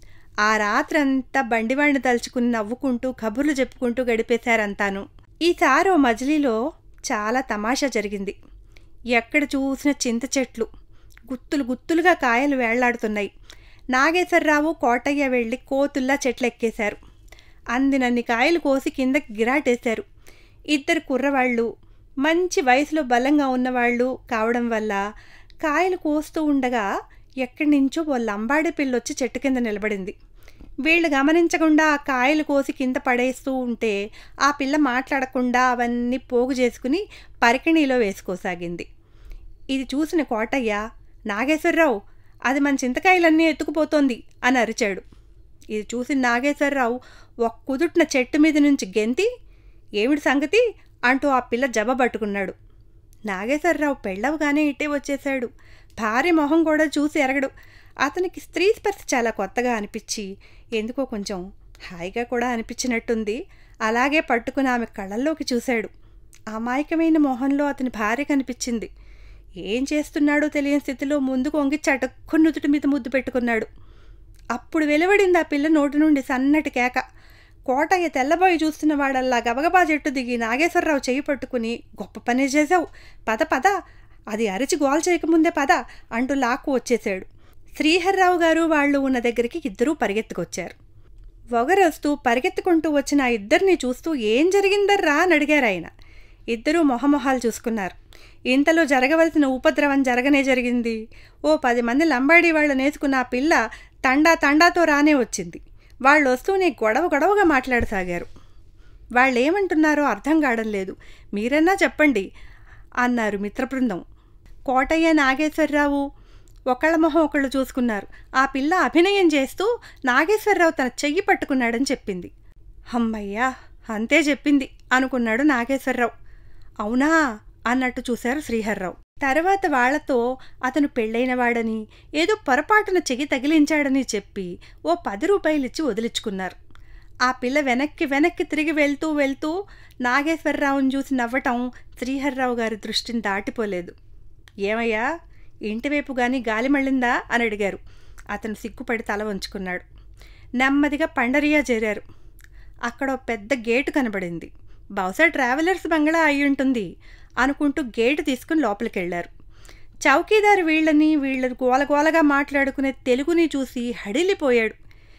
ఆ రాత్రంతా బండివాడిని తలుచుకుని నవ్వుకుంటూ కబుర్లు చెప్పుకుంటూ గడిపేశారంతాను ఈసారి ఓ మజిలీలో చాలా తమాషా జరిగింది ఎక్కడ చూసిన చింత చెట్లు గుత్తులు గుత్తులుగా కాయలు వేళ్లాడుతున్నాయి నాగేశ్వరరావు కోటయ్య వెళ్ళి కోతుల్లా చెట్లు ఎక్కేశారు అందినన్ని కాయలు కోసి కిందకి గిరాటేశారు ఇద్దరు కుర్రవాళ్ళు మంచి వయసులో బలంగా ఉన్నవాళ్ళు కావడం వల్ల కాయలు కోస్తూ ఉండగా ఎక్కడి నుంచో ఓ లంబాడి పిల్లొచ్చి చెట్టు కింద నిలబడింది వీళ్ళు గమనించకుండా ఆ కాయలు కోసి కింద పడేస్తూ ఉంటే ఆ పిల్ల మాట్లాడకుండా అవన్నీ పోగు చేసుకుని పరికిణీలో వేసుకోసాగింది ఇది చూసిన కోటయ్య నాగేశ్వరరావు అది మన చింతకాయలన్నీ ఎత్తుకుపోతోంది అని అరిచాడు ఇది చూసి నాగేశ్వరరావు ఒక కుదుటిన చెట్టు మీద నుంచి గెంతి ఏమిటి సంగతి అంటూ ఆ పిల్ల జబ పట్టుకున్నాడు నాగేశ్వరరావు పెళ్ళవగానే ఇట్టే వచ్చేశాడు భార్య మొహం కూడా చూసి ఎరగడు అతనికి స్త్రీ స్పర్శ చాలా కొత్తగా అనిపించి ఎందుకో కొంచెం హాయిగా కూడా అనిపించినట్టుంది అలాగే పట్టుకుని ఆమె కళ్ళల్లోకి చూశాడు అమాయకమైన మొహంలో అతని భార్య కనిపించింది ఏం చేస్తున్నాడో తెలియని స్థితిలో ముందుకు వంగి చటుక్కు నుదుటి మీద ముద్దు పెట్టుకున్నాడు అప్పుడు వెలువడింది ఆ పిల్ల నోటి నుండి సన్నటి కేక కోటయ్య తెల్లబోయి చూస్తున్న వాడల్లా గబగబా చెట్టు దిగి నాగేశ్వరరావు చెయ్యి పట్టుకుని గొప్ప పని చేసావు పద పద అది అరిచి గోల్ చేయకముందే పద అంటూ లాక్కు వచ్చేశాడు శ్రీహర్రావు గారు వాళ్ళు ఉన్న దగ్గరికి ఇద్దరూ పరిగెత్తుకొచ్చారు వగరొస్తూ పరిగెత్తుకుంటూ వచ్చిన ఆ ఇద్దరిని చూస్తూ ఏం జరిగిందర్రా అని అడిగారు ఆయన ఇద్దరూ మొహమొహాలు చూసుకున్నారు ఇంతలో జరగవలసిన ఉపద్రవం జరగనే జరిగింది ఓ పది మంది లంబాడి వాళ్ళు నేర్చుకున్న ఆ పిల్ల తండా తండాతో రానే వచ్చింది వాళ్ళు వస్తూనే గొడవ గొడవగా మాట్లాడసాగారు వాళ్ళు ఏమంటున్నారో అర్థం కావడం లేదు మీరన్నా చెప్పండి అన్నారు మిత్రబృందం కోటయ్య నాగేశ్వరరావు ఒకళ్ళ మొహం ఒకళ్ళు చూసుకున్నారు ఆ పిల్ల అభినయం చేస్తూ నాగేశ్వరరావు తన చెయ్యి పట్టుకున్నాడని చెప్పింది అమ్మయ్యా అంతే చెప్పింది అనుకున్నాడు నాగేశ్వరరావు అవునా అన్నట్టు చూశారు శ్రీహర్రావు తర్వాత వాళ్లతో అతను పెళ్ళైన వాడని ఏదో పొరపాటున చెయ్యి తగిలించాడని చెప్పి ఓ పది రూపాయలిచ్చి వదిలించుకున్నారు ఆ పిల్ల వెనక్కి వెనక్కి తిరిగి వెళ్తూ వెళ్తూ నాగేశ్వరరావుని చూసి నవ్వటం శ్రీహర్రావు గారి దృష్టిని దాటిపోలేదు ఏమయ్యా ఇంటివైపు గాని గాలి మళ్ళిందా అని అడిగారు అతను సిగ్గుపడి తల వంచుకున్నాడు నెమ్మదిగా పండరియా చేరారు అక్కడ ఓ పెద్ద గేటు కనబడింది బహుశా ట్రావెలర్స్ బంగ్లా అయి ఉంటుంది అనుకుంటూ గేటు తీసుకుని లోపలికి వెళ్ళారు చౌకీదారు వీళ్ళని వీళ్ళ గోలగోలగా మాట్లాడుకునే తెలుగుని చూసి హడిలిపోయాడు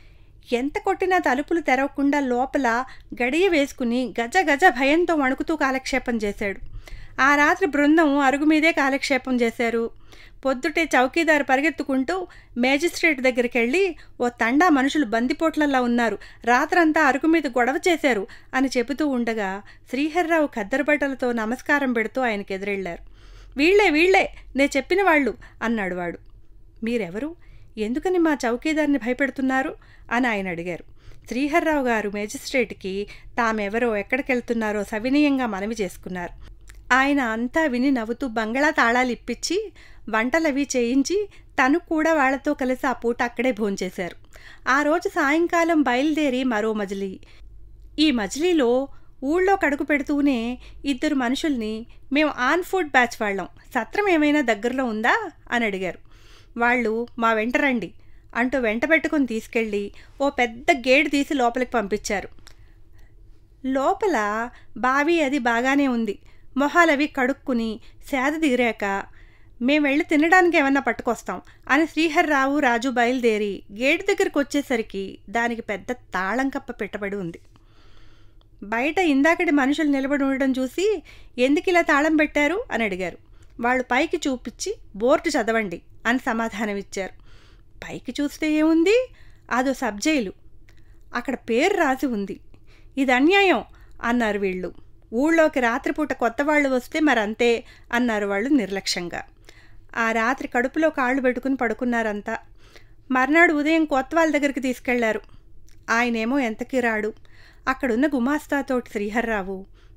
ఎంత కొట్టినా తలుపులు తెరవకుండా లోపల గడియ వేసుకుని గజ గజ భయంతో వణుకుతూ కాలక్షేపం చేశాడు ఆ రాత్రి బృందం అరుగు మీదే కాలక్షేపం చేశారు పొద్దుటే చౌకీదారు పరిగెత్తుకుంటూ మేజిస్ట్రేట్ దగ్గరికి వెళ్ళి ఓ తండా మనుషులు బందిపోట్లల్లా ఉన్నారు రాత్రంతా అరుగు మీద గొడవ చేశారు అని చెబుతూ ఉండగా శ్రీహర్రావు ఖద్దరుబట్టలతో నమస్కారం పెడుతూ ఆయనకు ఎదురెళ్లారు వీళ్లే వీళ్లే నే చెప్పిన వాళ్ళు అన్నాడు వాడు మీరెవరు ఎందుకని మా చౌకీదారిని భయపెడుతున్నారు అని ఆయన అడిగారు శ్రీహర్రావు గారు మేజిస్ట్రేట్కి తామెవరో ఎక్కడికెళ్తున్నారో సవినయంగా మనవి చేసుకున్నారు ఆయన అంతా విని నవ్వుతూ బంగళా తాళాలు ఇప్పించి వంటలవి చేయించి తను కూడా వాళ్లతో కలిసి ఆ పూట అక్కడే భోంచేశారు ఆ రోజు సాయంకాలం బయలుదేరి మరో మజిలీ ఈ మజిలీలో ఊళ్ళో కడుగు పెడుతూనే ఇద్దరు మనుషుల్ని మేము ఆన్ ఫుడ్ బ్యాచ్ వాళ్ళం సత్రం ఏమైనా దగ్గరలో ఉందా అని అడిగారు వాళ్ళు మా వెంట రండి అంటూ వెంట పెట్టుకుని తీసుకెళ్ళి ఓ పెద్ద గేటు తీసి లోపలికి పంపించారు లోపల బావి అది బాగానే ఉంది మొహాలవి కడుక్కుని సేద దిగిరాక మేం వెళ్ళి తినడానికి ఏమన్నా పట్టుకొస్తాం అని శ్రీహర్రావు రాజు బయలుదేరి గేటు దగ్గరికి వచ్చేసరికి దానికి పెద్ద తాళం కప్ప పెట్టబడి ఉంది బయట ఇందాకటి మనుషులు నిలబడి ఉండడం చూసి ఎందుకు ఇలా తాళం పెట్టారు అని అడిగారు వాళ్ళు పైకి చూపించి బోర్డు చదవండి అని సమాధానం ఇచ్చారు పైకి చూస్తే ఏముంది అదో సబ్జైలు అక్కడ పేరు రాసి ఉంది ఇది అన్యాయం అన్నారు వీళ్ళు ఊళ్ళోకి రాత్రిపూట కొత్త వాళ్ళు వస్తే మరంతే అన్నారు వాళ్ళు నిర్లక్ష్యంగా ఆ రాత్రి కడుపులో కాళ్ళు పెట్టుకుని పడుకున్నారంతా మర్నాడు ఉదయం కొత్త వాళ్ళ దగ్గరికి తీసుకెళ్లారు ఆయనేమో ఎంతకీ రాడు అక్కడున్న గుమాస్తాతోటి శ్రీహర్రావు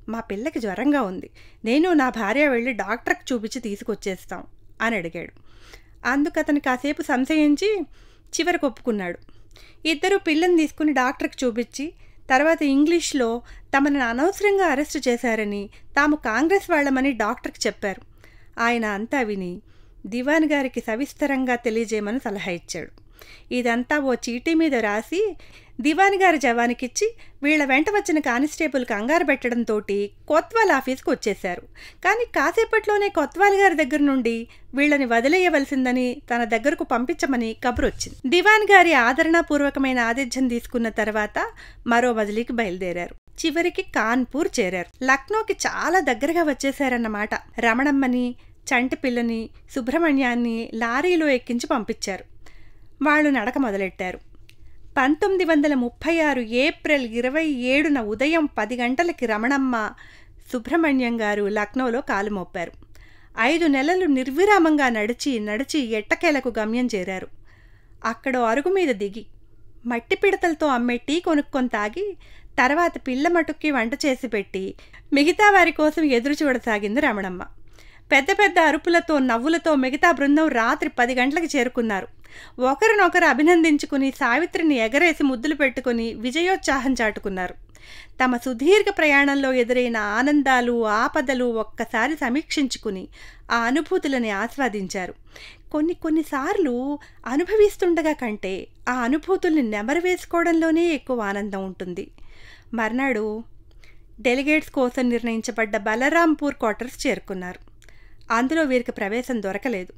మా పిల్లకి జ్వరంగా ఉంది నేను నా భార్య వెళ్ళి డాక్టర్కి చూపించి తీసుకొచ్చేస్తాం అని అడిగాడు అందుకు అతను కాసేపు సంశయించి చివరికి ఒప్పుకున్నాడు ఇద్దరు పిల్లని తీసుకుని డాక్టర్కి చూపించి తర్వాత ఇంగ్లీష్లో తమను అనవసరంగా అరెస్టు చేశారని తాము కాంగ్రెస్ వాళ్ళమని డాక్టర్కి చెప్పారు ఆయన అంతా విని దివాన్ గారికి సవిస్తరంగా తెలియజేయమని సలహా ఇచ్చాడు ఇదంతా ఓ చీటీ మీద రాసి దివాన్ గారి జవానికిచ్చి వీళ్ళ వెంట వచ్చిన కానిస్టేబుల్ కంగారు పెట్టడంతో కొత్వాల్ ఆఫీస్కి వచ్చేశారు కానీ కాసేపట్లోనే కొత్వాల్ గారి దగ్గర నుండి వీళ్ళని వదిలేయవలసిందని తన దగ్గరకు పంపించమని కబురు వచ్చింది దివాన్ గారి ఆదరణపూర్వకమైన ఆతిథ్యం తీసుకున్న తర్వాత మరో బదిలీకి బయలుదేరారు చివరికి కాన్పూర్ చేరారు లక్నోకి చాలా దగ్గరగా వచ్చేశారన్నమాట రమణమ్మని చంటి పిల్లని సుబ్రహ్మణ్యాన్ని లారీలో ఎక్కించి పంపించారు వాళ్ళు నడక మొదలెట్టారు పంతొమ్మిది వందల ముప్పై ఆరు ఏప్రిల్ ఇరవై ఏడున ఉదయం పది గంటలకి రమణమ్మ సుబ్రహ్మణ్యం గారు లక్నోలో కాలు మోపారు ఐదు నెలలు నిర్విరామంగా నడిచి నడిచి ఎట్టకేలకు గమ్యం చేరారు అక్కడ అరుగు మీద దిగి మట్టి పిడతలతో అమ్మే టీ కొనుక్కొని తాగి తర్వాత పిల్ల మటుక్కి వంట చేసి పెట్టి మిగతా వారి కోసం ఎదురు చూడసాగింది రమణమ్మ పెద్ద పెద్ద అరుపులతో నవ్వులతో మిగతా బృందం రాత్రి పది గంటలకు చేరుకున్నారు ఒకరినొకరు అభినందించుకుని సావిత్రిని ఎగరేసి ముద్దులు పెట్టుకుని విజయోత్సాహం చాటుకున్నారు తమ సుదీర్ఘ ప్రయాణంలో ఎదురైన ఆనందాలు ఆపదలు ఒక్కసారి సమీక్షించుకుని ఆ అనుభూతులని ఆస్వాదించారు కొన్ని కొన్నిసార్లు అనుభవిస్తుండగా కంటే ఆ అనుభూతుల్ని నెమరు వేసుకోవడంలోనే ఎక్కువ ఆనందం ఉంటుంది మర్నాడు డెలిగేట్స్ కోసం నిర్ణయించబడ్డ బలరాంపూర్ క్వార్టర్స్ చేరుకున్నారు అందులో వీరికి ప్రవేశం దొరకలేదు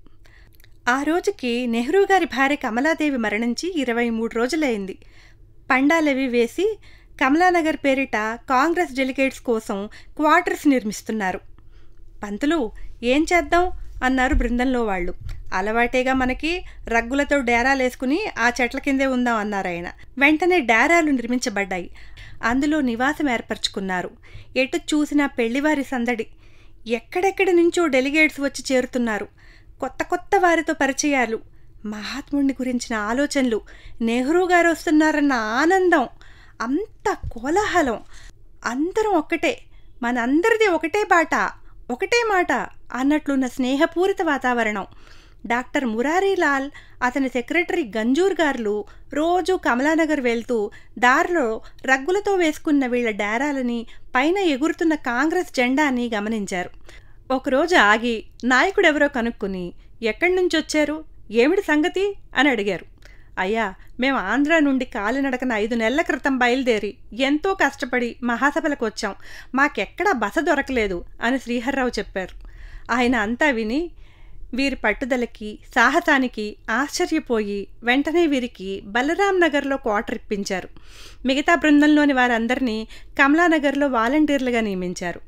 ఆ రోజుకి నెహ్రూ గారి భార్య కమలాదేవి మరణించి ఇరవై మూడు రోజులైంది పండాలవి వేసి కమలానగర్ పేరిట కాంగ్రెస్ డెలిగేట్స్ కోసం క్వార్టర్స్ నిర్మిస్తున్నారు పంతులు ఏం చేద్దాం అన్నారు బృందంలో వాళ్ళు అలవాటేగా మనకి రగ్గులతో డేరాలేసుకుని ఆ చెట్ల కిందే ఉందాం అన్నారు ఆయన వెంటనే డేరాలు నిర్మించబడ్డాయి అందులో నివాసం ఏర్పరచుకున్నారు ఎటు చూసినా పెళ్లివారి సందడి ఎక్కడెక్కడి నుంచో డెలిగేట్స్ వచ్చి చేరుతున్నారు కొత్త కొత్త వారితో పరిచయాలు మహాత్ముడిని గురించిన ఆలోచనలు నెహ్రూ గారు వస్తున్నారన్న ఆనందం అంత కోలాహలం అందరం ఒక్కటే మనందరిది ఒకటే బాట ఒకటే మాట అన్నట్లున్న స్నేహపూరిత వాతావరణం డాక్టర్ మురారీలాల్ అతని సెక్రటరీ గంజూర్ గారులు రోజు కమలానగర్ వెళ్తూ దారిలో రగ్గులతో వేసుకున్న వీళ్ల డేరాలని పైన ఎగురుతున్న కాంగ్రెస్ జెండాని గమనించారు ఒకరోజు ఆగి నాయకుడెవరో కనుక్కుని ఎక్కడి నుంచి వచ్చారు ఏమిటి సంగతి అని అడిగారు అయ్యా మేము ఆంధ్ర నుండి కాలినడకన ఐదు నెలల క్రితం బయలుదేరి ఎంతో కష్టపడి మహాసభలకు వచ్చాం మాకెక్కడా బస దొరకలేదు అని శ్రీహర్రావు చెప్పారు ఆయన అంతా విని వీరి పట్టుదలకి సాహసానికి ఆశ్చర్యపోయి వెంటనే వీరికి బలరాం నగర్లో క్వార్టర్ ఇప్పించారు మిగతా బృందంలోని వారందరినీ కమలానగర్లో వాలంటీర్లుగా నియమించారు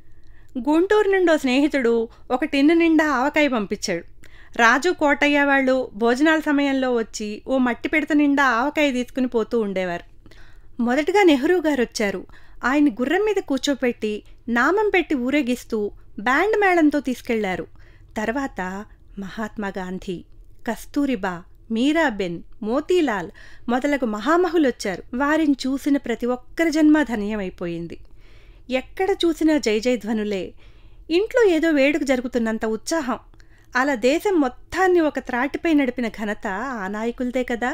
గుంటూరు నుండి ఓ స్నేహితుడు ఒక టిన్ను నిండా ఆవకాయ పంపించాడు రాజు కోటయ్య వాళ్ళు భోజనాల సమయంలో వచ్చి ఓ మట్టి పిడత నిండా ఆవకాయ తీసుకుని పోతూ ఉండేవారు మొదటగా నెహ్రూ గారు వచ్చారు ఆయన గుర్రం మీద కూర్చోపెట్టి నామం పెట్టి ఊరేగిస్తూ బ్యాండ్ మేళంతో తీసుకెళ్లారు తర్వాత మహాత్మా గాంధీ కస్తూరిబా మీరాబెన్ మోతీలాల్ మొదలగు మహామహులొచ్చారు వారిని చూసిన ప్రతి ఒక్కరి జన్మ ధన్యమైపోయింది ఎక్కడ చూసినా జై జై ధ్వనులే ఇంట్లో ఏదో వేడుక జరుగుతున్నంత ఉత్సాహం అలా దేశం మొత్తాన్ని ఒక త్రాటిపై నడిపిన ఘనత ఆ నాయకులదే కదా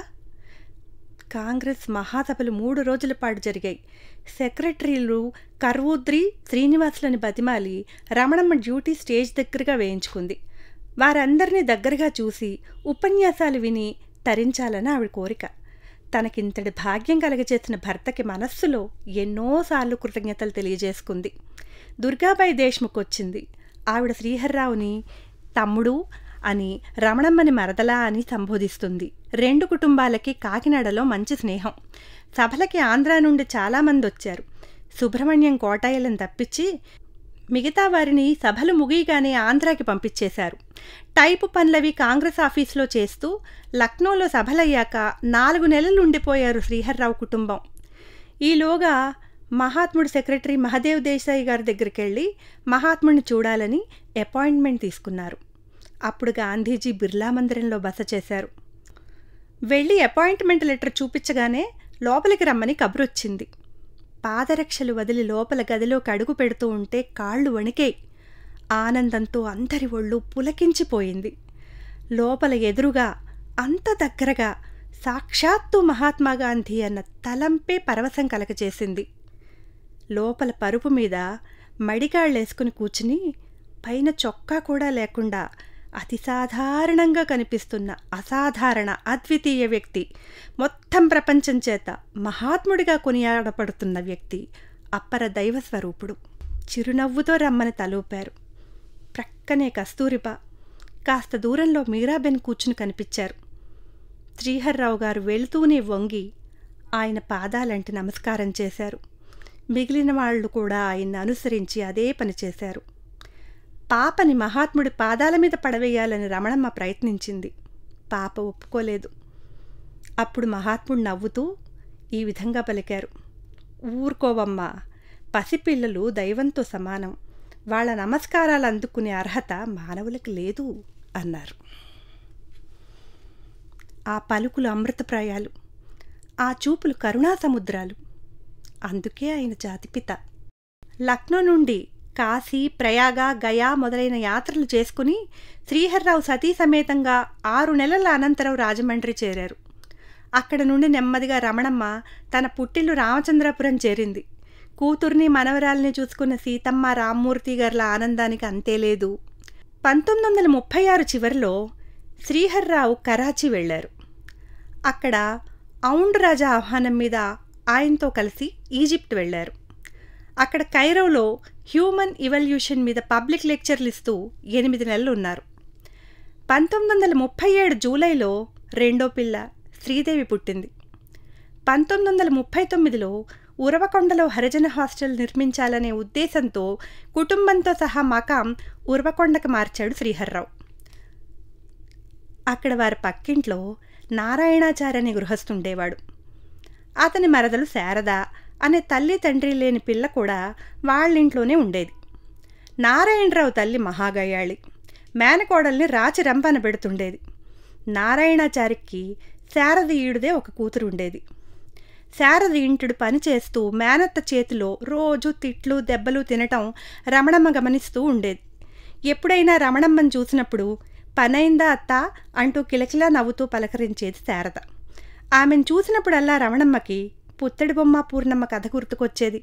కాంగ్రెస్ మహాసభలు మూడు రోజుల పాటు జరిగాయి సెక్రటరీలు కర్వూద్రి శ్రీనివాసులని బతిమాలి రమణమ్మ డ్యూటీ స్టేజ్ దగ్గరగా వేయించుకుంది వారందరినీ దగ్గరగా చూసి ఉపన్యాసాలు విని తరించాలని ఆవిడ కోరిక తనకింతటి భాగ్యం కలగచేసిన భర్తకి మనస్సులో ఎన్నోసార్లు కృతజ్ఞతలు తెలియజేసుకుంది దుర్గాబాయి దేశ్ముఖ్ వచ్చింది ఆవిడ శ్రీహర్రావుని తమ్ముడు అని రమణమ్మని మరదలా అని సంబోధిస్తుంది రెండు కుటుంబాలకి కాకినాడలో మంచి స్నేహం సభలకి ఆంధ్ర నుండి చాలామంది వచ్చారు సుబ్రహ్మణ్యం కోటాయలను తప్పించి మిగతా వారిని సభలు ముగియగానే ఆంధ్రాకి పంపించేశారు టైపు పనులవి కాంగ్రెస్ ఆఫీసులో చేస్తూ లక్నోలో సభలయ్యాక నాలుగు నెలలు ఉండిపోయారు శ్రీహర్రావు కుటుంబం ఈలోగా మహాత్ముడు సెక్రటరీ మహదేవ్ దేశాయి గారి దగ్గరికి వెళ్ళి మహాత్ముడిని చూడాలని అపాయింట్మెంట్ తీసుకున్నారు అప్పుడు గాంధీజీ బిర్లా మందిరంలో బస చేశారు వెళ్ళి అపాయింట్మెంట్ లెటర్ చూపించగానే లోపలికి రమ్మని కబురొచ్చింది పాదరక్షలు వదిలి లోపల గదిలోకి అడుగు పెడుతూ ఉంటే కాళ్ళు వణికాయి ఆనందంతో అందరి ఒళ్ళు పులకించిపోయింది లోపల ఎదురుగా అంత దగ్గరగా సాక్షాత్తు మహాత్మాగాంధీ అన్న తలంపే పరవశం కలగచేసింది లోపల పరుపు మీద మడికాళ్ళేసుకుని కూర్చుని పైన చొక్కా కూడా లేకుండా అతి సాధారణంగా కనిపిస్తున్న అసాధారణ అద్వితీయ వ్యక్తి మొత్తం ప్రపంచం చేత మహాత్ముడిగా కొనియాడపడుతున్న వ్యక్తి అప్పర దైవ స్వరూపుడు చిరునవ్వుతో రమ్మని తలూపారు ప్రక్కనే కస్తూరిబా కాస్త దూరంలో మీరాబెన్ కూర్చుని కనిపించారు శ్రీహర్రావు గారు వెళుతూనే వంగి ఆయన పాదాలంటి నమస్కారం చేశారు మిగిలిన వాళ్ళు కూడా ఆయన్ని అనుసరించి అదే పని చేశారు పాపని మహాత్ముడి పాదాల మీద పడవేయాలని రమణమ్మ ప్రయత్నించింది పాప ఒప్పుకోలేదు అప్పుడు మహాత్ముడు నవ్వుతూ ఈ విధంగా పలికారు ఊరుకోవమ్మా పసిపిల్లలు దైవంతో సమానం వాళ్ళ నమస్కారాలు అందుకునే అర్హత మానవులకు లేదు అన్నారు ఆ పలుకులు అమృతప్రాయాలు ఆ చూపులు కరుణా సముద్రాలు అందుకే ఆయన జాతిపిత లక్నో నుండి కాశీ ప్రయాగ గయా మొదలైన యాత్రలు చేసుకుని శ్రీహర్రావు సతీ సమేతంగా ఆరు నెలల అనంతరం రాజమండ్రి చేరారు అక్కడ నుండి నెమ్మదిగా రమణమ్మ తన పుట్టిల్లు రామచంద్రపురం చేరింది కూతుర్ని మనవరాల్ని చూసుకున్న సీతమ్మ రామ్మూర్తి గారుల ఆనందానికి అంతే లేదు పంతొమ్మిది వందల ముప్పై ఆరు చివరిలో శ్రీహర్రావు కరాచీ వెళ్లారు అక్కడ ఔండ్ రాజా ఆహ్వానం మీద ఆయనతో కలిసి ఈజిప్ట్ వెళ్లారు అక్కడ కైరోలో హ్యూమన్ ఇవల్యూషన్ మీద పబ్లిక్ లెక్చర్లు ఇస్తూ ఎనిమిది నెలలు ఉన్నారు పంతొమ్మిది వందల ముప్పై ఏడు జూలైలో రెండో పిల్ల శ్రీదేవి పుట్టింది పంతొమ్మిది వందల ముప్పై తొమ్మిదిలో ఉరవకొండలో హరిజన హాస్టల్ నిర్మించాలనే ఉద్దేశంతో కుటుంబంతో సహా మకాం ఉరవకొండకు మార్చాడు శ్రీహర్రావు అక్కడ వారి పక్కింట్లో నారాయణాచార్య అనే గృహస్థుండేవాడు అతని మరదలు శారద అనే తల్లి తండ్రి లేని పిల్ల కూడా వాళ్ళింట్లోనే ఉండేది నారాయణరావు తల్లి మహాగయాళి మేనకోడల్ని రాచి రంపన పెడుతుండేది నారాయణాచారికి శారద ఈడుదే ఒక కూతురు ఉండేది శారద ఇంటుడు పని చేస్తూ మేనత్త చేతిలో రోజు తిట్లు దెబ్బలు తినటం రమణమ్మ గమనిస్తూ ఉండేది ఎప్పుడైనా రమణమ్మని చూసినప్పుడు పనైందా అత్త అంటూ కిలకిలా నవ్వుతూ పలకరించేది శారద ఆమెను చూసినప్పుడల్లా రమణమ్మకి పుత్తడి బొమ్మ పూర్ణమ్మ కథ గుర్తుకొచ్చేది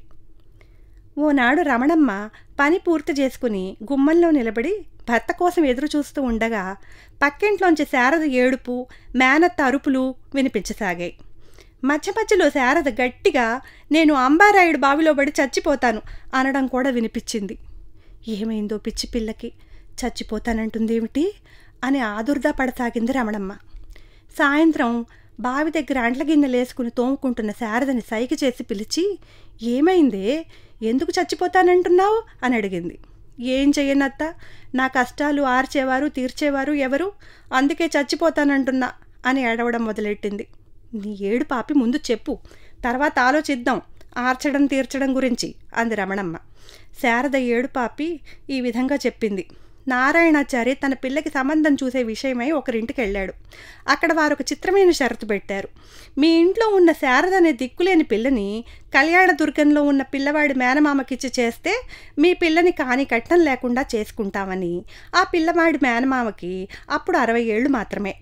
ఓనాడు రమణమ్మ పని పూర్తి చేసుకుని గుమ్మంలో నిలబడి భర్త కోసం ఎదురు చూస్తూ ఉండగా పక్కింట్లోంచి శారద ఏడుపు మేనత్త అరుపులు వినిపించసాగాయి మధ్య మధ్యలో శారద గట్టిగా నేను అంబారాయుడు బావిలో పడి చచ్చిపోతాను అనడం కూడా వినిపించింది ఏమైందో పిచ్చి పిల్లకి చచ్చిపోతానంటుందేమిటి అని ఆదుర్దా పడసాగింది రమణమ్మ సాయంత్రం బావి దగ్గర అంట్ల గిన్నెలేసుకుని తోముకుంటున్న శారదని సైకి చేసి పిలిచి ఏమైందే ఎందుకు చచ్చిపోతానంటున్నావు అని అడిగింది ఏం చెయ్యనత్త నా కష్టాలు ఆర్చేవారు తీర్చేవారు ఎవరు అందుకే చచ్చిపోతానంటున్నా అని ఏడవడం మొదలెట్టింది నీ ఏడు పాపి ముందు చెప్పు తర్వాత ఆలోచిద్దాం ఆర్చడం తీర్చడం గురించి అంది రమణమ్మ శారద ఏడు పాపి ఈ విధంగా చెప్పింది నారాయణాచారి తన పిల్లకి సంబంధం చూసే విషయమై ఒకరింటికి వెళ్ళాడు అక్కడ వారు ఒక చిత్రమైన షరతు పెట్టారు మీ ఇంట్లో ఉన్న శారద అనే దిక్కులేని పిల్లని కళ్యాణదుర్గంలో ఉన్న పిల్లవాడి మేనమామకిచ్చి చేస్తే మీ పిల్లని కాని కట్నం లేకుండా చేసుకుంటామని ఆ పిల్లవాడి మేనమామకి అప్పుడు అరవై ఏళ్ళు మాత్రమే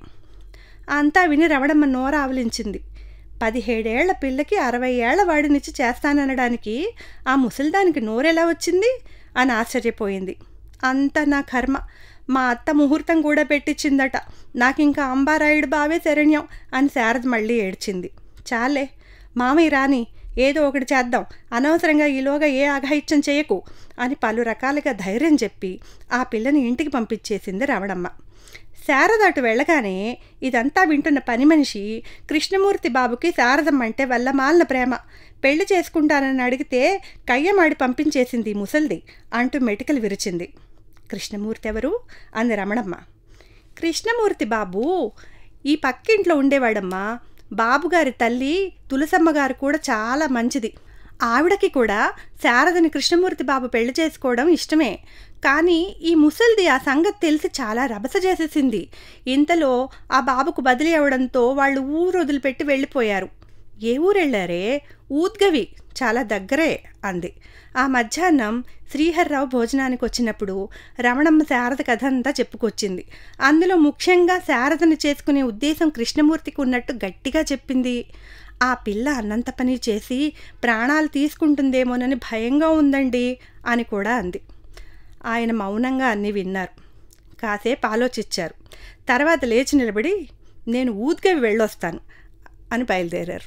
అంతా విని రవణమ్మ నోర ఆవలించింది పదిహేడేళ్ల పిల్లకి అరవై ఏళ్ల వాడినిచ్చి చేస్తాననడానికి ఆ ముసలిదానికి నోరెలా వచ్చింది అని ఆశ్చర్యపోయింది అంత నా కర్మ మా అత్త ముహూర్తం కూడా పెట్టించిందట నాకింకా అంబారాయుడు బావే శరణ్యం అని శారద మళ్ళీ ఏడ్చింది చాలే మామయ్య రాని ఏదో ఒకటి చేద్దాం అనవసరంగా ఈలోగా ఏ అఘాయిత్యం చేయకు అని పలు రకాలుగా ధైర్యం చెప్పి ఆ పిల్లని ఇంటికి పంపించేసింది రవణమ్మ శారద అటు వెళ్ళగానే ఇదంతా వింటున్న పని మనిషి కృష్ణమూర్తి బాబుకి శారదమ్మ అంటే వల్లమాలిన ప్రేమ పెళ్లి చేసుకుంటానని అడిగితే కయ్యమాడి పంపించేసింది ముసల్ది అంటూ మెటికలు విరిచింది కృష్ణమూర్తి ఎవరు అంది రమణమ్మ కృష్ణమూర్తి బాబు ఈ పక్కింట్లో ఉండేవాడమ్మా బాబుగారి తల్లి తులసమ్మ గారు కూడా చాలా మంచిది ఆవిడకి కూడా శారదని కృష్ణమూర్తి బాబు పెళ్లి చేసుకోవడం ఇష్టమే కానీ ఈ ముసల్ది ఆ సంగతి తెలిసి చాలా రభస చేసేసింది ఇంతలో ఆ బాబుకు బదిలీ అవడంతో వాళ్ళు ఊరు వదిలిపెట్టి వెళ్ళిపోయారు ఏ ఊరెళ్ళారే ఊద్గవి చాలా దగ్గరే అంది ఆ మధ్యాహ్నం శ్రీహర్రావు భోజనానికి వచ్చినప్పుడు రమణమ్మ శారద కథ అంతా చెప్పుకొచ్చింది అందులో ముఖ్యంగా శారదను చేసుకునే ఉద్దేశం కృష్ణమూర్తికి ఉన్నట్టు గట్టిగా చెప్పింది ఆ పిల్ల అన్నంత పని చేసి ప్రాణాలు తీసుకుంటుందేమోనని భయంగా ఉందండి అని కూడా అంది ఆయన మౌనంగా అన్నీ విన్నారు కాసేపు ఆలోచించారు తర్వాత లేచి నిలబడి నేను ఊదిగవి వెళ్ళొస్తాను అని బయలుదేరారు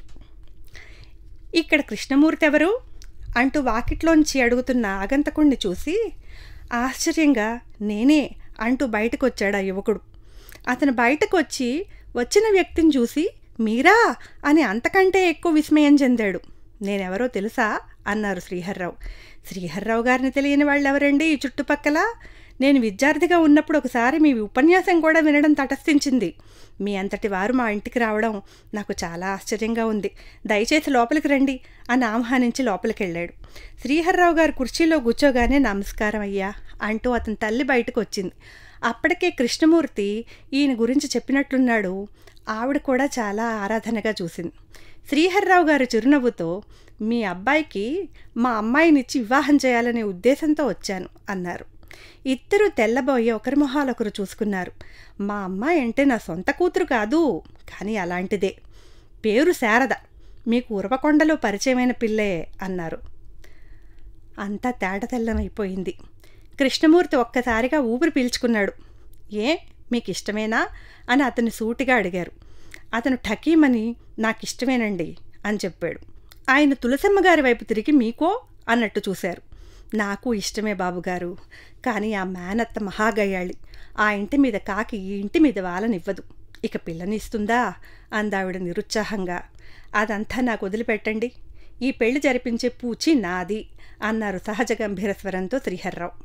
ఇక్కడ కృష్ణమూర్తి ఎవరు అంటూ వాకిట్లోంచి అడుగుతున్న ఆగంతకుణ్ణి చూసి ఆశ్చర్యంగా నేనే అంటూ బయటకు వచ్చాడు ఆ యువకుడు అతను బయటకు వచ్చి వచ్చిన వ్యక్తిని చూసి మీరా అని అంతకంటే ఎక్కువ విస్మయం చెందాడు నేనెవరో తెలుసా అన్నారు శ్రీహర్రావు శ్రీహర్రావు గారిని తెలియని వాళ్ళు ఎవరండి ఈ చుట్టుపక్కల నేను విద్యార్థిగా ఉన్నప్పుడు ఒకసారి మీ ఉపన్యాసం కూడా వినడం తటస్థించింది మీ అంతటి వారు మా ఇంటికి రావడం నాకు చాలా ఆశ్చర్యంగా ఉంది దయచేసి లోపలికి రండి అని ఆహ్వానించి లోపలికి వెళ్ళాడు శ్రీహర్రావు గారు కుర్చీలో కూర్చోగానే నమస్కారం అయ్యా అంటూ అతని తల్లి బయటకు వచ్చింది అప్పటికే కృష్ణమూర్తి ఈయన గురించి చెప్పినట్లున్నాడు ఆవిడ కూడా చాలా ఆరాధనగా చూసింది శ్రీహర్రావు గారు చిరునవ్వుతో మీ అబ్బాయికి మా అమ్మాయినిచ్చి వివాహం చేయాలనే ఉద్దేశంతో వచ్చాను అన్నారు ఇద్దరు తెల్లబోయి ఒకరి మొహాలొకరు చూసుకున్నారు మా అమ్మాయి అంటే నా సొంత కూతురు కాదు కానీ అలాంటిదే పేరు శారద మీకు ఉరవకొండలో పరిచయమైన పిల్లే అన్నారు అంతా తేటతెల్లమైపోయింది కృష్ణమూర్తి ఒక్కసారిగా ఊపిరి పీల్చుకున్నాడు ఏ మీకు ఇష్టమేనా అని అతను సూటిగా అడిగారు అతను ఠకీమని నాకు ఇష్టమేనండి అని చెప్పాడు ఆయన తులసమ్మ గారి వైపు తిరిగి మీకో అన్నట్టు చూశారు నాకు ఇష్టమే బాబుగారు కానీ ఆ మేనత్త మహాగయాళి ఆ ఇంటి మీద కాకి ఈ ఇంటి మీద వాలనివ్వదు ఇక పిల్లనిస్తుందా అందావిడ నిరుత్సాహంగా అదంతా నాకు వదిలిపెట్టండి ఈ పెళ్లి జరిపించే పూచి నాది అన్నారు సహజ గంభీర స్వరంతో శ్రీహర్రావు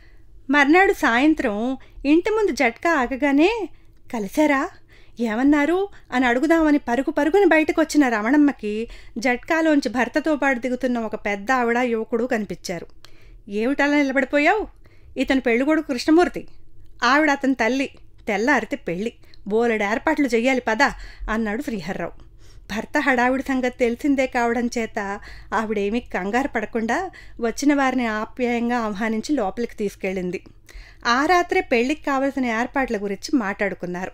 మర్నాడు సాయంత్రం ఇంటి ముందు జట్కా ఆగగానే కలిశారా ఏమన్నారు అని అడుగుదామని పరుగు పరుగున బయటకు వచ్చిన రమణమ్మకి జట్కాలోంచి భర్తతో పాటు దిగుతున్న ఒక పెద్ద ఆవిడ యువకుడు కనిపించారు ఏమిటలా నిలబడిపోయావు ఇతను పెళ్ళికొడుకు కృష్ణమూర్తి ఆవిడ అతని తల్లి తెల్లారితే పెళ్ళి బోలెడు ఏర్పాట్లు చెయ్యాలి పదా అన్నాడు శ్రీహర్రావు భర్త హడావిడి సంగతి తెలిసిందే కావడం చేత ఆవిడేమీ కంగారు పడకుండా వచ్చిన వారిని ఆప్యాయంగా ఆహ్వానించి లోపలికి తీసుకెళ్ళింది ఆ రాత్రే పెళ్లికి కావలసిన ఏర్పాట్ల గురించి మాట్లాడుకున్నారు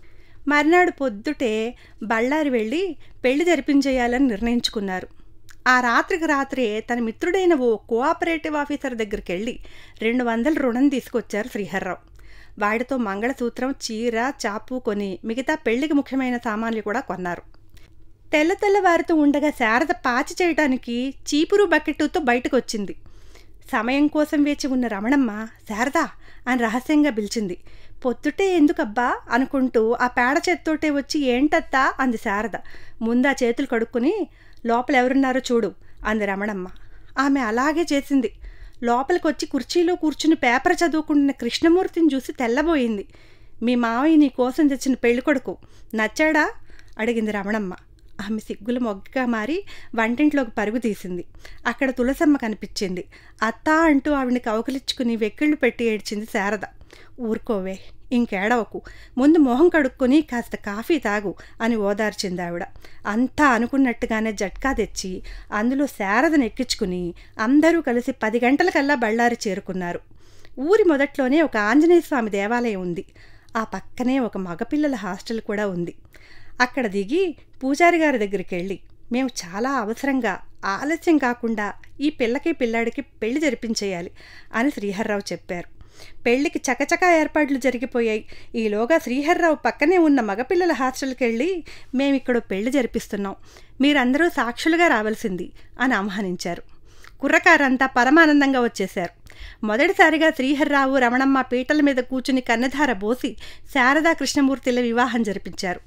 మర్నాడు పొద్దుటే బళ్ళారి వెళ్ళి పెళ్లి జరిపించేయాలని నిర్ణయించుకున్నారు ఆ రాత్రికి రాత్రే తన మిత్రుడైన ఓ కోఆపరేటివ్ ఆఫీసర్ దగ్గరికి వెళ్ళి రెండు వందల రుణం తీసుకొచ్చారు శ్రీహర్రావు వాడితో మంగళసూత్రం చీర చాపు కొని మిగతా పెళ్లికి ముఖ్యమైన సామాన్లు కూడా కొన్నారు తెల్ల తెల్లవారుతూ ఉండగా శారద పాచి చేయడానికి చీపురు బకెట్టుతో బయటకు వచ్చింది సమయం కోసం వేచి ఉన్న రమణమ్మ శారదా అని రహస్యంగా పిలిచింది పొద్దుటే ఎందుకబ్బా అనుకుంటూ ఆ పేడ చేత్తోటే వచ్చి ఏంటత్తా అంది శారద ముందా చేతులు కడుక్కుని లోపల ఎవరున్నారో చూడు అంది రమణమ్మ ఆమె అలాగే చేసింది లోపలికి వచ్చి కుర్చీలో కూర్చుని పేపర్ చదువుకుంటున్న కృష్ణమూర్తిని చూసి తెల్లబోయింది మీ మావయ్య నీ కోసం తెచ్చిన పెళ్ళికొడుకు నచ్చాడా అడిగింది రమణమ్మ ఆమె సిగ్గుల మొగ్గగా మారి వంటింట్లోకి పరుగు తీసింది అక్కడ తులసమ్మ కనిపించింది అత్త అంటూ ఆవిడని కవకలిచ్చుకుని వెక్కిళ్ళు పెట్టి ఏడ్చింది శారద ఊరుకోవే ఇంకేడవకు ముందు మొహం కడుక్కొని కాస్త కాఫీ తాగు అని ఓదార్చింది ఆవిడ అంతా అనుకున్నట్టుగానే జట్కా తెచ్చి అందులో శారదను ఎక్కించుకుని అందరూ కలిసి పది గంటలకల్లా బళ్ళారి చేరుకున్నారు ఊరి మొదట్లోనే ఒక ఆంజనేయ స్వామి దేవాలయం ఉంది ఆ పక్కనే ఒక మగపిల్లల హాస్టల్ కూడా ఉంది అక్కడ దిగి పూజారి గారి దగ్గరికి వెళ్ళి మేము చాలా అవసరంగా ఆలస్యం కాకుండా ఈ పిల్లకి పిల్లాడికి పెళ్లి జరిపించేయాలి అని శ్రీహర్రావు చెప్పారు పెళ్లికి చకచకా ఏర్పాట్లు జరిగిపోయాయి ఈలోగా శ్రీహర్రావు పక్కనే ఉన్న మగపిల్లల హాస్టల్కి వెళ్ళి మేమిక్కడ పెళ్లి జరిపిస్తున్నాం మీరందరూ సాక్షులుగా రావాల్సింది అని ఆహ్వానించారు కుర్రకారంతా పరమానందంగా వచ్చేశారు మొదటిసారిగా శ్రీహర్రావు రమణమ్మ పీటల మీద కూర్చుని కన్నధార బోసి శారదా కృష్ణమూర్తిల వివాహం జరిపించారు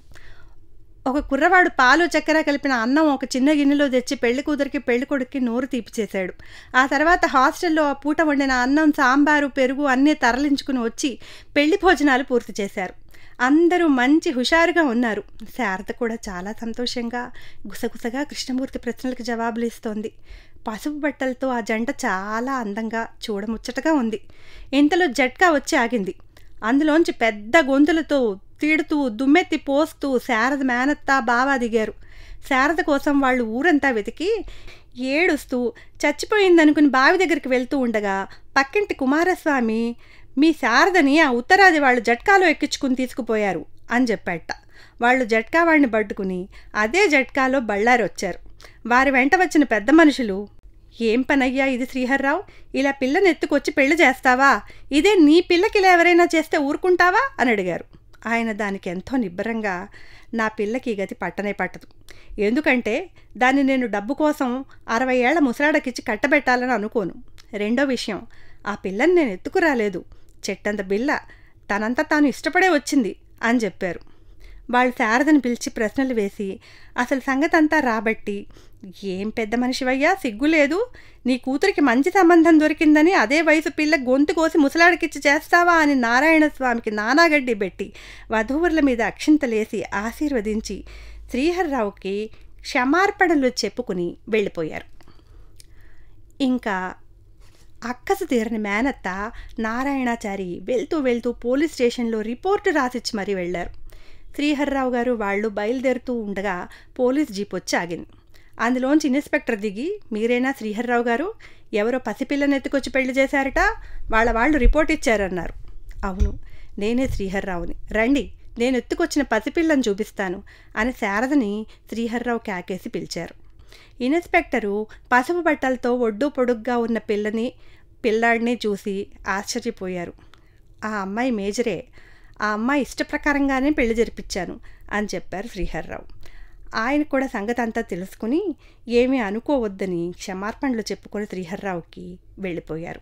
ఒక కుర్రవాడు పాలు చక్కెర కలిపిన అన్నం ఒక చిన్న గిన్నెలో తెచ్చి పెళ్లి కూతురికి పెళ్లి కొడుక్కి నోరు తీపిచేశాడు ఆ తర్వాత హాస్టల్లో ఆ పూట వండిన అన్నం సాంబారు పెరుగు అన్నీ తరలించుకుని వచ్చి పెళ్లి భోజనాలు పూర్తి చేశారు అందరూ మంచి హుషారుగా ఉన్నారు శారద కూడా చాలా సంతోషంగా గుసగుసగా కృష్ణమూర్తి ప్రశ్నలకు జవాబులు ఇస్తోంది పసుపు బట్టలతో ఆ జంట చాలా అందంగా చూడముచ్చటగా ఉంది ఇంతలో జట్కా వచ్చి ఆగింది అందులోంచి పెద్ద గొంతులతో తీడుతూ దుమ్మెత్తి పోస్తూ శారద మేనత్త బావా దిగారు శారద కోసం వాళ్ళు ఊరంతా వెతికి ఏడుస్తూ చచ్చిపోయిందనుకుని బావి దగ్గరికి వెళ్తూ ఉండగా పక్కింటి కుమారస్వామి మీ శారదని ఆ ఉత్తరాది వాళ్ళు జట్కాలో ఎక్కించుకుని తీసుకుపోయారు అని చెప్పాట వాళ్ళు జట్కా వాడిని పట్టుకుని అదే జట్కాలో బళ్ళారి వచ్చారు వారి వెంట వచ్చిన పెద్ద మనుషులు ఏం పనయ్యా ఇది శ్రీహర్రావు ఇలా పిల్లని ఎత్తుకొచ్చి పెళ్లి చేస్తావా ఇదే నీ పిల్లకి ఇలా ఎవరైనా చేస్తే ఊరుకుంటావా అని అడిగారు ఆయన దానికి ఎంతో నిబ్బరంగా నా పిల్లకి ఈ గతి పట్టనే పట్టదు ఎందుకంటే దాన్ని నేను డబ్బు కోసం అరవై ఏళ్ల ముసలాడకిచ్చి కట్టబెట్టాలని అనుకోను రెండో విషయం ఆ పిల్లని నేను ఎత్తుకురాలేదు చెట్టంత బిల్ల తనంతా తాను ఇష్టపడే వచ్చింది అని చెప్పారు వాళ్ళు శారదని పిలిచి ప్రశ్నలు వేసి అసలు సంగతి అంతా రాబట్టి ఏం పెద్ద మనిషివయ్యా సిగ్గులేదు నీ కూతురికి మంచి సంబంధం దొరికిందని అదే వయసు పిల్ల గొంతు కోసి ముసలాడికిచ్చి చేస్తావా అని నారాయణ స్వామికి నానాగడ్డి పెట్టి వధూవుల మీద అక్షింతలేసి ఆశీర్వదించి శ్రీహర్రావుకి క్షమార్పణలు చెప్పుకుని వెళ్ళిపోయారు ఇంకా అక్కసు తీరని మేనత్త నారాయణాచారి వెళ్తూ వెళ్తూ పోలీస్ స్టేషన్లో రిపోర్టు రాసిచ్చి మరీ వెళ్ళారు శ్రీహర్రావు గారు వాళ్ళు బయలుదేరుతూ ఉండగా పోలీస్ జీప్ వచ్చి ఆగింది అందులోంచి ఇన్స్పెక్టర్ దిగి మీరేనా శ్రీహర్రావు గారు ఎవరో పసిపిల్లని ఎత్తుకొచ్చి పెళ్లి చేశారట వాళ్ళ వాళ్ళు రిపోర్ట్ ఇచ్చారన్నారు అవును నేనే శ్రీహర్రావుని రండి నేను ఎత్తుకొచ్చిన పసిపిల్లని చూపిస్తాను అని శారదని శ్రీహర్రావు క్యాకేసి పిలిచారు ఇన్స్పెక్టరు పసుపు బట్టలతో ఒడ్డు పొడుగ్గా ఉన్న పిల్లని పిల్లాడిని చూసి ఆశ్చర్యపోయారు ఆ అమ్మాయి మేజరే ఆ అమ్మాయి ఇష్టప్రకారంగానే పెళ్లి జరిపించాను అని చెప్పారు శ్రీహర్రావు ఆయన కూడా సంగతి అంతా తెలుసుకుని ఏమీ అనుకోవద్దని క్షమార్పణలు చెప్పుకొని శ్రీహర్రావుకి వెళ్ళిపోయారు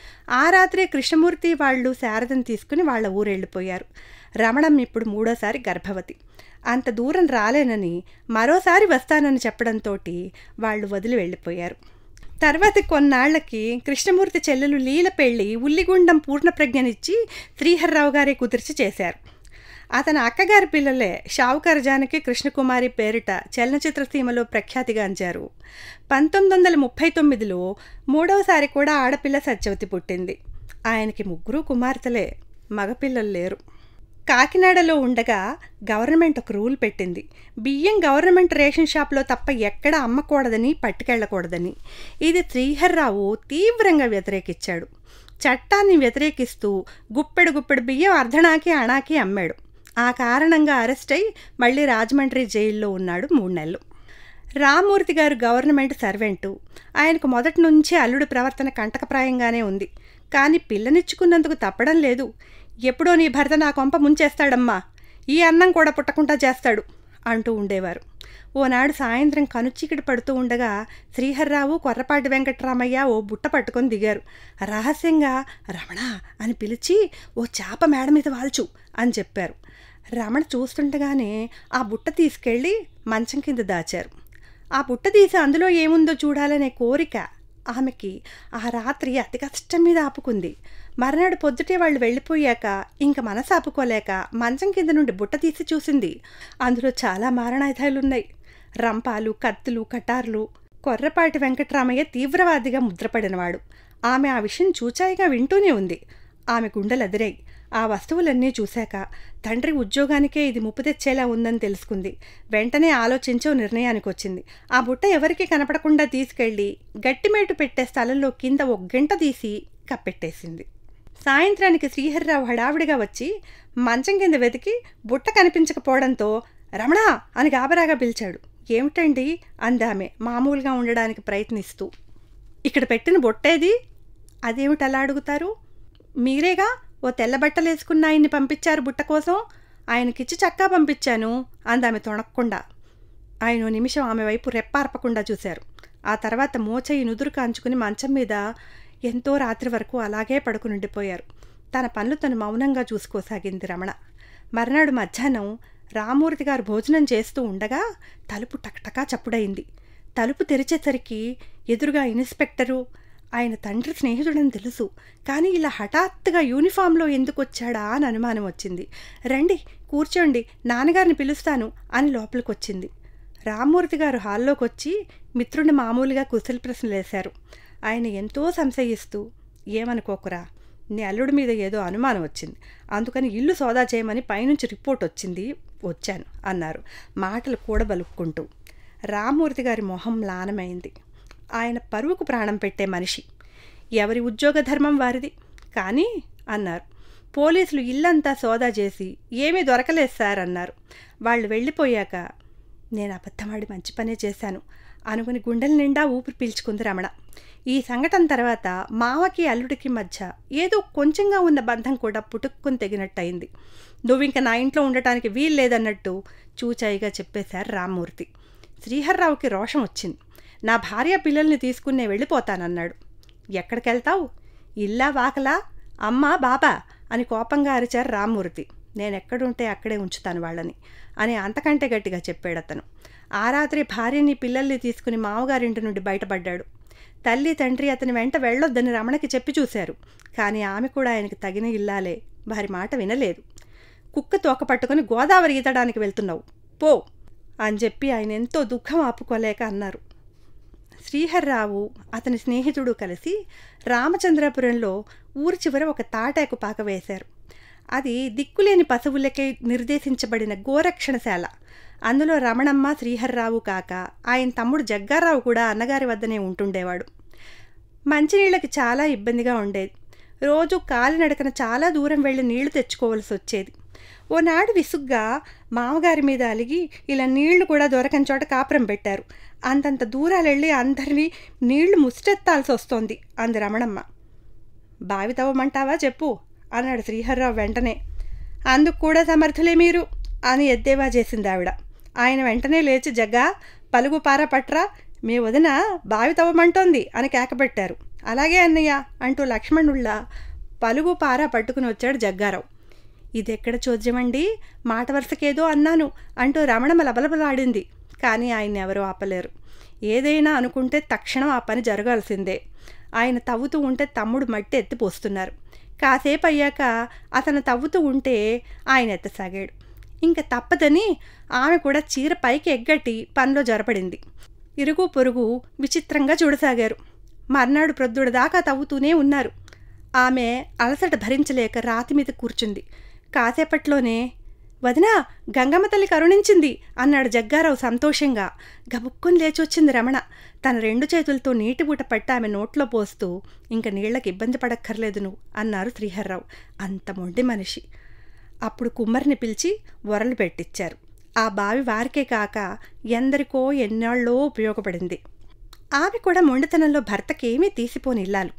ఆ రాత్రే కృష్ణమూర్తి వాళ్ళు శారదను తీసుకుని వాళ్ళ ఊరు వెళ్ళిపోయారు రమణం ఇప్పుడు మూడోసారి గర్భవతి అంత దూరం రాలేనని మరోసారి వస్తానని చెప్పడంతో వాళ్ళు వదిలి వెళ్ళిపోయారు తర్వాత కొన్నాళ్లకి కృష్ణమూర్తి చెల్లెలు లీల పెళ్లి ఉల్లిగుండం పూర్ణప్రజ్ఞనిచ్చి శ్రీహర్రావు గారే కుదిర్చి చేశారు అతని అక్కగారి పిల్లలే షావుకారు జానకి కృష్ణకుమారి పేరిట చలనచిత్ర సీమలో ప్రఖ్యాతిగాంచారు పంతొమ్మిది వందల ముప్పై తొమ్మిదిలో మూడవసారి కూడా ఆడపిల్ల సత్యవతి పుట్టింది ఆయనకి ముగ్గురు కుమార్తెలే మగపిల్లలు లేరు కాకినాడలో ఉండగా గవర్నమెంట్ ఒక రూల్ పెట్టింది బియ్యం గవర్నమెంట్ రేషన్ షాప్లో తప్ప ఎక్కడ అమ్మకూడదని పట్టుకెళ్ళకూడదని ఇది శ్రీహర్రావు తీవ్రంగా వ్యతిరేకించాడు చట్టాన్ని వ్యతిరేకిస్తూ గుప్పెడు గుప్పెడు బియ్యం అర్ధనాకి అణాకి అమ్మాడు ఆ కారణంగా అరెస్ట్ అయి మళ్ళీ రాజమండ్రి జైల్లో ఉన్నాడు మూడు నెలలు రామూర్తి గారు గవర్నమెంట్ సర్వెంటు ఆయనకు మొదటి నుంచి అల్లుడి ప్రవర్తన కంటకప్రాయంగానే ఉంది కానీ పిల్లనిచ్చుకున్నందుకు తప్పడం లేదు ఎప్పుడో నీ భర్త నా కొంప ముంచేస్తాడమ్మా ఈ అన్నం కూడా పుట్టకుండా చేస్తాడు అంటూ ఉండేవారు ఓనాడు సాయంత్రం కనుచీకటి పడుతూ ఉండగా శ్రీహర్రావు కొర్రపాటి వెంకట్రామయ్య ఓ బుట్ట పట్టుకొని దిగారు రహస్యంగా రమణ అని పిలిచి ఓ చేప మేడ మీద వాల్చు అని చెప్పారు రమణ చూస్తుండగానే ఆ బుట్ట తీసుకెళ్ళి మంచం కింద దాచారు ఆ బుట్ట తీసి అందులో ఏముందో చూడాలనే కోరిక ఆమెకి ఆ రాత్రి అతి కష్టం మీద ఆపుకుంది మర్నాడు పొద్దుటే వాళ్ళు వెళ్ళిపోయాక ఇంక మనసు ఆపుకోలేక మంచం కింద నుండి బుట్ట తీసి చూసింది అందులో చాలా మారణాయుధాలున్నాయి రంపాలు కత్తులు కటార్లు కొర్రపాటి వెంకట్రామయ్య తీవ్రవాదిగా ముద్రపడినవాడు ఆమె ఆ విషయం చూచాయిగా వింటూనే ఉంది ఆమె గుండెలు అదిరాయి ఆ వస్తువులన్నీ చూశాక తండ్రి ఉద్యోగానికే ఇది ముప్పు తెచ్చేలా ఉందని తెలుసుకుంది వెంటనే ఆలోచించో నిర్ణయానికి వచ్చింది ఆ బుట్ట ఎవరికి కనపడకుండా తీసుకెళ్ళి గట్టిమేటు పెట్టే స్థలంలో కింద ఒక గంట తీసి కప్పెట్టేసింది సాయంత్రానికి శ్రీహరిరావు హడావిడిగా వచ్చి మంచం కింద వెతికి బుట్ట కనిపించకపోవడంతో రమణ అని గాబరాగా పిలిచాడు ఏమిటండి అందామె మామూలుగా ఉండడానికి ప్రయత్నిస్తూ ఇక్కడ పెట్టిన బొట్టేది అదేమిటి అలా అడుగుతారు మీరేగా ఓ తెల్ల బట్టలు వేసుకున్న ఆయన్ని పంపించారు బుట్ట కోసం ఆయనకిచ్చి చక్కా పంపించాను అందామె తొణక్కుండా ఆయన ఓ నిమిషం ఆమె వైపు రెప్పార్పకుండా చూశారు ఆ తర్వాత మోచయి నుదురు కాంచుకుని మంచం మీద ఎంతో రాత్రి వరకు అలాగే పడుకునుండిపోయారు తన పనులు తను మౌనంగా చూసుకోసాగింది రమణ మర్నాడు మధ్యాహ్నం రామూర్తి గారు భోజనం చేస్తూ ఉండగా తలుపు టక్టకా చప్పుడైంది తలుపు తెరిచేసరికి ఎదురుగా ఇన్స్పెక్టరు ఆయన తండ్రి స్నేహితుడని తెలుసు కానీ ఇలా హఠాత్తుగా యూనిఫామ్లో ఎందుకు వచ్చాడా అని అనుమానం వచ్చింది రండి కూర్చోండి నాన్నగారిని పిలుస్తాను అని లోపలికొచ్చింది రామ్మూర్తి గారు హాల్లోకి వచ్చి మిత్రుడిని మామూలుగా కుశల ప్రశ్నలు వేశారు ఆయన ఎంతో సంశయిస్తూ ఏమనుకోకురా నీ అల్లుడి మీద ఏదో అనుమానం వచ్చింది అందుకని ఇల్లు సోదా చేయమని పైనుంచి రిపోర్ట్ వచ్చింది వచ్చాను అన్నారు మాటలు కూడబలుక్కుంటూ రామ్మూర్తి గారి మొహం లానమైంది ఆయన పరువుకు ప్రాణం పెట్టే మనిషి ఎవరి ఉద్యోగ ధర్మం వారిది కానీ అన్నారు పోలీసులు ఇల్లంతా సోదా చేసి ఏమీ దొరకలేదు సార్ అన్నారు వాళ్ళు వెళ్ళిపోయాక నేను అబద్ధమాడి మంచి పనే చేశాను అనుకుని గుండెల నిండా ఊపిరి పీల్చుకుంది రమణ ఈ సంఘటన తర్వాత మావకి అల్లుడికి మధ్య ఏదో కొంచెంగా ఉన్న బంధం కూడా పుట్టుక్కుని తెగినట్టయింది నువ్వింక నా ఇంట్లో ఉండటానికి వీల్లేదన్నట్టు చూచాయిగా చెప్పేశారు రామ్మూర్తి శ్రీహర్రావుకి రోషం వచ్చింది నా భార్య పిల్లల్ని తీసుకునే వెళ్ళిపోతానన్నాడు ఎక్కడికెళ్తావు ఇల్లా వాకలా అమ్మా బాబా అని కోపంగా అరిచారు రామ్మూర్తి నేనెక్కడుంటే అక్కడే ఉంచుతాను వాళ్ళని అని అంతకంటే గట్టిగా చెప్పాడు అతను ఆ రాత్రి భార్యని పిల్లల్ని తీసుకుని మామగారింటి నుండి బయటపడ్డాడు తల్లి తండ్రి అతని వెంట వెళ్ళొద్దని రమణకి చెప్పి చూశారు కానీ ఆమె కూడా ఆయనకి తగిన ఇల్లాలే వారి మాట వినలేదు కుక్క తోక పట్టుకొని గోదావరి ఈతడానికి వెళ్తున్నావు పో అని చెప్పి ఆయన ఎంతో దుఃఖం ఆపుకోలేక అన్నారు శ్రీహర్రావు అతని స్నేహితుడు కలిసి రామచంద్రపురంలో ఊరి చివర ఒక తాటాకు పాక వేశారు అది దిక్కులేని పశువులకే నిర్దేశించబడిన గోరక్షణశాల అందులో రమణమ్మ శ్రీహర్రావు కాక ఆయన తమ్ముడు జగ్గారావు కూడా అన్నగారి వద్దనే ఉంటుండేవాడు మంచినీళ్ళకి చాలా ఇబ్బందిగా ఉండేది రోజు కాలినడకన చాలా దూరం వెళ్ళి నీళ్లు తెచ్చుకోవలసి వచ్చేది ఓనాడు విసుగ్గా మామగారి మీద అలిగి ఇలా నీళ్లు కూడా దొరకని చోట కాపురం పెట్టారు అంతంత దూరాలు వెళ్ళి అందరినీ నీళ్లు ముష్టెత్తాల్సి వస్తోంది అంది రమణమ్మ బావి తవ్వమంటావా చెప్పు అన్నాడు శ్రీహర్రావు వెంటనే అందుకు కూడా సమర్థులే మీరు అని ఎద్దేవా చేసింది ఆవిడ ఆయన వెంటనే లేచి జగ్గా పలుగు పార పట్రా మీ వదిన బావి తవ్వమంటోంది అని కేకపెట్టారు అలాగే అన్నయ్య అంటూ లక్ష్మణుళ్ళ పలుగు పార పట్టుకుని వచ్చాడు జగ్గారావు ఇదెక్కడ చోద్యమండి మాట వరుసకేదో అన్నాను అంటూ రమణమ లబలబలాడింది కానీ ఆయన ఎవరూ ఆపలేరు ఏదైనా అనుకుంటే తక్షణం ఆ పని జరగాల్సిందే ఆయన తవ్వుతూ ఉంటే తమ్ముడు మట్టి ఎత్తిపోస్తున్నారు కాసేపు అయ్యాక అతను తవ్వుతూ ఉంటే ఆయన ఎత్తసాగాడు ఇంకా తప్పదని ఆమె కూడా చీర పైకి ఎగ్గట్టి పనిలో జరపడింది ఇరుగు పొరుగు విచిత్రంగా చూడసాగారు మర్నాడు ప్రొద్దుడు దాకా తవ్వుతూనే ఉన్నారు ఆమె అలసట భరించలేక రాతి మీద కూర్చుంది కాసేపట్లోనే వదినా గంగమ్మ తల్లి కరుణించింది అన్నాడు జగ్గారావు సంతోషంగా గబుక్కుని లేచొచ్చింది రమణ తన రెండు చేతులతో నీటి బూట పట్టి ఆమె నోట్లో పోస్తూ ఇంక నీళ్లకు ఇబ్బంది పడక్కర్లేదు నువ్వు అన్నారు శ్రీహర్రావు అంత మొండి మనిషి అప్పుడు కుమ్మరిని పిలిచి వరలు పెట్టించారు ఆ బావి వారికే కాక ఎందరికో ఎన్నాళ్ళో ఉపయోగపడింది ఆమె కూడా మొండితనంలో భర్తకేమీ తీసిపోని ఇల్లాలు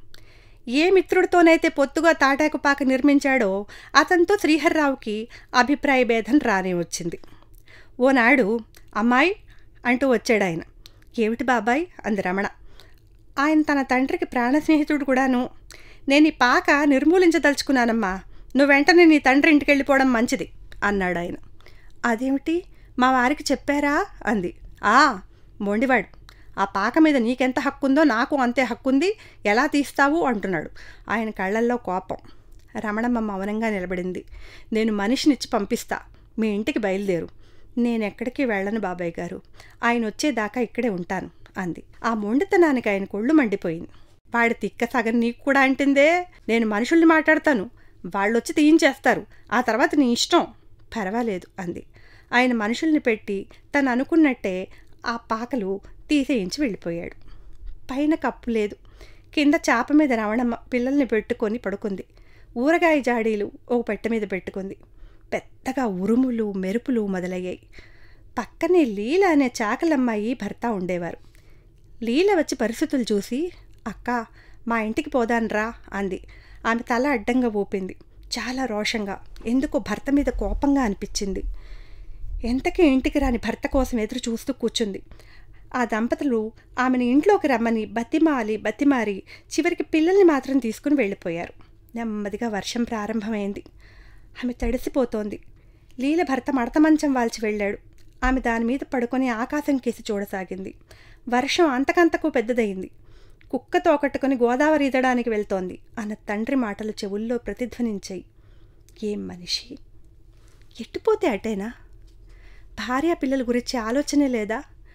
ఏ మిత్రుడితోనైతే పొత్తుగా తాటాకు పాక నిర్మించాడో అతనితో శ్రీహర్రావుకి అభిప్రాయ భేదం రానే వచ్చింది ఓనాడు అమ్మాయి అంటూ వచ్చాడు ఆయన ఏమిటి బాబాయ్ అంది రమణ ఆయన తన తండ్రికి ప్రాణ స్నేహితుడు కూడాను నేను ఈ పాక నిర్మూలించదలుచుకున్నానమ్మా నువ్వు వెంటనే నీ తండ్రి ఇంటికి వెళ్ళిపోవడం మంచిది అన్నాడు ఆయన అదేమిటి మా వారికి చెప్పారా అంది ఆ మొండివాడు ఆ పాక మీద నీకెంత హక్కుందో నాకు అంతే హక్కుంది ఎలా తీస్తావు అంటున్నాడు ఆయన కళ్ళల్లో కోపం రమణమ్మ మౌనంగా నిలబడింది నేను మనిషినిచ్చి పంపిస్తా మీ ఇంటికి బయలుదేరు నేను ఎక్కడికి వెళ్ళను బాబాయ్ గారు ఆయన వచ్చేదాకా ఇక్కడే ఉంటాను అంది ఆ మొండితనానికి ఆయన కొళ్ళు మండిపోయింది వాడి తిక్క సగం నీకు కూడా అంటిందే నేను మనుషుల్ని మాట్లాడతాను వాళ్ళొచ్చి తీయించేస్తారు ఆ తర్వాత నీ ఇష్టం పర్వాలేదు అంది ఆయన మనుషుల్ని పెట్టి తను అనుకున్నట్టే ఆ పాకలు తీసేయించి వెళ్ళిపోయాడు పైన కప్పు లేదు కింద చాప మీద రవణమ్మ పిల్లల్ని పెట్టుకొని పడుకుంది ఊరగాయ జాడీలు ఒక పెట్టె మీద పెట్టుకుంది పెద్దగా ఉరుములు మెరుపులు మొదలయ్యాయి పక్కనే లీల అనే చాకలమ్మాయి భర్త ఉండేవారు లీల వచ్చి పరిస్థితులు చూసి అక్క మా ఇంటికి పోదాన్రా అంది ఆమె తల అడ్డంగా ఊపింది చాలా రోషంగా ఎందుకో భర్త మీద కోపంగా అనిపించింది ఎంతకీ ఇంటికి రాని భర్త కోసం ఎదురు చూస్తూ కూర్చుంది ఆ దంపతులు ఆమెను ఇంట్లోకి రమ్మని బతిమాలి బతిమారి చివరికి పిల్లల్ని మాత్రం తీసుకుని వెళ్ళిపోయారు నెమ్మదిగా వర్షం ప్రారంభమైంది ఆమె తడిసిపోతోంది లీల భర్త మడత మంచం వాల్చి వెళ్ళాడు ఆమె దాని మీద పడుకొని ఆకాశం కేసి చూడసాగింది వర్షం అంతకంతకు పెద్దదయింది కుక్కతో కట్టుకుని గోదావరి ఈదడానికి వెళ్తోంది అన్న తండ్రి మాటలు చెవుల్లో ప్రతిధ్వనించాయి ఏం మనిషి ఎట్టుపోతే అటేనా భార్య పిల్లల గురించి ఆలోచనే లేదా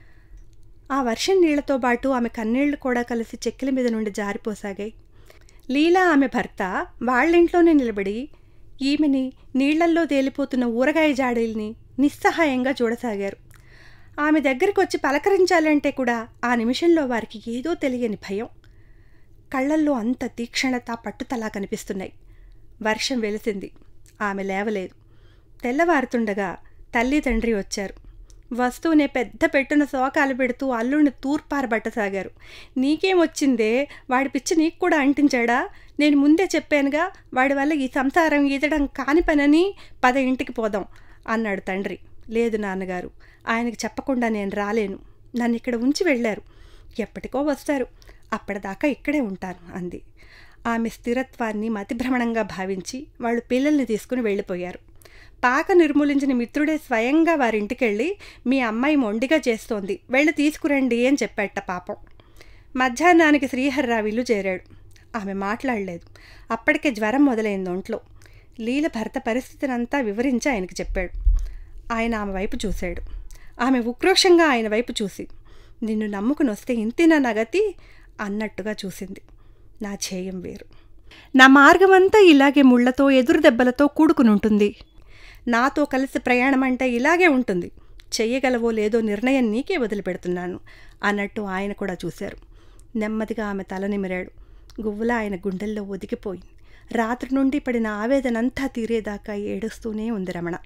ఆ వర్షం నీళ్లతో పాటు ఆమె కన్నీళ్లు కూడా కలిసి చెక్కిల మీద నుండి జారిపోసాగాయి లీలా ఆమె భర్త వాళ్ళింట్లోనే నిలబడి ఈమెని నీళ్లల్లో తేలిపోతున్న ఊరగాయ జాడీల్ని నిస్సహాయంగా చూడసాగారు ఆమె దగ్గరికి వచ్చి పలకరించాలంటే కూడా ఆ నిమిషంలో వారికి ఏదో తెలియని భయం కళ్ళల్లో అంత తీక్షణత పట్టుతలా కనిపిస్తున్నాయి వర్షం వెలిసింది ఆమె లేవలేదు తెల్లవారుతుండగా తల్లి తండ్రి వచ్చారు వస్తూనే పెద్ద పెట్టున శోకాలు పెడుతూ అల్లుడిని తూర్పారబట్టసాగారు నీకేం వచ్చిందే వాడి పిచ్చి నీకు కూడా అంటించాడా నేను ముందే చెప్పానుగా వాడి వల్ల ఈ సంసారం ఈదడం కాని పనని పద ఇంటికి పోదాం అన్నాడు తండ్రి లేదు నాన్నగారు ఆయనకి చెప్పకుండా నేను రాలేను నన్ను ఇక్కడ ఉంచి వెళ్ళారు ఎప్పటికో వస్తారు అప్పటిదాకా ఇక్కడే ఉంటాను అంది ఆమె స్థిరత్వాన్ని మతిభ్రమణంగా భావించి వాళ్ళు పిల్లల్ని తీసుకుని వెళ్ళిపోయారు పాక నిర్మూలించిన మిత్రుడే స్వయంగా వారింటికెళ్ళి మీ అమ్మాయి మొండిగా చేస్తోంది వెళ్ళి తీసుకురండి అని చెప్పాట పాపం మధ్యాహ్నానికి శ్రీహర్రావు ఇల్లు చేరాడు ఆమె మాట్లాడలేదు అప్పటికే జ్వరం మొదలైంది ఒంట్లో లీల భర్త పరిస్థితినంతా వివరించి ఆయనకి చెప్పాడు ఆయన ఆమె వైపు చూశాడు ఆమె ఉక్రోషంగా ఆయన వైపు చూసి నిన్ను నమ్ముకుని వస్తే ఇంతేనా నగతి అన్నట్టుగా చూసింది నా ధ్యేయం వేరు నా మార్గమంతా ఇలాగే ముళ్లతో ఎదురు దెబ్బలతో కూడుకునుంటుంది నాతో కలిసి ప్రయాణం అంటే ఇలాగే ఉంటుంది చెయ్యగలవో లేదో నిర్ణయం నీకే వదిలిపెడుతున్నాను అన్నట్టు ఆయన కూడా చూశారు నెమ్మదిగా ఆమె తల నిమిరాడు గువ్వల ఆయన గుండెల్లో ఒదిగిపోయింది రాత్రి నుండి పడిన ఆవేదనంతా తీరేదాకా ఏడుస్తూనే ఉంది రమణ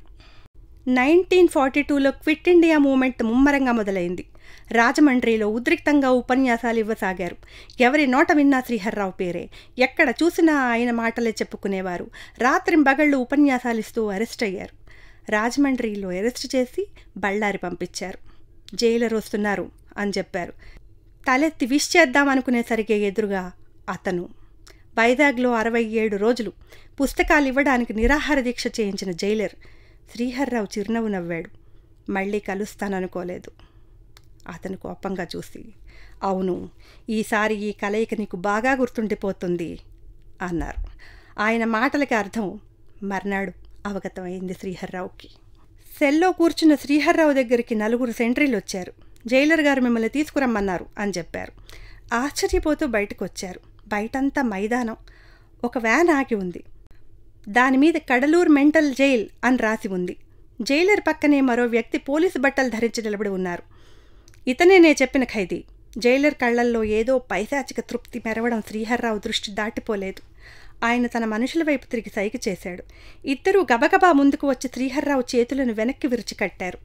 నైన్టీన్ ఫార్టీ టూలో క్విట్ ఇండియా మూమెంట్ ముమ్మరంగా మొదలైంది రాజమండ్రిలో ఉద్రిక్తంగా ఉపన్యాసాలు ఇవ్వసాగారు ఎవరి నోట విన్నా శ్రీహర్రావు పేరే ఎక్కడ చూసినా ఆయన మాటలే చెప్పుకునేవారు రాత్రింబగళ్ళు ఉపన్యాసాలు ఇస్తూ అరెస్ట్ అయ్యారు రాజమండ్రిలో అరెస్ట్ చేసి బళ్ళారి పంపించారు జైలర్ వస్తున్నారు అని చెప్పారు తలెత్తి విష్ చేద్దామనుకునేసరికి ఎదురుగా అతను వైజాగ్లో అరవై ఏడు రోజులు పుస్తకాలు ఇవ్వడానికి నిరాహార దీక్ష చేయించిన జైలర్ శ్రీహర్రావు చిరునవ్వు నవ్వాడు మళ్ళీ కలుస్తాననుకోలేదు అతను కోపంగా చూసి అవును ఈసారి ఈ కలయిక నీకు బాగా గుర్తుండిపోతుంది అన్నారు ఆయన మాటలకి అర్థం మర్నాడు అవగతమైంది శ్రీహర్రావుకి సెల్లో కూర్చున్న శ్రీహర్రావు దగ్గరికి నలుగురు సెంట్రీలు వచ్చారు జైలర్ గారు మిమ్మల్ని తీసుకురమ్మన్నారు అని చెప్పారు ఆశ్చర్యపోతూ బయటకు వచ్చారు బయటంతా మైదానం ఒక వ్యాన్ ఆగి ఉంది దాని మీద కడలూరు మెంటల్ జైల్ అని రాసి ఉంది జైలర్ పక్కనే మరో వ్యక్తి పోలీసు బట్టలు ధరించి నిలబడి ఉన్నారు ఇతనే నే చెప్పిన ఖైదీ జైలర్ కళ్ళల్లో ఏదో పైశాచిక తృప్తి మెరవడం శ్రీహర్రావు దృష్టి దాటిపోలేదు ఆయన తన మనుషుల వైపు తిరిగి సైగ చేశాడు ఇద్దరూ గబగబా ముందుకు వచ్చి శ్రీహర్రావు చేతులను వెనక్కి విరిచి కట్టారు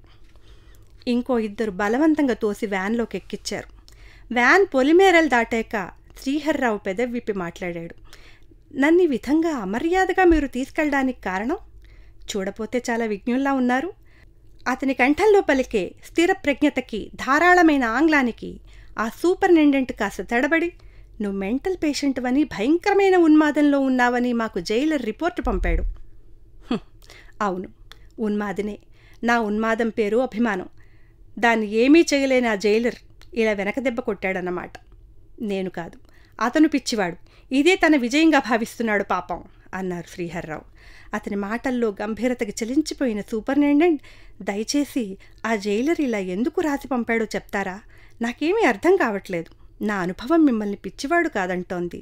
ఇంకో ఇద్దరు బలవంతంగా తోసి వ్యాన్లోకి ఎక్కిచ్చారు వ్యాన్ పొలిమేరలు దాటాక శ్రీహర్రావు పెదవిప్పి మాట్లాడాడు నన్ను ఈ విధంగా అమర్యాదగా మీరు తీసుకెళ్ళడానికి కారణం చూడపోతే చాలా విజ్ఞుల్లా ఉన్నారు అతని కంఠంలో పలికే స్థిర ప్రజ్ఞతకి ధారాళమైన ఆంగ్లానికి ఆ సూపరింటెండెంట్ కాస్త తడబడి నువ్వు మెంటల్ పేషెంట్వని భయంకరమైన ఉన్మాదంలో ఉన్నావని మాకు జైలర్ రిపోర్టు పంపాడు "హుం, అవును ఉన్మాదినే నా ఉన్మాదం పేరు అభిమానం దాన్ని ఏమీ చేయలేని ఆ జైలర్ ఇలా వెనక దెబ్బ కొట్టాడన్నమాట నేను కాదు అతను పిచ్చివాడు ఇదే తన విజయంగా భావిస్తున్నాడు పాపం అన్నారు శ్రీహర్రావు అతని మాటల్లో గంభీరతకి చలించిపోయిన సూపరింటెండెంట్ దయచేసి ఆ జైలర్ ఇలా ఎందుకు రాసి పంపాడో చెప్తారా నాకేమీ అర్థం కావట్లేదు నా అనుభవం మిమ్మల్ని పిచ్చివాడు కాదంటోంది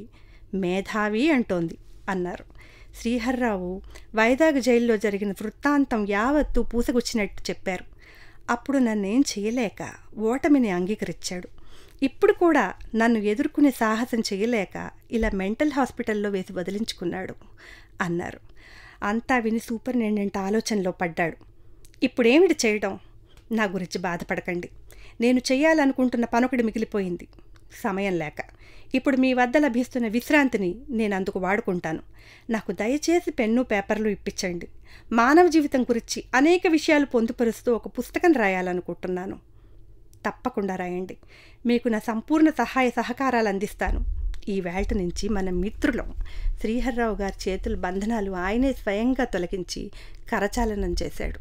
మేధావి అంటోంది అన్నారు శ్రీహర్రావు వైజాగ్ జైల్లో జరిగిన వృత్తాంతం యావత్తు పూసగుచ్చినట్టు చెప్పారు అప్పుడు నన్నేం చేయలేక ఓటమిని అంగీకరించాడు ఇప్పుడు కూడా నన్ను ఎదుర్కొనే సాహసం చేయలేక ఇలా మెంటల్ హాస్పిటల్లో వేసి వదిలించుకున్నాడు అన్నారు అంతా విని సూపరింటెండెంట్ ఆలోచనలో పడ్డాడు ఇప్పుడేమిటి చేయడం నా గురించి బాధపడకండి నేను చేయాలనుకుంటున్న పనొకటి మిగిలిపోయింది సమయం లేక ఇప్పుడు మీ వద్ద లభిస్తున్న విశ్రాంతిని నేను అందుకు వాడుకుంటాను నాకు దయచేసి పెన్ను పేపర్లు ఇప్పించండి మానవ జీవితం గురించి అనేక విషయాలు పొందుపరుస్తూ ఒక పుస్తకం రాయాలనుకుంటున్నాను తప్పకుండా రాయండి మీకు నా సంపూర్ణ సహాయ సహకారాలు అందిస్తాను ఈ వేళ నుంచి మన మిత్రులం శ్రీహర్రావు గారి చేతుల బంధనాలు ఆయనే స్వయంగా తొలగించి కరచాలనం చేశాడు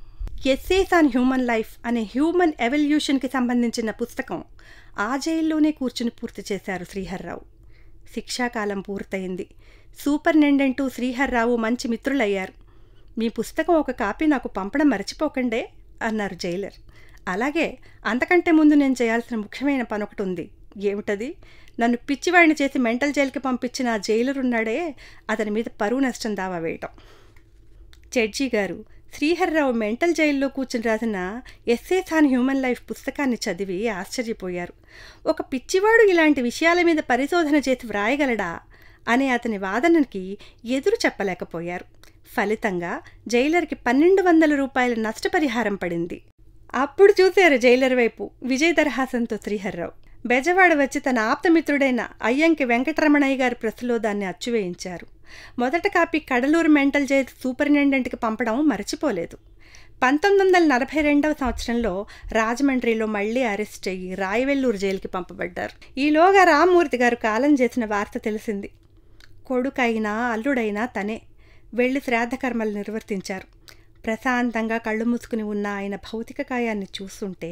ఎస్సేస్ ఆన్ హ్యూమన్ లైఫ్ అనే హ్యూమన్ ఎవల్యూషన్కి సంబంధించిన పుస్తకం ఆ జైల్లోనే కూర్చుని పూర్తి చేశారు శ్రీహర్రావు శిక్షాకాలం పూర్తయింది సూపరింటెండెంటు శ్రీహర్రావు మంచి మిత్రులయ్యారు మీ పుస్తకం ఒక కాపీ నాకు పంపడం మర్చిపోకండే అన్నారు జైలర్ అలాగే అంతకంటే ముందు నేను చేయాల్సిన ముఖ్యమైన పని ఒకటి ఉంది ఏమిటది నన్ను పిచ్చివాడిని చేసి మెంటల్ జైలుకి పంపించిన ఆ జైలర్ ఉన్నాడే అతని మీద పరువు నష్టం దావా వేయటం జడ్జి గారు శ్రీహర్రావు మెంటల్ జైల్లో కూర్చుని రాసిన ఎస్సేస్ ఆన్ హ్యూమన్ లైఫ్ పుస్తకాన్ని చదివి ఆశ్చర్యపోయారు ఒక పిచ్చివాడు ఇలాంటి విషయాల మీద పరిశోధన చేసి వ్రాయగలడా అనే అతని వాదనకి ఎదురు చెప్పలేకపోయారు ఫలితంగా జైలర్కి పన్నెండు వందల రూపాయల నష్టపరిహారం పడింది అప్పుడు చూశారు జైలర్ వైపు విజయ్ దరహాసంతో శ్రీహర్రావు బెజవాడ వచ్చి తన ఆప్తమిత్రుడైన అయ్యంకి వెంకటరమణయ్య గారి ప్రెస్లో దాన్ని అచ్చువేయించారు మొదట కాపీ కడలూరు మెంటల్ జైల్ సూపరింటెండెంట్కి పంపడం మరచిపోలేదు పంతొమ్మిది వందల నలభై రెండవ సంవత్సరంలో రాజమండ్రిలో మళ్లీ అరెస్ట్ అయ్యి రాయవెల్లూరు జైలుకి పంపబడ్డారు ఈలోగా రామ్మూర్తి గారు కాలం చేసిన వార్త తెలిసింది కొడుకైనా అల్లుడైనా తనే వెళ్లి శ్రాద్ధకర్మలు నిర్వర్తించారు ప్రశాంతంగా కళ్ళు మూసుకుని ఉన్న ఆయన భౌతిక కాయాన్ని చూస్తుంటే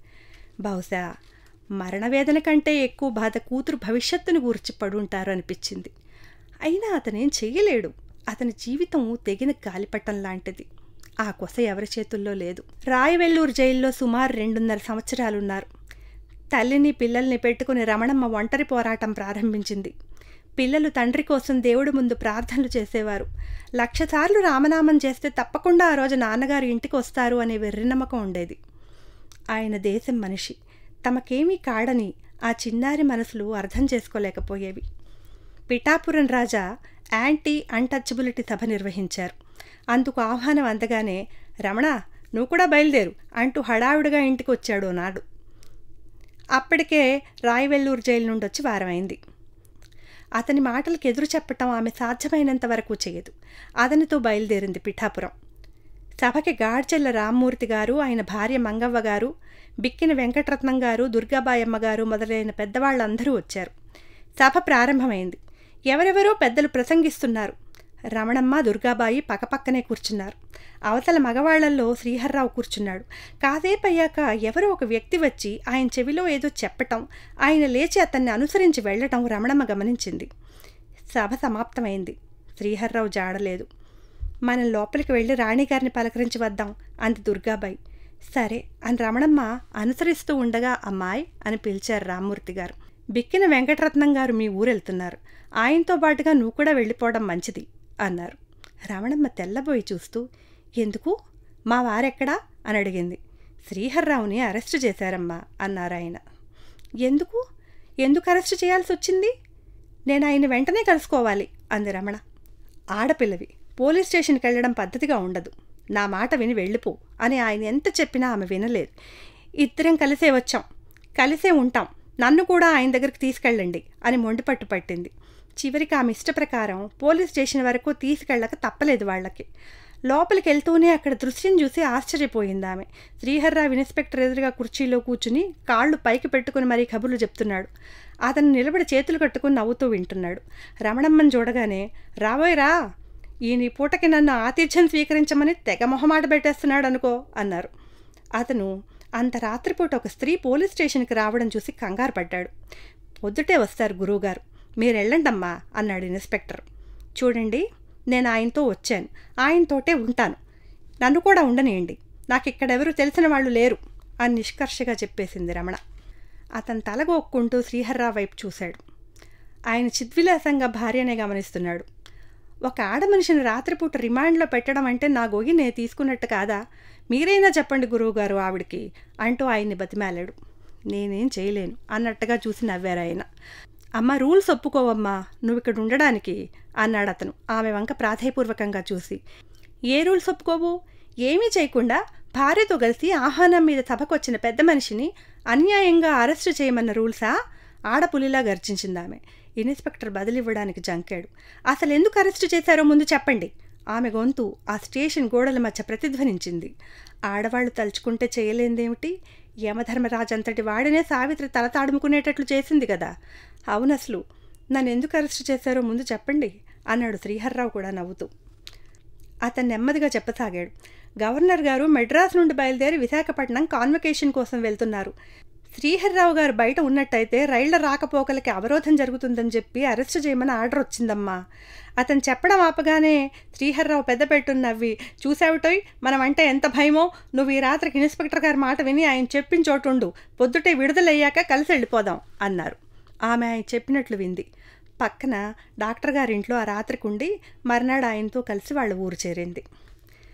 బహుశా మరణవేదన కంటే ఎక్కువ బాధ కూతురు భవిష్యత్తును గూర్చి పడుంటారు అనిపించింది అయినా అతనేం చెయ్యలేడు అతని జీవితం తెగిన గాలిపట్టం లాంటిది ఆ కొస ఎవరి చేతుల్లో లేదు రాయవెల్లూరు జైల్లో సుమారు రెండున్నర సంవత్సరాలున్నారు తల్లిని పిల్లల్ని పెట్టుకుని రమణమ్మ ఒంటరి పోరాటం ప్రారంభించింది పిల్లలు తండ్రి కోసం దేవుడి ముందు ప్రార్థనలు చేసేవారు లక్షసార్లు రామనామం చేస్తే తప్పకుండా ఆ రోజు నాన్నగారు ఇంటికి వస్తారు అనే వెర్రినమ్మకం ఉండేది ఆయన దేశం మనిషి తమకేమీ కాడని ఆ చిన్నారి మనసులు అర్థం చేసుకోలేకపోయేవి పిఠాపురం రాజా యాంటీ అన్టచబిలిటీ సభ నిర్వహించారు అందుకు ఆహ్వానం అందగానే రమణ నువ్వు కూడా బయలుదేరు అంటూ హడావుడిగా ఇంటికి వచ్చాడు నాడు అప్పటికే రాయవెల్లూరు జైలు నుండి వచ్చి వారమైంది అతని మాటలకు ఎదురు చెప్పటం ఆమె సాధ్యమైనంత వరకు చేయదు అతనితో బయలుదేరింది పిఠాపురం సభకి గాడ్చెల్ల రామ్మూర్తి గారు ఆయన భార్య మంగవ్వ గారు బిక్కిన వెంకటరత్నం గారు దుర్గాబాయమ్మ గారు మొదలైన పెద్దవాళ్ళందరూ వచ్చారు సభ ప్రారంభమైంది ఎవరెవరో పెద్దలు ప్రసంగిస్తున్నారు రమణమ్మ దుర్గాబాయి పక్కపక్కనే కూర్చున్నారు అవతల మగవాళ్లలో శ్రీహర్రావు కూర్చున్నాడు కాసేపు అయ్యాక ఎవరో ఒక వ్యక్తి వచ్చి ఆయన చెవిలో ఏదో చెప్పటం ఆయన లేచి అతన్ని అనుసరించి వెళ్లటం రమణమ్మ గమనించింది సభ సమాప్తమైంది శ్రీహర్రావు జాడలేదు మనం లోపలికి వెళ్ళి రాణిగారిని పలకరించి వద్దాం అంది దుర్గాబాయి సరే అని రమణమ్మ అనుసరిస్తూ ఉండగా అమ్మాయి అని పిలిచారు రామ్మూర్తి గారు బిక్కిన వెంకటరత్నం గారు మీ ఊరెళ్తున్నారు ఆయనతో పాటుగా నువ్వు కూడా వెళ్ళిపోవడం మంచిది అన్నారు రమణమ్మ తెల్లబోయి చూస్తూ ఎందుకు మా వారెక్కడా అని అడిగింది శ్రీహర్రావుని అరెస్టు చేశారమ్మా అన్నారు ఆయన ఎందుకు ఎందుకు అరెస్టు చేయాల్సి వచ్చింది నేను ఆయన వెంటనే కలుసుకోవాలి అంది రమణ ఆడపిల్లవి పోలీస్ స్టేషన్కి వెళ్ళడం పద్ధతిగా ఉండదు నా మాట విని వెళ్ళిపో అని ఆయన ఎంత చెప్పినా ఆమె వినలేదు ఇద్దరం కలిసే వచ్చాం కలిసే ఉంటాం నన్ను కూడా ఆయన దగ్గరికి తీసుకెళ్ళండి అని మొండిపట్టు పట్టింది చివరికి ఆమె ఇష్ట ప్రకారం పోలీస్ స్టేషన్ వరకు తీసుకెళ్ళక తప్పలేదు వాళ్ళకి లోపలికి వెళ్తూనే అక్కడ దృశ్యం చూసి ఆశ్చర్యపోయింది ఆమె శ్రీహర్రావు ఇన్స్పెక్టర్ ఎదురుగా కుర్చీలో కూర్చుని కాళ్ళు పైకి పెట్టుకుని మరీ కబుర్లు చెప్తున్నాడు అతను నిలబడి చేతులు కట్టుకుని నవ్వుతూ వింటున్నాడు రమణమ్మని చూడగానే రాబోయ్ రా ఈయన ఈ పూటకి నన్ను ఆతిథ్యం స్వీకరించమని తెగ మొహమాట పెట్టేస్తున్నాడు అనుకో అన్నారు అతను అంత రాత్రిపూట ఒక స్త్రీ పోలీస్ స్టేషన్కి రావడం చూసి కంగారు పడ్డాడు పొద్దుటే వస్తారు గురువుగారు మీరు వెళ్ళండమ్మా అన్నాడు ఇన్స్పెక్టర్ చూడండి నేను ఆయనతో వచ్చాను ఆయనతోటే ఉంటాను నన్ను కూడా ఉండనియండి నాకు ఇక్కడెవరు తెలిసిన వాళ్ళు లేరు అని నిష్కర్షగా చెప్పేసింది రమణ అతను తలగొక్కుంటూ శ్రీహర్రావు వైపు చూశాడు ఆయన చిద్విలాసంగా భార్యనే గమనిస్తున్నాడు ఒక ఆడ మనిషిని రాత్రిపూట రిమాండ్లో పెట్టడం అంటే నా గొయ్యి నేను తీసుకున్నట్టు కాదా మీరైనా చెప్పండి గురువుగారు ఆవిడికి అంటూ ఆయన్ని బతిమాలాడు నేనేం చేయలేను అన్నట్టుగా చూసి నవ్వారు ఆయన అమ్మ రూల్స్ ఒప్పుకోవమ్మా నువ్వు ఇక్కడ ఉండడానికి అన్నాడు అతను ఆమె వంక ప్రాధేయపూర్వకంగా చూసి ఏ రూల్స్ ఒప్పుకోవు ఏమీ చేయకుండా భార్యతో కలిసి ఆహ్వానం మీద సభకొచ్చిన పెద్ద మనిషిని అన్యాయంగా అరెస్టు చేయమన్న రూల్సా ఆడపులిలా గర్జించింది ఆమె ఇన్స్పెక్టర్ బదిలివ్వడానికి జంకాడు అసలు ఎందుకు అరెస్టు చేశారో ముందు చెప్పండి ఆమె గొంతు ఆ స్టేషన్ గోడల మధ్య ప్రతిధ్వనించింది ఆడవాళ్లు తలుచుకుంటే చేయలేందేమిటి యమధర్మరాజు అంతటి వాడినే సావిత్రి తల తాడుముకునేటట్లు చేసింది కదా అవునసలు నన్ను ఎందుకు అరెస్టు చేశారో ముందు చెప్పండి అన్నాడు శ్రీహర్రావు కూడా నవ్వుతూ అతను నెమ్మదిగా చెప్పసాగాడు గవర్నర్ గారు మెడ్రాస్ నుండి బయలుదేరి విశాఖపట్నం కాన్వకేషన్ కోసం వెళ్తున్నారు శ్రీహర్రావు గారు బయట ఉన్నట్టయితే రైళ్ల రాకపోకలకి అవరోధం జరుగుతుందని చెప్పి అరెస్ట్ చేయమని ఆర్డర్ వచ్చిందమ్మా అతను చెప్పడం ఆపగానే శ్రీహర్రావు పెద్ద పెట్టున్న నవ్వి చూసావుటోయ్ మనం అంటే ఎంత భయమో నువ్వు ఈ రాత్రికి ఇన్స్పెక్టర్ గారి మాట విని ఆయన చెప్పిన చోటుండు పొద్దుటే విడుదలయ్యాక కలిసి వెళ్ళిపోదాం అన్నారు ఆమె ఆయన చెప్పినట్లు వింది పక్కన డాక్టర్ గారింట్లో ఆ రాత్రికి ఉండి మర్నాడు ఆయనతో కలిసి వాళ్ళ ఊరు చేరింది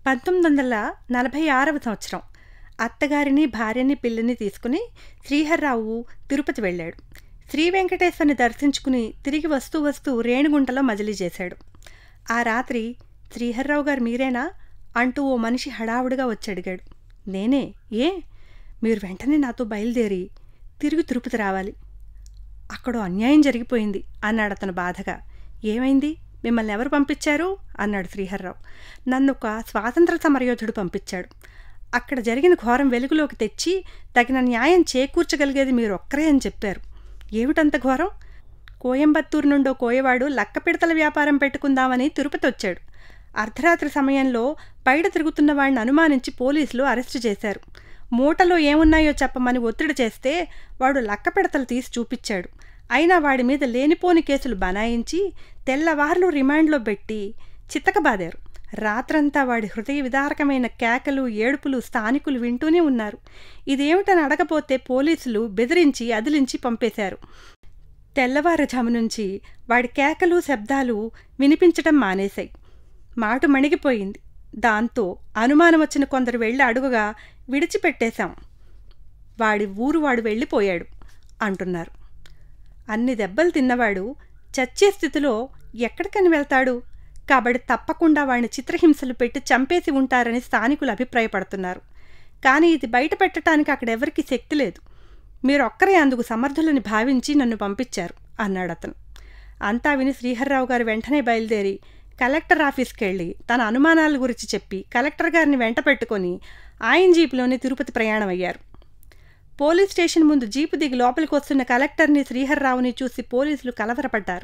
పంతొమ్మిది వందల నలభై ఆరవ సంవత్సరం అత్తగారిని భార్యని పిల్లని తీసుకుని శ్రీహర్రావు తిరుపతి వెళ్ళాడు శ్రీ వెంకటేశ్వరుని దర్శించుకుని తిరిగి వస్తూ వస్తూ రేణిగుంటలో మజిలీ చేశాడు ఆ రాత్రి శ్రీహర్రావు గారు మీరేనా అంటూ ఓ మనిషి హడావుడిగా వచ్చి అడిగాడు నేనే ఏ మీరు వెంటనే నాతో బయలుదేరి తిరిగి తిరుపతి రావాలి అక్కడ అన్యాయం జరిగిపోయింది అన్నాడు అతను బాధగా ఏమైంది మిమ్మల్ని ఎవరు పంపించారు అన్నాడు శ్రీహర్రావు నన్ను ఒక స్వాతంత్ర సమరయోధుడు పంపించాడు అక్కడ జరిగిన ఘోరం వెలుగులోకి తెచ్చి తగిన న్యాయం చేకూర్చగలిగేది మీరు ఒక్కరే అని చెప్పారు ఏమిటంత ఘోరం కోయంబత్తూరు నుండో కోయవాడు లక్క పిడతల వ్యాపారం పెట్టుకుందామని తిరుపతి వచ్చాడు అర్ధరాత్రి సమయంలో బయట తిరుగుతున్న వాడిని అనుమానించి పోలీసులు అరెస్టు చేశారు మూటలో ఏమున్నాయో చెప్పమని ఒత్తిడి చేస్తే వాడు లక్క పిడతలు తీసి చూపించాడు అయినా వాడి మీద లేనిపోని కేసులు బనాయించి తెల్లవార్లు రిమాండ్లో పెట్టి చిత్తకబాదారు రాత్రంతా వాడి హృదయ విదారకమైన కేకలు ఏడుపులు స్థానికులు వింటూనే ఉన్నారు ఇదేమిటని అడగపోతే పోలీసులు బెదిరించి అదిలించి పంపేశారు తెల్లవారుజాము నుంచి వాడి కేకలు శబ్దాలు వినిపించటం మానేశాయి మాట మణిగిపోయింది దాంతో అనుమానం వచ్చిన కొందరు వెళ్ళి అడుగుగా విడిచిపెట్టేశాం వాడి ఊరు వాడు వెళ్ళిపోయాడు అంటున్నారు అన్ని దెబ్బలు తిన్నవాడు చచ్చే స్థితిలో ఎక్కడికని వెళ్తాడు కాబట్టి తప్పకుండా వాడిని చిత్రహింసలు పెట్టి చంపేసి ఉంటారని స్థానికులు అభిప్రాయపడుతున్నారు కానీ ఇది బయట పెట్టడానికి అక్కడెవరికీ శక్తి లేదు మీరు ఒక్కరే అందుకు సమర్థులని భావించి నన్ను పంపించారు అన్నాడు అతను అంతా విని శ్రీహర్రావు గారు వెంటనే బయలుదేరి కలెక్టర్ ఆఫీస్కి వెళ్ళి తన అనుమానాల గురించి చెప్పి కలెక్టర్ గారిని వెంట పెట్టుకొని ఆయన జీపులోనే తిరుపతి ప్రయాణం అయ్యారు పోలీస్ స్టేషన్ ముందు జీపు దిగి లోపలికి వస్తున్న కలెక్టర్ని శ్రీహర్రావుని చూసి పోలీసులు కలవరపడ్డారు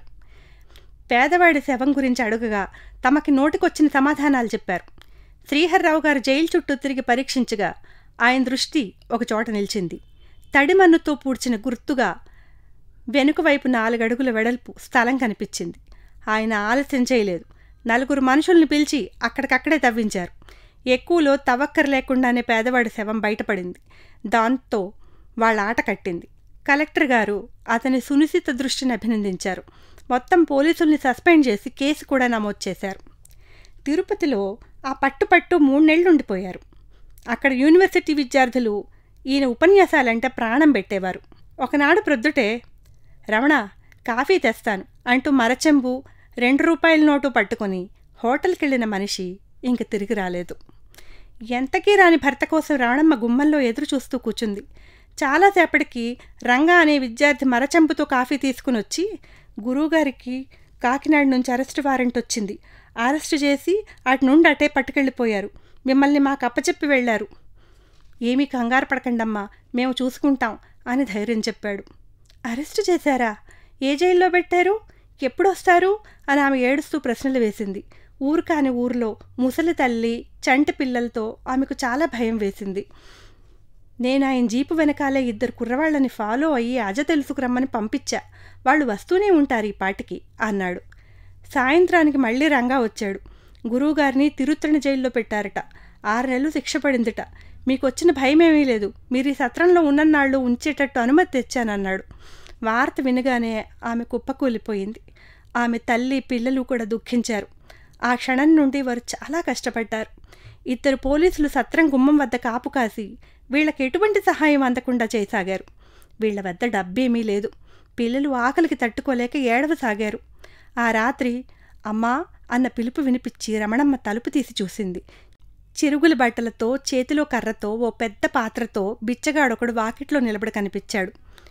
పేదవాడి శవం గురించి అడుగగా తమకి నోటికొచ్చిన సమాధానాలు చెప్పారు శ్రీహర్రావు గారు జైలు చుట్టూ తిరిగి పరీక్షించగా ఆయన దృష్టి ఒక చోట నిలిచింది తడిమన్నుతో పూడ్చిన గుర్తుగా వెనుక వైపు నాలుగడుగుల వెడల్పు స్థలం కనిపించింది ఆయన ఆలస్యం చేయలేదు నలుగురు మనుషుల్ని పిలిచి అక్కడికక్కడే తవ్వించారు ఎక్కువలో తవక్కర లేకుండానే పేదవాడి శవం బయటపడింది దాంతో వాళ్ళ ఆట కట్టింది కలెక్టర్ గారు అతని సునిశిత దృష్టిని అభినందించారు మొత్తం పోలీసుల్ని సస్పెండ్ చేసి కేసు కూడా నమోదు చేశారు తిరుపతిలో ఆ పట్టుపట్టు మూడేళ్లు ఉండిపోయారు అక్కడ యూనివర్సిటీ విద్యార్థులు ఈయన ఉపన్యాసాలంటే ప్రాణం పెట్టేవారు ఒకనాడు ప్రొద్దుటే రమణ కాఫీ తెస్తాను అంటూ మరచెంబు రెండు రూపాయల నోటు పట్టుకొని హోటల్కి వెళ్ళిన మనిషి ఇంక తిరిగి రాలేదు ఎంతకీ రాని భర్త కోసం రాణమ్మ గుమ్మంలో ఎదురు చూస్తూ కూచుంది చాలాసేపటికి రంగా అనే విద్యార్థి మరచెంపుతో కాఫీ తీసుకుని వచ్చి గురువుగారికి కాకినాడ నుంచి అరెస్ట్ వారెంట్ వచ్చింది అరెస్ట్ చేసి అటు నుండి అటే పట్టుకెళ్ళిపోయారు మిమ్మల్ని మాకు అప్పచెప్పి వెళ్ళారు ఏమీ కంగారు పడకండమ్మా మేము చూసుకుంటాం అని ధైర్యం చెప్పాడు అరెస్ట్ చేశారా ఏ జైల్లో పెట్టారు ఎప్పుడు వస్తారు అని ఆమె ఏడుస్తూ ప్రశ్నలు వేసింది ఊరు కాని ఊరిలో ముసలి తల్లి చంటి పిల్లలతో ఆమెకు చాలా భయం వేసింది నేను ఆయన జీపు వెనకాలే ఇద్దరు కుర్రవాళ్ళని ఫాలో అయ్యి అజ తెలుసుకురమ్మని పంపించా వాళ్ళు వస్తూనే ఉంటారు ఈ పాటికి అన్నాడు సాయంత్రానికి మళ్ళీ రంగా వచ్చాడు గురువుగారిని తిరుత్తణి జైల్లో పెట్టారట ఆరు నెలలు శిక్ష పడిందిట మీకు వచ్చిన భయమేమీ లేదు మీరు ఈ సత్రంలో ఉన్ననాళ్ళు ఉంచేటట్టు అనుమతి తెచ్చానన్నాడు వార్త వినగానే ఆమె కుప్పకూలిపోయింది ఆమె తల్లి పిల్లలు కూడా దుఃఖించారు ఆ క్షణం నుండి వారు చాలా కష్టపడ్డారు ఇద్దరు పోలీసులు సత్రం గుమ్మం వద్ద కాపు కాసి వీళ్ళకి ఎటువంటి సహాయం అందకుండా చేయసాగారు వీళ్ళ వద్ద డబ్బేమీ లేదు పిల్లలు ఆకలికి తట్టుకోలేక ఏడవసాగారు ఆ రాత్రి అమ్మా అన్న పిలుపు వినిపించి రమణమ్మ తలుపు తీసి చూసింది చిరుగుల బట్టలతో చేతిలో కర్రతో ఓ పెద్ద పాత్రతో బిచ్చగాడొకడు వాకిట్లో నిలబడి కనిపించాడు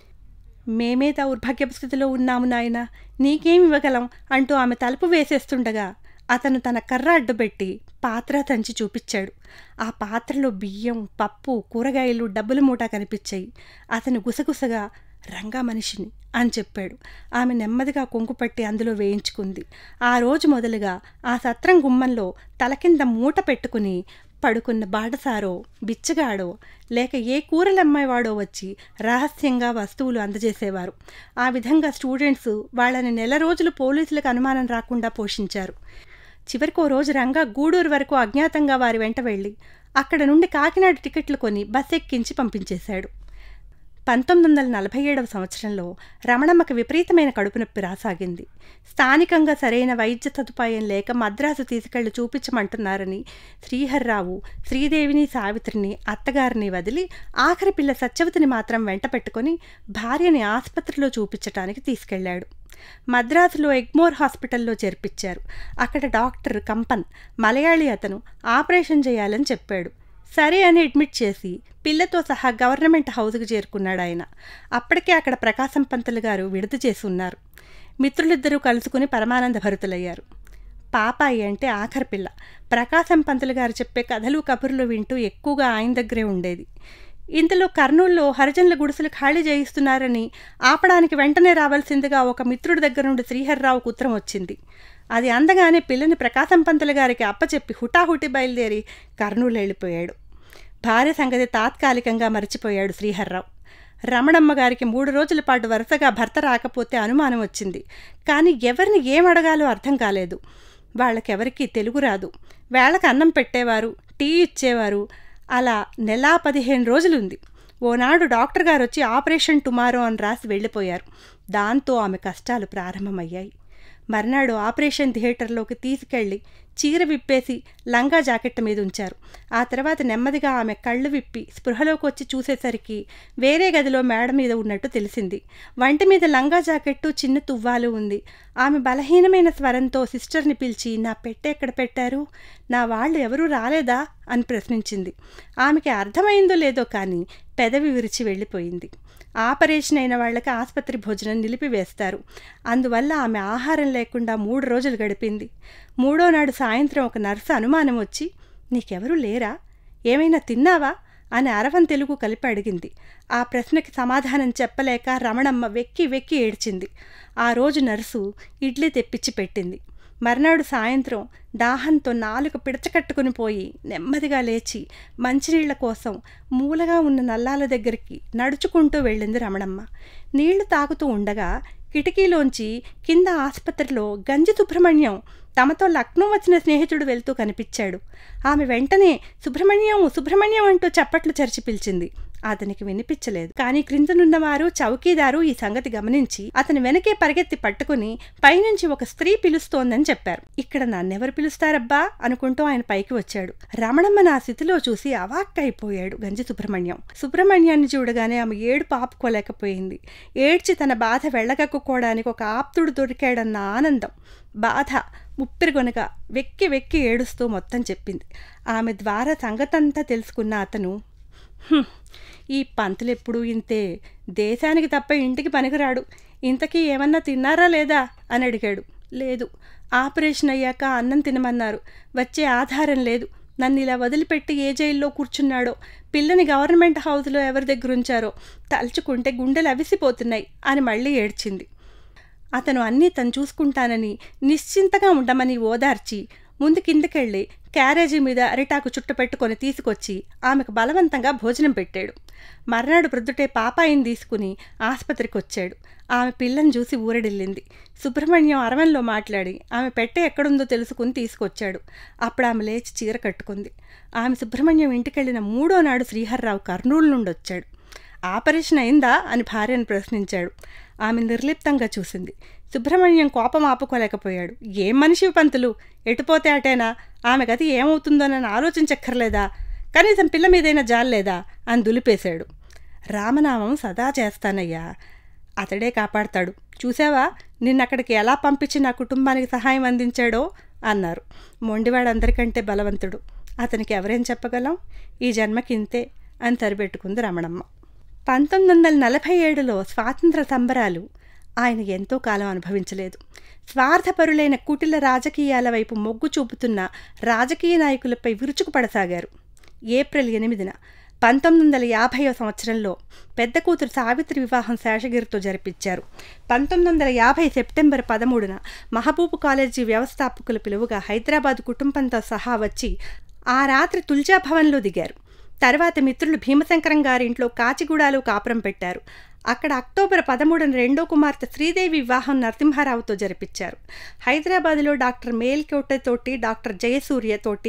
మేమే దౌర్భాగ్యపు స్థితిలో ఉన్నాము నాయన నీకేం ఇవ్వగలం అంటూ ఆమె తలుపు వేసేస్తుండగా అతను తన కర్ర అడ్డుపెట్టి పాత్ర తంచి చూపించాడు ఆ పాత్రలో బియ్యం పప్పు కూరగాయలు డబ్బుల మూట కనిపించాయి అతను గుసగుసగా రంగా మనిషిని అని చెప్పాడు ఆమె నెమ్మదిగా కొంకుపట్టి అందులో వేయించుకుంది ఆ రోజు మొదలుగా ఆ సత్రం గుమ్మంలో తల కింద మూట పెట్టుకుని పడుకున్న బాటసారో బిచ్చగాడో లేక ఏ కూరలమ్మాయివాడో వచ్చి రహస్యంగా వస్తువులు అందజేసేవారు ఆ విధంగా స్టూడెంట్స్ వాళ్ళని నెల రోజులు పోలీసులకు అనుమానం రాకుండా పోషించారు చివరికి ఓ రోజు రంగా గూడూరు వరకు అజ్ఞాతంగా వారి వెంట వెళ్ళి అక్కడ నుండి కాకినాడ టికెట్లు కొని బస్ ఎక్కించి పంపించేశాడు పంతొమ్మిది వందల నలభై ఏడవ సంవత్సరంలో రమణమ్మకి విపరీతమైన కడుపు నొప్పి రాసాగింది స్థానికంగా సరైన వైద్య సదుపాయం లేక మద్రాసు తీసుకెళ్లి చూపించమంటున్నారని శ్రీహర్రావు శ్రీదేవిని సావిత్రిని అత్తగారిని వదిలి ఆఖరి పిల్ల సత్యవతిని మాత్రం వెంట పెట్టుకుని భార్యని ఆసుపత్రిలో చూపించటానికి తీసుకెళ్లాడు మద్రాసులో ఎగ్మోర్ హాస్పిటల్లో చేర్పించారు అక్కడ డాక్టర్ కంపన్ మలయాళీ అతను ఆపరేషన్ చేయాలని చెప్పాడు సరే అని అడ్మిట్ చేసి పిల్లతో సహా గవర్నమెంట్ హౌస్కి చేరుకున్నాడు ఆయన అప్పటికే అక్కడ ప్రకాశం పంతులు గారు విడుదల చేసి ఉన్నారు మిత్రులిద్దరూ కలుసుకుని పరమానంద భరితులయ్యారు పాపాయి అంటే ఆఖరి పిల్ల ప్రకాశం పంతులు గారు చెప్పే కథలు కబుర్లు వింటూ ఎక్కువగా ఆయన దగ్గరే ఉండేది ఇంతలో కర్నూల్లో హరిజనుల గుడిసెలు ఖాళీ చేయిస్తున్నారని ఆపడానికి వెంటనే రావాల్సిందిగా ఒక మిత్రుడి దగ్గర నుండి శ్రీహర్రావుకు ఉత్తరం వచ్చింది అది అందగానే పిల్లని ప్రకాశం పంతులు గారికి అప్పచెప్పి హుటాహుటి బయలుదేరి కర్నూలు వెళ్ళిపోయాడు భార్య సంగతి తాత్కాలికంగా మర్చిపోయాడు శ్రీహర్రావు రమణమ్మ గారికి మూడు రోజుల పాటు వరుసగా భర్త రాకపోతే అనుమానం వచ్చింది కానీ ఎవరిని ఏం అడగాలో అర్థం కాలేదు వాళ్ళకెవరికీ తెలుగు రాదు వేళకు అన్నం పెట్టేవారు టీ ఇచ్చేవారు అలా నెలా పదిహేను రోజులుంది ఓనాడు డాక్టర్ గారు వచ్చి ఆపరేషన్ టుమారో అని రాసి వెళ్ళిపోయారు దాంతో ఆమె కష్టాలు ప్రారంభమయ్యాయి మర్నాడు ఆపరేషన్ థియేటర్లోకి తీసుకెళ్లి చీర విప్పేసి లంగా జాకెట్ మీద ఉంచారు ఆ తర్వాత నెమ్మదిగా ఆమె కళ్ళు విప్పి స్పృహలోకి వచ్చి చూసేసరికి వేరే గదిలో మేడ మీద ఉన్నట్టు తెలిసింది వంటి మీద లంగా జాకెట్టు చిన్న తువ్వాలు ఉంది ఆమె బలహీనమైన స్వరంతో సిస్టర్ని పిలిచి నా పెట్టె ఎక్కడ పెట్టారు నా వాళ్ళు ఎవరూ రాలేదా అని ప్రశ్నించింది ఆమెకి అర్థమైందో లేదో కానీ పెదవి విరిచి వెళ్ళిపోయింది ఆపరేషన్ అయిన వాళ్ళకి ఆసుపత్రి భోజనం నిలిపివేస్తారు అందువల్ల ఆమె ఆహారం లేకుండా మూడు రోజులు గడిపింది మూడో నాడు సాయంత్రం ఒక నర్సు అనుమానం వచ్చి నీకెవరూ లేరా ఏమైనా తిన్నావా అని అరవం తెలుగు కలిపి అడిగింది ఆ ప్రశ్నకి సమాధానం చెప్పలేక రమణమ్మ వెక్కి వెక్కి ఏడ్చింది ఆ రోజు నర్సు ఇడ్లీ తెప్పించి పెట్టింది మర్నాడు సాయంత్రం దాహంతో నాలుగు పిడచకట్టుకుని పోయి నెమ్మదిగా లేచి మంచినీళ్ల కోసం మూలగా ఉన్న నల్లాల దగ్గరికి నడుచుకుంటూ వెళ్ళింది రమణమ్మ నీళ్లు తాగుతూ ఉండగా కిటికీలోంచి కింద ఆసుపత్రిలో గంజి సుబ్రహ్మణ్యం తమతో లక్నో వచ్చిన స్నేహితుడు వెళ్తూ కనిపించాడు ఆమె వెంటనే సుబ్రహ్మణ్యం సుబ్రహ్మణ్యం అంటూ చప్పట్లు చరిచి పిలిచింది అతనికి వినిపించలేదు కానీ క్రిందనున్నవారు చౌకీదారు ఈ సంగతి గమనించి అతని వెనకే పరిగెత్తి పట్టుకుని పైనుంచి ఒక స్త్రీ పిలుస్తోందని చెప్పారు ఇక్కడ నన్నెవరు పిలుస్తారబ్బా అనుకుంటూ ఆయన పైకి వచ్చాడు రమణమ్మ నా స్థితిలో చూసి అవాక్కైపోయాడు గంజి సుబ్రహ్మణ్యం సుబ్రహ్మణ్యాన్ని చూడగానే ఆమె ఏడు పాపుకోలేకపోయింది ఏడ్చి తన బాధ వెళ్ళగక్కుకోవడానికి ఒక ఆప్తుడు దొరికాడన్న ఆనందం బాధ ముప్పిరిగొనగా వెక్కి వెక్కి ఏడుస్తూ మొత్తం చెప్పింది ఆమె ద్వారా సంగతంతా తెలుసుకున్న అతను ఈ పంతులెప్పుడు ఇంతే దేశానికి తప్ప ఇంటికి పనికిరాడు ఇంతకీ ఏమన్నా తిన్నారా లేదా అని అడిగాడు లేదు ఆపరేషన్ అయ్యాక అన్నం తినమన్నారు వచ్చే ఆధారం లేదు నన్ను ఇలా వదిలిపెట్టి ఏ జైల్లో కూర్చున్నాడో పిల్లని గవర్నమెంట్ హౌస్లో ఎవరి దగ్గర ఉంచారో తలుచుకుంటే గుండెలు అవిసిపోతున్నాయి అని మళ్ళీ ఏడ్చింది అతను అన్నీ తను చూసుకుంటానని నిశ్చింతగా ఉండమని ఓదార్చి ముందు కిందకెళ్ళి క్యారేజీ మీద అరిటాకు చుట్టుపెట్టుకొని తీసుకొచ్చి ఆమెకు బలవంతంగా భోజనం పెట్టాడు మర్నాడు ప్రొద్దుటే పాపాయిని తీసుకుని ఆసుపత్రికి వచ్చాడు ఆమె పిల్లని చూసి ఊరడిల్లింది సుబ్రహ్మణ్యం అరవంలో మాట్లాడి ఆమె పెట్టె ఎక్కడుందో తెలుసుకుని తీసుకొచ్చాడు అప్పుడు ఆమె లేచి చీర కట్టుకుంది ఆమె సుబ్రహ్మణ్యం ఇంటికెళ్ళిన మూడో నాడు శ్రీహర్రావు కర్నూలు నుండి వచ్చాడు ఆపరేషన్ అయిందా అని భార్యను ప్రశ్నించాడు ఆమె నిర్లిప్తంగా చూసింది సుబ్రహ్మణ్యం కోపం ఆపుకోలేకపోయాడు ఏం మనిషి పంతులు ఎటుపోతే అటేనా ఆమె గతి ఏమవుతుందోనని ఆలోచించక్కర్లేదా కనీసం పిల్ల మీదైనా జాలేదా అని దులిపేశాడు రామనామం సదా చేస్తానయ్యా అతడే కాపాడతాడు చూసావా నిన్నక్కడికి ఎలా పంపించి నా కుటుంబానికి సహాయం అందించాడో అన్నారు మొండివాడందరికంటే బలవంతుడు అతనికి ఎవరేం చెప్పగలం ఈ జన్మకింతే అని సరిపెట్టుకుంది రమణమ్మ పంతొమ్మిది వందల నలభై ఏడులో స్వాతంత్ర సంబరాలు ఆయన ఎంతో కాలం అనుభవించలేదు స్వార్థపరులైన కుటిల రాజకీయాల వైపు మొగ్గు చూపుతున్న రాజకీయ నాయకులపై విరుచుకుపడసాగారు ఏప్రిల్ ఎనిమిదిన పంతొమ్మిది వందల యాభైవ సంవత్సరంలో పెద్ద కూతురు సావిత్రి వివాహం శేషగిరితో జరిపించారు పంతొమ్మిది వందల యాభై సెప్టెంబర్ పదమూడున మహబూబు కాలేజీ వ్యవస్థాపకుల పిలువుగా హైదరాబాద్ కుటుంబంతో సహా వచ్చి ఆ రాత్రి తుల్జా భవన్లో దిగారు తర్వాత మిత్రులు భీమశంకరం గారింట్లో కాచిగూడాలు కాపురం పెట్టారు అక్కడ అక్టోబర్ పదమూడున రెండో కుమార్తె శ్రీదేవి వివాహం నరసింహారావుతో జరిపించారు హైదరాబాదులో డాక్టర్ మేల్కోటతోటి డాక్టర్ జయసూర్యతోటి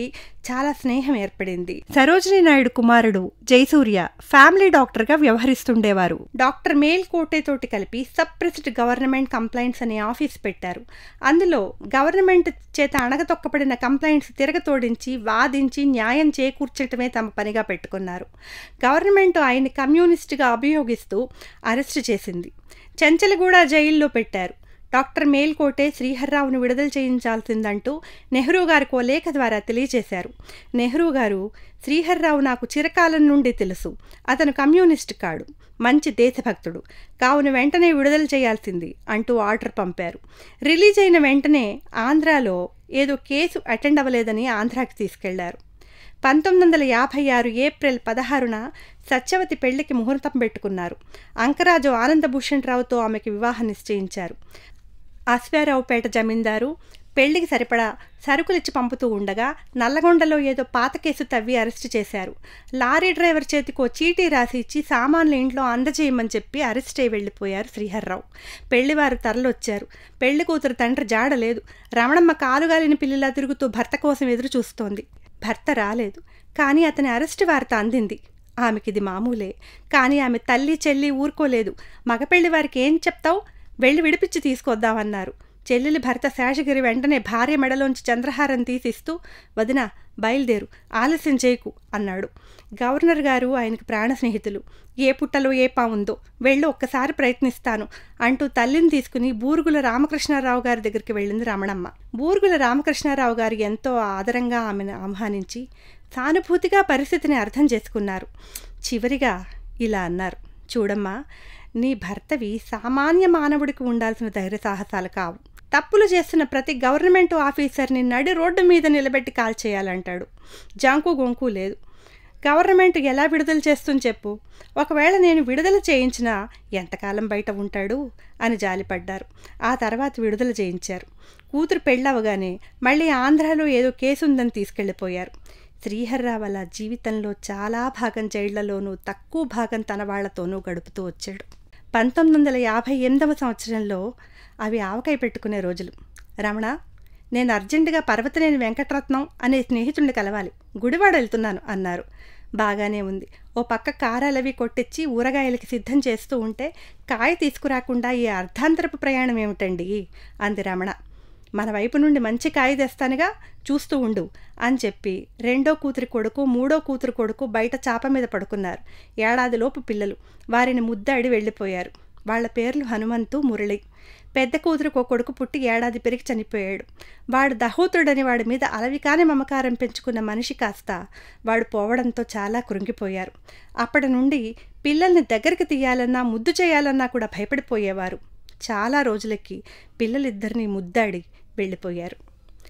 చాలా స్నేహం ఏర్పడింది సరోజినీ నాయుడు కుమారుడు జయసూర్య ఫ్యామిలీ డాక్టర్గా వ్యవహరిస్తుండేవారు డాక్టర్ మేల్ కోటేతోటి కలిపి సప్రెస్డ్ గవర్నమెంట్ కంప్లైంట్స్ అనే ఆఫీస్ పెట్టారు అందులో గవర్నమెంట్ చేత అణగతొక్కబడిన కంప్లైంట్స్ తిరగతోడించి వాదించి న్యాయం చేకూర్చటమే తమ పనిగా పెట్టుకున్నారు గవర్నమెంట్ ఆయన్ని కమ్యూనిస్టుగా అభియోగిస్తూ అరెస్టు చేసింది చెంచలగూడ జైల్లో పెట్టారు డాక్టర్ మేల్కోటే శ్రీహర్రావును విడుదల చేయించాల్సిందంటూ నెహ్రూ గారికి ఓ లేఖ ద్వారా తెలియజేశారు నెహ్రూ గారు శ్రీహర్రావు నాకు చిరకాలం నుండి తెలుసు అతను కమ్యూనిస్ట్ కాడు మంచి దేశభక్తుడు కావున వెంటనే విడుదల చేయాల్సింది అంటూ ఆర్డర్ పంపారు రిలీజ్ అయిన వెంటనే ఆంధ్రాలో ఏదో కేసు అటెండ్ అవ్వలేదని ఆంధ్రాకి తీసుకెళ్లారు పంతొమ్మిది వందల యాభై ఆరు ఏప్రిల్ పదహారున సత్యవతి పెళ్లికి ముహూర్తం పెట్టుకున్నారు అంకరాజు ఆనందభూషణ్ రావుతో ఆమెకి వివాహం నిశ్చయించారు అశ్వారావుపేట జమీందారు పెళ్లికి సరిపడా సరుకులిచ్చి పంపుతూ ఉండగా నల్లగొండలో ఏదో పాత కేసు తవ్వి అరెస్టు చేశారు లారీ డ్రైవర్ చేతికి ఓ చీటీ రాసి ఇచ్చి సామాన్లు ఇంట్లో అందజేయమని చెప్పి అరెస్ట్ అయి వెళ్ళిపోయారు శ్రీహర్రావు పెళ్లివారు తరలొచ్చారు పెళ్లి కూతురు తండ్రి జాడలేదు రమణమ్మ కాలుగాలిన పిల్లిలా తిరుగుతూ భర్త కోసం ఎదురు చూస్తోంది భర్త రాలేదు కానీ అతని అరెస్టు వార్త అందింది ఆమెకిది మామూలే కానీ ఆమె తల్లి చెల్లి ఊరుకోలేదు మగపెళ్లి వారికి ఏం చెప్తావు వెళ్ళి విడిపించి తీసుకొద్దామన్నారు చెల్లెలి భర్త శేషగిరి వెంటనే భార్య మెడలోంచి చంద్రహారం తీసిస్తూ వదిన బయలుదేరు ఆలస్యం చేయకు అన్నాడు గవర్నర్ గారు ఆయనకు ప్రాణ స్నేహితులు ఏ పుట్టలో ఏ పావుందో వెళ్ళి ఒక్కసారి ప్రయత్నిస్తాను అంటూ తల్లిని తీసుకుని బూరుగుల రామకృష్ణారావు గారి దగ్గరికి వెళ్ళింది రమణమ్మ బూరుగుల రామకృష్ణారావు గారు ఎంతో ఆదరంగా ఆమెను ఆహ్వానించి సానుభూతిగా పరిస్థితిని అర్థం చేసుకున్నారు చివరిగా ఇలా అన్నారు చూడమ్మా నీ భర్తవి సామాన్య మానవుడికి ఉండాల్సిన ధైర్య సాహసాలు కావు తప్పులు చేస్తున్న ప్రతి గవర్నమెంట్ ఆఫీసర్ని నడి రోడ్డు మీద నిలబెట్టి కాల్ చేయాలంటాడు జాంకు గొంకు లేదు గవర్నమెంట్ ఎలా విడుదల చేస్తుంది చెప్పు ఒకవేళ నేను విడుదల చేయించినా ఎంతకాలం బయట ఉంటాడు అని జాలిపడ్డారు ఆ తర్వాత విడుదల చేయించారు కూతురు పెళ్ళవగానే మళ్ళీ ఆంధ్రాలో ఏదో కేసు ఉందని తీసుకెళ్ళిపోయారు శ్రీహర్రావు అలా జీవితంలో చాలా భాగం జైళ్లలోనూ తక్కువ భాగం తన వాళ్లతోనూ గడుపుతూ వచ్చాడు పంతొమ్మిది వందల యాభై ఎనిమిదవ సంవత్సరంలో అవి ఆవకాయ పెట్టుకునే రోజులు రమణ నేను అర్జెంటుగా పర్వతనేని వెంకటరత్నం అనే స్నేహితుడిని కలవాలి గుడివాడ వెళ్తున్నాను అన్నారు బాగానే ఉంది ఓ పక్క కారాలవి కొట్టించి ఊరగాయలకి సిద్ధం చేస్తూ ఉంటే కాయ తీసుకురాకుండా ఈ అర్ధాంతరపు ప్రయాణం ఏమిటండి అంది రమణ మన వైపు నుండి మంచి కాయ తెస్తానుగా చూస్తూ ఉండు అని చెప్పి రెండో కూతురి కొడుకు మూడో కూతురు కొడుకు బయట చాప మీద పడుకున్నారు ఏడాదిలోపు పిల్లలు వారిని ముద్దాడి వెళ్ళిపోయారు వాళ్ళ పేర్లు హనుమంతు మురళి పెద్ద కూతురుకు కొడుకు పుట్టి ఏడాది పెరిగి చనిపోయాడు వాడు దహోతుడని వాడి మీద అలవికాని మమకారం పెంచుకున్న మనిషి కాస్త వాడు పోవడంతో చాలా కృంగిపోయారు అప్పటి నుండి పిల్లల్ని దగ్గరికి తీయాలన్నా ముద్దు చేయాలన్నా కూడా భయపడిపోయేవారు చాలా రోజులకి పిల్లలిద్దరినీ ముద్దాడి వెళ్ళిపోయారు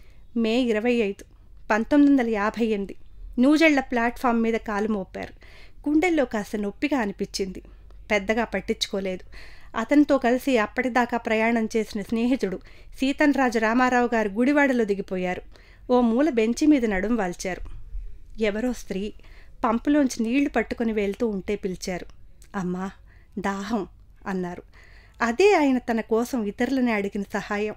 మే ఇరవై ఐదు పంతొమ్మిది వందల యాభై ఎనిమిది నూజెళ్ల ప్లాట్ఫామ్ మీద కాలు మోపారు గుండెల్లో కాస్త నొప్పిగా అనిపించింది పెద్దగా పట్టించుకోలేదు అతనితో కలిసి అప్పటిదాకా ప్రయాణం చేసిన స్నేహితుడు సీతన్రాజు రామారావు గారు గుడివాడలో దిగిపోయారు ఓ మూల బెంచి మీద నడుం వాల్చారు ఎవరో స్త్రీ పంపులోంచి నీళ్లు పట్టుకుని వెళ్తూ ఉంటే పిలిచారు అమ్మా దాహం అన్నారు అదే ఆయన తన కోసం ఇతరులని అడిగిన సహాయం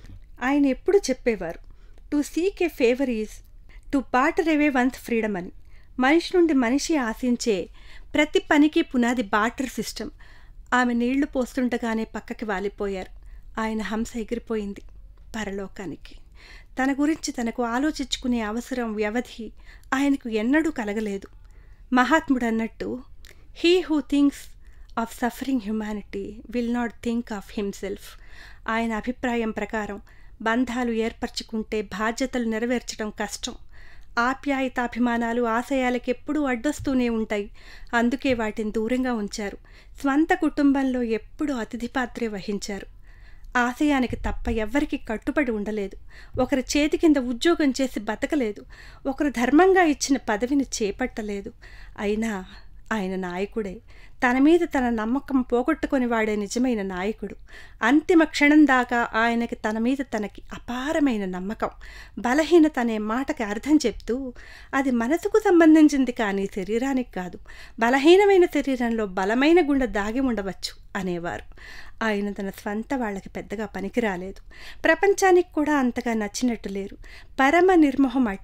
ఆయన ఎప్పుడు చెప్పేవారు to seek a favour is to barter away one's freedom అని మనిషి నుండి మనిషి ఆశించే ప్రతి పనికి పునాది బాటర్ సిస్టమ్ ఆమె నీళ్లు పోస్తుండగానే పక్కకి వాలిపోయారు ఆయన హంస ఎగిరిపోయింది పరలోకానికి తన గురించి తనకు ఆలోచించుకునే అవసరం వ్యవధి ఆయనకు ఎన్నడూ కలగలేదు మహాత్ముడు అన్నట్టు he who thinks of suffering humanity will not think of himself ఆయన అభిప్రాయం ప్రకారం బంధాలు ఏర్పరచుకుంటే బాధ్యతలు నెరవేర్చడం కష్టం ఆప్యాయతాభిమానాలు ఆశయాలకు ఎప్పుడూ అడ్డొస్తూనే ఉంటాయి అందుకే వాటిని దూరంగా ఉంచారు స్వంత కుటుంబంలో ఎప్పుడూ అతిథి పాత్రే వహించారు ఆశయానికి తప్ప ఎవ్వరికి కట్టుబడి ఉండలేదు ఒకరి చేతి కింద ఉద్యోగం చేసి బతకలేదు ఒకరు ధర్మంగా ఇచ్చిన పదవిని చేపట్టలేదు అయినా ఆయన నాయకుడే తన మీద తన నమ్మకం పోగొట్టుకొని వాడే నిజమైన నాయకుడు అంతిమ క్షణం దాకా ఆయనకి తన మీద తనకి అపారమైన నమ్మకం బలహీనత అనే మాటకి అర్థం చెప్తూ అది మనసుకు సంబంధించింది కానీ శరీరానికి కాదు బలహీనమైన శరీరంలో బలమైన గుండె దాగి ఉండవచ్చు అనేవారు ఆయన తన స్వంత వాళ్ళకి పెద్దగా పనికి రాలేదు ప్రపంచానికి కూడా అంతగా నచ్చినట్టు లేరు పరమ నిర్మోహమాటి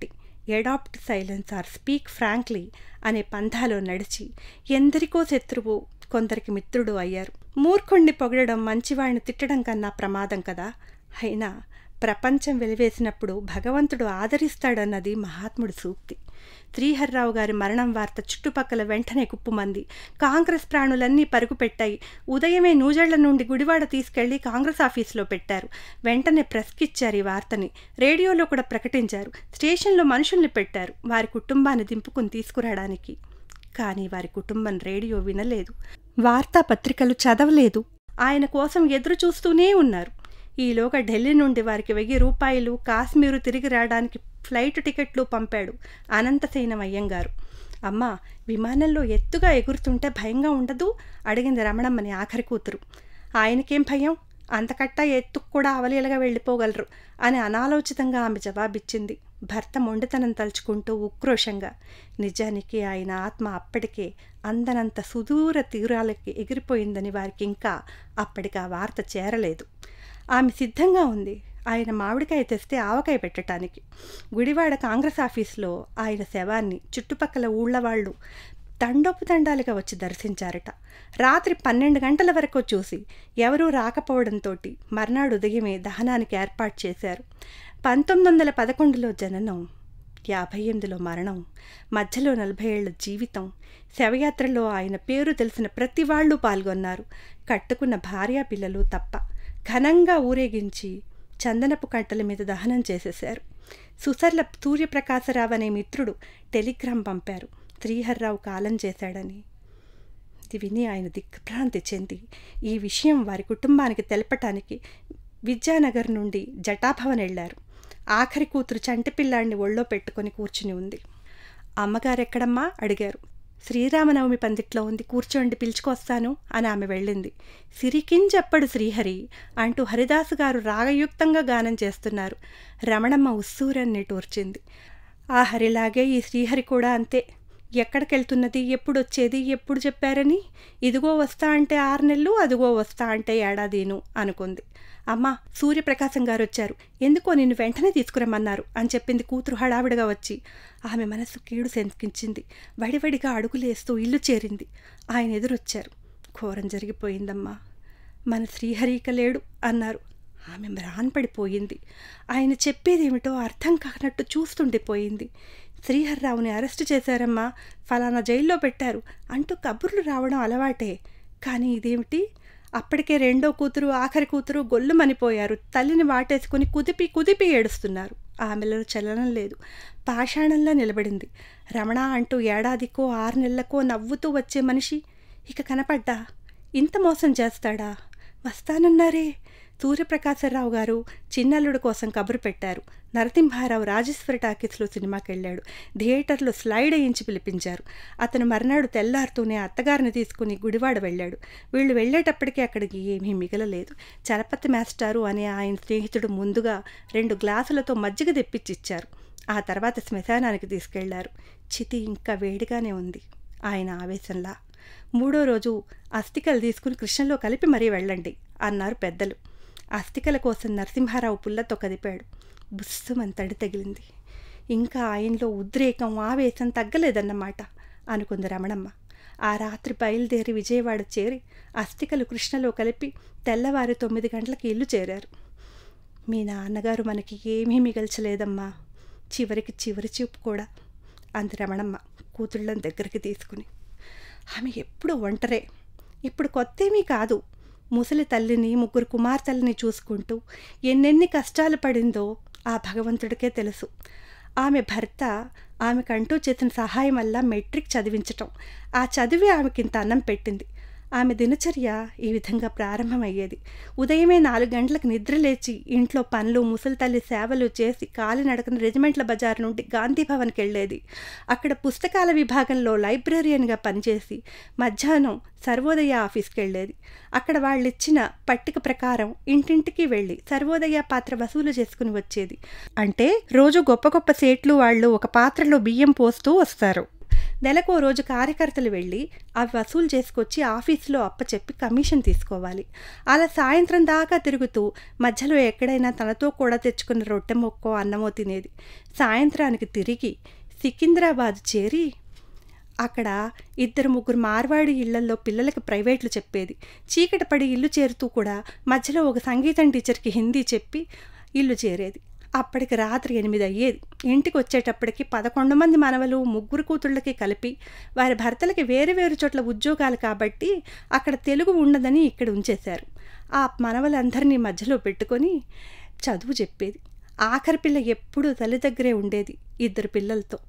adopt silence or speak frankly అనే పంథాలో నడిచి ఎందరికో శత్రువు కొందరికి మిత్రుడు అయ్యారు మూర్ఖుణ్ణి పొగడడం మంచివాడిని తిట్టడం కన్నా ప్రమాదం కదా అయినా ప్రపంచం వెలివేసినప్పుడు భగవంతుడు ఆదరిస్తాడన్నది మహాత్ముడి సూక్తి శ్రీహర్రావు గారి మరణం వార్త చుట్టుపక్కల వెంటనే కుప్పుమంది కాంగ్రెస్ ప్రాణులన్నీ పరుగు పెట్టాయి ఉదయమే నూజళ్ల నుండి గుడివాడ తీసుకెళ్లి కాంగ్రెస్ ఆఫీసులో పెట్టారు వెంటనే ప్రెస్కిచ్చారు ఈ వార్తని రేడియోలో కూడా ప్రకటించారు స్టేషన్లో మనుషుల్ని పెట్టారు వారి కుటుంబాన్ని దింపుకుని తీసుకురావడానికి కానీ వారి కుటుంబం రేడియో వినలేదు వార్తాపత్రికలు చదవలేదు ఆయన కోసం ఎదురు చూస్తూనే ఉన్నారు ఈలోగా ఢిల్లీ నుండి వారికి వెయ్యి రూపాయలు కాశ్మీరు తిరిగి రావడానికి ఫ్లైట్ టికెట్లు పంపాడు అనంతసేనం అయ్యంగారు అమ్మా విమానంలో ఎత్తుగా ఎగురుతుంటే భయంగా ఉండదు అడిగింది రమణమ్మని ఆఖరి కూతురు ఆయనకేం భయం అంతకట్టా ఎత్తుకు కూడా అవలీలగా వెళ్ళిపోగలరు అని అనాలోచితంగా ఆమె జవాబిచ్చింది భర్త మొండితనం తలుచుకుంటూ ఉక్రోషంగా నిజానికి ఆయన ఆత్మ అప్పటికే అందనంత సుదూర తీరాలకి ఎగిరిపోయిందని వారికి ఇంకా అప్పటికి ఆ వార్త చేరలేదు ఆమె సిద్ధంగా ఉంది ఆయన మామిడికాయ తెస్తే ఆవకాయ పెట్టడానికి గుడివాడ కాంగ్రెస్ ఆఫీస్లో ఆయన శవాన్ని చుట్టుపక్కల ఊళ్ళ వాళ్ళు తండోపు తండాలుగా వచ్చి దర్శించారట రాత్రి పన్నెండు గంటల వరకు చూసి ఎవరూ రాకపోవడంతో మర్నాడు ఉదయమే దహనానికి ఏర్పాటు చేశారు పంతొమ్మిది వందల పదకొండులో జననం యాభై ఎనిమిదిలో మరణం మధ్యలో నలభై ఏళ్ల జీవితం శవయాత్రలో ఆయన పేరు తెలిసిన ప్రతి వాళ్ళు పాల్గొన్నారు కట్టుకున్న భార్యా పిల్లలు తప్ప ఘనంగా ఊరేగించి చందనపు కట్టల మీద దహనం చేసేశారు సుసర్ల సూర్యప్రకాశరావు అనే మిత్రుడు టెలిగ్రామ్ పంపారు శ్రీహర్రావు కాలం చేశాడని ఇది విని ఆయన దిగ్భ్రాంతి చెంది ఈ విషయం వారి కుటుంబానికి తెలపటానికి విద్యానగర్ నుండి జటాభవన్ వెళ్లారు ఆఖరి కూతురు చంటి పిల్లాడిని ఒళ్ళో పెట్టుకొని కూర్చుని ఉంది అమ్మగారెక్కడమ్మా అడిగారు శ్రీరామనవమి పందిట్లో ఉంది కూర్చోండి పిలుచుకొస్తాను అని ఆమె వెళ్ళింది సిరికించెప్పడు శ్రీహరి అంటూ హరిదాసు గారు రాగయుక్తంగా గానం చేస్తున్నారు రమణమ్మ ఉస్సూరని నిటూర్చింది ఆ హరిలాగే ఈ శ్రీహరి కూడా అంతే ఎక్కడికెళ్తున్నది ఎప్పుడు వచ్చేది ఎప్పుడు చెప్పారని ఇదిగో వస్తా అంటే ఆరు నెలలు అదిగో వస్తా అంటే ఏడాదిను అనుకుంది అమ్మా సూర్యప్రకాశం గారు వచ్చారు ఎందుకో నిన్ను వెంటనే తీసుకురమ్మన్నారు అని చెప్పింది కూతురు హడావిడిగా వచ్చి ఆమె మనసు కీడు శంకించింది వడివడిగా అడుగులేస్తూ ఇల్లు చేరింది ఆయన ఎదురొచ్చారు ఘోరం జరిగిపోయిందమ్మా మన శ్రీహరిక లేడు అన్నారు ఆమె మ్రాన్పడిపోయింది ఆయన చెప్పేదేమిటో అర్థం కానట్టు చూస్తుండిపోయింది శ్రీహర్రావుని అరెస్టు చేశారమ్మా ఫలానా జైల్లో పెట్టారు అంటూ కబుర్లు రావడం అలవాటే కానీ ఇదేమిటి అప్పటికే రెండో కూతురు ఆఖరి కూతురు గొల్లుమనిపోయారు తల్లిని వాటేసుకుని కుదిపి కుదిపి ఏడుస్తున్నారు ఆమెలో చలనం లేదు పాషాణంలా నిలబడింది రమణ అంటూ ఏడాదికో ఆరు నెలలకో నవ్వుతూ వచ్చే మనిషి ఇక కనపడ్డా ఇంత మోసం చేస్తాడా వస్తానన్నారే సూర్యప్రకాశరావు గారు చిన్నల్లుడు కోసం కబురు పెట్టారు నరసింహారావు రాజేశ్వరి టాకీస్లో సినిమాకి వెళ్ళాడు థియేటర్లో స్లైడ్ వేయించి పిలిపించారు అతను మర్నాడు తెల్లారుతూనే అత్తగారిని తీసుకుని గుడివాడ వెళ్ళాడు వీళ్ళు వెళ్ళేటప్పటికీ అక్కడికి ఏమీ మిగలలేదు చలపతి మాస్టారు అనే ఆయన స్నేహితుడు ముందుగా రెండు గ్లాసులతో మజ్జిగ తెప్పించిచ్చారు ఆ తర్వాత శ్మశానానికి తీసుకెళ్లారు చితి ఇంకా వేడిగానే ఉంది ఆయన ఆవేశంలా మూడో రోజు అస్థికలు తీసుకుని కృష్ణలో కలిపి మరీ వెళ్ళండి అన్నారు పెద్దలు అస్థికల కోసం నరసింహారావు పుల్లతో కదిపాడు బుస్సుమని తడి తగిలింది ఇంకా ఆయనలో ఉద్రేకం ఆవేశం తగ్గలేదన్నమాట అనుకుంది రమణమ్మ ఆ రాత్రి బయలుదేరి విజయవాడ చేరి అస్థికలు కృష్ణలో కలిపి తెల్లవారి తొమ్మిది గంటలకి ఇల్లు చేరారు మీ నాన్నగారు మనకి ఏమీ మిగల్చలేదమ్మా చివరికి చివరి చూపు కూడా అంది రమణమ్మ కూతుళ్ళని దగ్గరికి తీసుకుని ఆమె ఎప్పుడు ఒంటరే ఇప్పుడు కొత్తేమీ కాదు ముసలి తల్లిని ముగ్గురు కుమార్తెల్ని చూసుకుంటూ ఎన్నెన్ని కష్టాలు పడిందో ఆ భగవంతుడికే తెలుసు ఆమె భర్త ఆమెకంటూ చేసిన సహాయం వల్ల మెట్రిక్ చదివించటం ఆ చదివి ఆమెకింత అన్నం పెట్టింది ఆమె దినచర్య ఈ విధంగా ప్రారంభమయ్యేది ఉదయమే నాలుగు గంటలకు నిద్ర లేచి ఇంట్లో పనులు ముసలి తల్లి సేవలు చేసి కాలినడకన రెజిమెంట్ల బజార్ నుండి గాంధీ భవన్కి వెళ్ళేది అక్కడ పుస్తకాల విభాగంలో లైబ్రరీయన్గా పనిచేసి మధ్యాహ్నం సర్వోదయ ఆఫీస్కి వెళ్ళేది అక్కడ వాళ్ళు ఇచ్చిన పట్టిక ప్రకారం ఇంటింటికి వెళ్ళి సర్వోదయ పాత్ర వసూలు చేసుకుని వచ్చేది అంటే రోజు గొప్ప గొప్ప సేట్లు వాళ్ళు ఒక పాత్రలో బియ్యం పోస్తూ వస్తారు నెలకు ఓ రోజు కార్యకర్తలు వెళ్ళి అవి వసూలు చేసుకొచ్చి ఆఫీసులో అప్పచెప్పి కమిషన్ తీసుకోవాలి అలా సాయంత్రం దాకా తిరుగుతూ మధ్యలో ఎక్కడైనా తనతో కూడా తెచ్చుకున్న రొట్టె మొక్కో అన్నమో తినేది సాయంత్రానికి తిరిగి సికింద్రాబాద్ చేరి అక్కడ ఇద్దరు ముగ్గురు మార్వాడి ఇళ్లల్లో పిల్లలకి ప్రైవేట్లు చెప్పేది చీకటి పడి ఇల్లు చేరుతూ కూడా మధ్యలో ఒక సంగీతం టీచర్కి హిందీ చెప్పి ఇల్లు చేరేది అప్పటికి రాత్రి ఎనిమిది అయ్యేది ఇంటికి వచ్చేటప్పటికి పదకొండు మంది మనవలు ముగ్గురు కూతుళ్ళకి కలిపి వారి భర్తలకి వేరు వేరు చోట్ల ఉద్యోగాలు కాబట్టి అక్కడ తెలుగు ఉండదని ఇక్కడ ఉంచేశారు ఆ మనవలందరినీ మధ్యలో పెట్టుకొని చదువు చెప్పేది ఆఖరి పిల్ల ఎప్పుడూ తల్లి దగ్గరే ఉండేది ఇద్దరు పిల్లలతో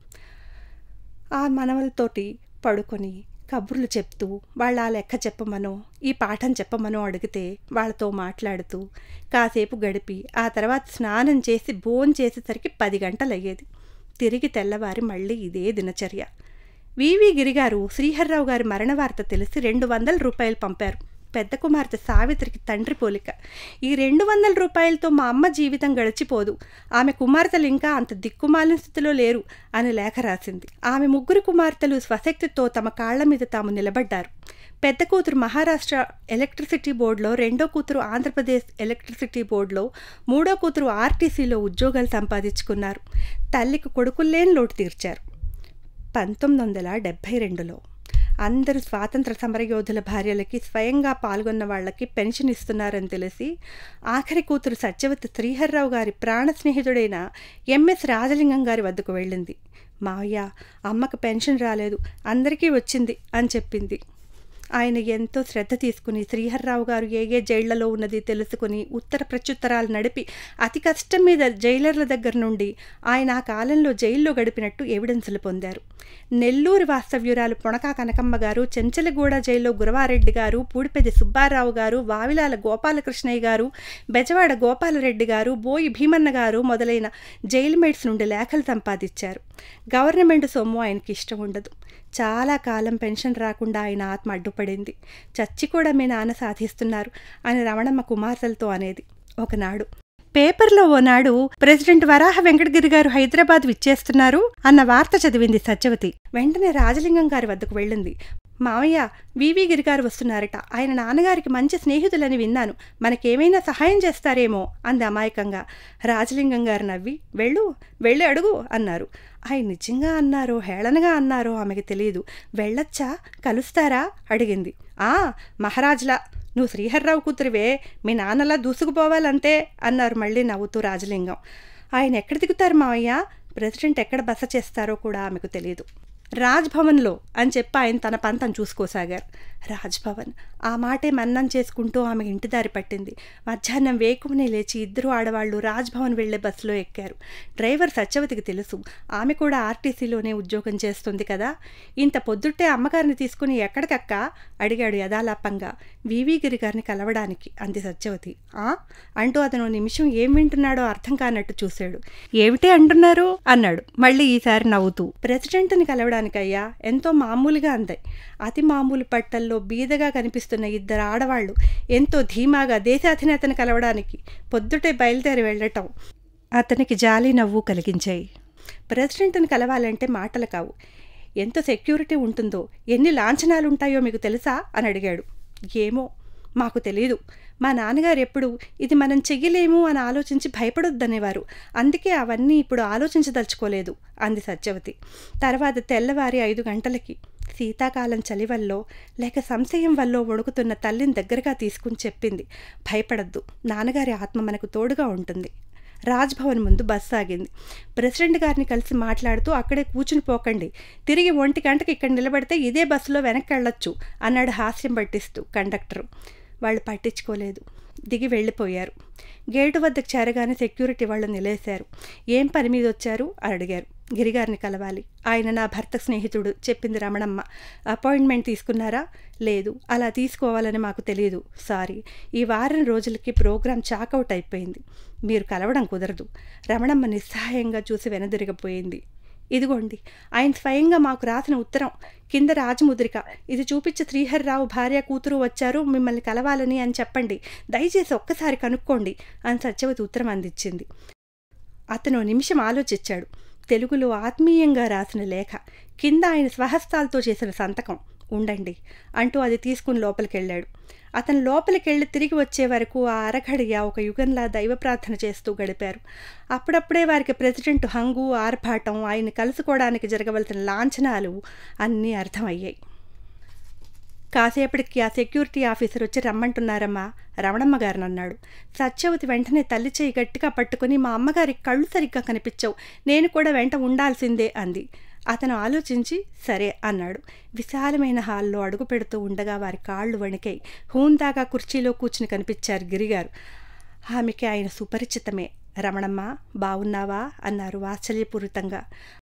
ఆ మనవలతోటి పడుకొని కబుర్లు చెప్తూ వాళ్ళ ఆ లెక్క చెప్పమనో ఈ పాఠం చెప్పమనో అడిగితే వాళ్ళతో మాట్లాడుతూ కాసేపు గడిపి ఆ తర్వాత స్నానం చేసి భోన్ చేసేసరికి పది గంటలు అయ్యేది తిరిగి తెల్లవారి మళ్ళీ ఇదే దినచర్య వివి గిరిగారు శ్రీహర్రావు గారి మరణ వార్త తెలిసి రెండు వందల రూపాయలు పంపారు పెద్ద కుమార్తె సావిత్రికి తండ్రి పోలిక ఈ రెండు వందల రూపాయలతో మా అమ్మ జీవితం గడిచిపోదు ఆమె కుమార్తెలు ఇంకా అంత దిక్కుమాలిన స్థితిలో లేరు అని లేఖ రాసింది ఆమె ముగ్గురు కుమార్తెలు స్వశక్తితో తమ కాళ్ల మీద తాము నిలబడ్డారు పెద్ద కూతురు మహారాష్ట్ర ఎలక్ట్రిసిటీ బోర్డులో రెండో కూతురు ఆంధ్రప్రదేశ్ ఎలక్ట్రిసిటీ బోర్డులో మూడో కూతురు ఆర్టీసీలో ఉద్యోగాలు సంపాదించుకున్నారు తల్లికి కొడుకుల్లేని లోటు తీర్చారు పంతొమ్మిది వందల డెబ్భై రెండులో అందరూ స్వాతంత్ర సమరయోధుల భార్యలకి స్వయంగా పాల్గొన్న వాళ్ళకి పెన్షన్ ఇస్తున్నారని తెలిసి ఆఖరి కూతురు సత్యవతి శ్రీహర్రావు గారి ప్రాణ స్నేహితుడైన ఎంఎస్ రాజలింగం గారి వద్దకు వెళ్ళింది మావయ్య అమ్మకు పెన్షన్ రాలేదు అందరికీ వచ్చింది అని చెప్పింది ఆయన ఎంతో శ్రద్ధ తీసుకుని శ్రీహర్రావు గారు ఏ ఏ జైళ్లలో ఉన్నది తెలుసుకుని ఉత్తర ప్రత్యుత్తరాలు నడిపి అతి కష్టం మీద జైలర్ల దగ్గర నుండి ఆయన ఆ కాలంలో జైల్లో గడిపినట్టు ఎవిడెన్సులు పొందారు నెల్లూరు వాస్తవ్యురాలు పొణకా కనకమ్మ గారు చెంచలగూడ జైల్లో గురవారెడ్డి గారు పూడిపెద్ది సుబ్బారావు గారు వావిలాల గోపాలకృష్ణయ్య గారు బెజవాడ గోపాలరెడ్డి గారు బోయి భీమన్న గారు మొదలైన జైలు మేట్స్ నుండి లేఖలు సంపాదించారు గవర్నమెంట్ సొమ్ము ఆయనకి ఇష్టం ఉండదు చాలా కాలం పెన్షన్ రాకుండా ఆయన ఆత్మ అడ్డుపడింది చచ్చి కూడా మీ నాన్న సాధిస్తున్నారు అని రమణమ్మ కుమార్తెలతో అనేది ఒకనాడు పేపర్లో ఓనాడు ప్రెసిడెంట్ వరాహ వెంకటగిరి గారు హైదరాబాద్ విచ్చేస్తున్నారు అన్న వార్త చదివింది సత్యవతి వెంటనే రాజలింగం గారి వద్దకు వెళ్ళింది మావయ్య వివి గిరి గారు వస్తున్నారట ఆయన నాన్నగారికి మంచి స్నేహితులని విన్నాను మనకేమైనా సహాయం చేస్తారేమో అంది అమాయకంగా రాజలింగం గారు నవ్వి వెళ్ళు వెళ్ళి అడుగు అన్నారు ఆయన నిజంగా అన్నారో హేళనగా అన్నారో ఆమెకి తెలియదు వెళ్ళొచ్చా కలుస్తారా అడిగింది ఆ మహారాజులా నువ్వు శ్రీహర్రావు కూతురివే మీ నాన్నలా దూసుకుపోవాలంతే అన్నారు మళ్ళీ నవ్వుతూ రాజలింగం ఆయన ఎక్కడ దిగుతారు మావయ్య ప్రెసిడెంట్ ఎక్కడ బస చేస్తారో కూడా ఆమెకు తెలియదు రాజ్భవన్లో అని చెప్పి ఆయన తన పంతం చూసుకోసాగారు రాజ్భవన్ ఆ మాటే మన్నం చేసుకుంటూ ఆమె ఇంటి దారి పట్టింది మధ్యాహ్నం వేకుమనే లేచి ఇద్దరు ఆడవాళ్లు రాజ్భవన్ వెళ్లే బస్సులో ఎక్కారు డ్రైవర్ సత్యవతికి తెలుసు ఆమె కూడా ఆర్టీసీలోనే ఉద్యోగం చేస్తుంది కదా ఇంత పొద్దుట్టే అమ్మగారిని తీసుకుని ఎక్కడికక్క అడిగాడు యథాలాపంగా వివి గిరి గారిని కలవడానికి అంది సత్యవతి ఆ అంటూ అతను నిమిషం ఏం వింటున్నాడో అర్థం కానట్టు చూశాడు ఏమిటే అంటున్నారు అన్నాడు మళ్ళీ ఈసారి నవ్వుతూ ప్రెసిడెంట్ని కలవడానికయ్యా ఎంతో మామూలుగా అందాయి అతి మామూలు పట్టల్లో బీదగా కనిపిస్తున్న ఇద్దరు ఆడవాళ్లు ఎంతో ధీమాగా దేశాధినేతను కలవడానికి పొద్దుటే బయలుదేరి వెళ్ళటం అతనికి జాలి నవ్వు కలిగించాయి ప్రెసిడెంట్ని కలవాలంటే మాటలు కావు ఎంత సెక్యూరిటీ ఉంటుందో ఎన్ని లాంఛనాలు ఉంటాయో మీకు తెలుసా అని అడిగాడు ఏమో మాకు తెలీదు మా నాన్నగారు ఎప్పుడు ఇది మనం చెయ్యలేము అని ఆలోచించి భయపడొద్దనేవారు అందుకే అవన్నీ ఇప్పుడు ఆలోచించదలుచుకోలేదు అంది సత్యవతి తర్వాత తెల్లవారి ఐదు గంటలకి శీతాకాలం చలి వల్లో లేక సంశయం వల్ల వణుకుతున్న తల్లిని దగ్గరగా తీసుకుని చెప్పింది భయపడద్దు నాన్నగారి ఆత్మ మనకు తోడుగా ఉంటుంది రాజ్భవన్ ముందు బస్సు ఆగింది ప్రెసిడెంట్ గారిని కలిసి మాట్లాడుతూ అక్కడే కూర్చుని పోకండి తిరిగి ఒంటి గంటకి ఇక్కడ నిలబడితే ఇదే బస్సులో వెనక్కి వెళ్ళొచ్చు అన్నాడు హాస్యం పట్టిస్తూ కండక్టరు వాళ్ళు పట్టించుకోలేదు దిగి వెళ్ళిపోయారు గేటు వద్దకు చేరగానే సెక్యూరిటీ వాళ్ళు నిలేశారు ఏం పని మీద వచ్చారు అని అడిగారు గిరిగారిని కలవాలి ఆయన నా భర్త స్నేహితుడు చెప్పింది రమణమ్మ అపాయింట్మెంట్ తీసుకున్నారా లేదు అలా తీసుకోవాలని మాకు తెలియదు సారీ ఈ వారం రోజులకి ప్రోగ్రాం చాకౌట్ అయిపోయింది మీరు కలవడం కుదరదు రమణమ్మ నిస్సహాయంగా చూసి వెనదిరిగిపోయింది ఇదిగోండి ఆయన స్వయంగా మాకు రాసిన ఉత్తరం కింద రాజముద్రిక ఇది చూపించి శ్రీహర్రావు భార్య కూతురు వచ్చారు మిమ్మల్ని కలవాలని అని చెప్పండి దయచేసి ఒక్కసారి కనుక్కోండి అని సత్యవతి ఉత్తరం అందించింది అతను నిమిషం ఆలోచించాడు తెలుగులో ఆత్మీయంగా రాసిన లేఖ కింద ఆయన స్వహస్తాలతో చేసిన సంతకం ఉండండి అంటూ అది తీసుకుని లోపలికెళ్ళాడు అతను లోపలికెళ్ళి తిరిగి వచ్చే వరకు ఆ అరఘడియ ఒక యుగంలా దైవ ప్రార్థన చేస్తూ గడిపారు అప్పుడప్పుడే వారికి ప్రెసిడెంట్ హంగు ఆర్భాటం ఆయన్ని కలుసుకోవడానికి జరగవలసిన లాంఛనాలు అన్నీ అర్థమయ్యాయి కాసేపటికి ఆ సెక్యూరిటీ ఆఫీసర్ వచ్చి రమ్మంటున్నారమ్మా రమణమ్మ గారిని అన్నాడు సత్యవతి వెంటనే తల్లి చేయి గట్టిగా పట్టుకుని మా అమ్మగారి కళ్ళు సరిగ్గా కనిపించవు నేను కూడా వెంట ఉండాల్సిందే అంది అతను ఆలోచించి సరే అన్నాడు విశాలమైన హాల్లో అడుగు పెడుతూ ఉండగా వారి కాళ్ళు వణికాయి హూందాగా కుర్చీలో కూర్చుని కనిపించారు గిరిగారు ఆమెకి ఆయన సుపరిచితమే రమణమ్మ బావున్నావా అన్నారు వాత్సల్యపూరితంగా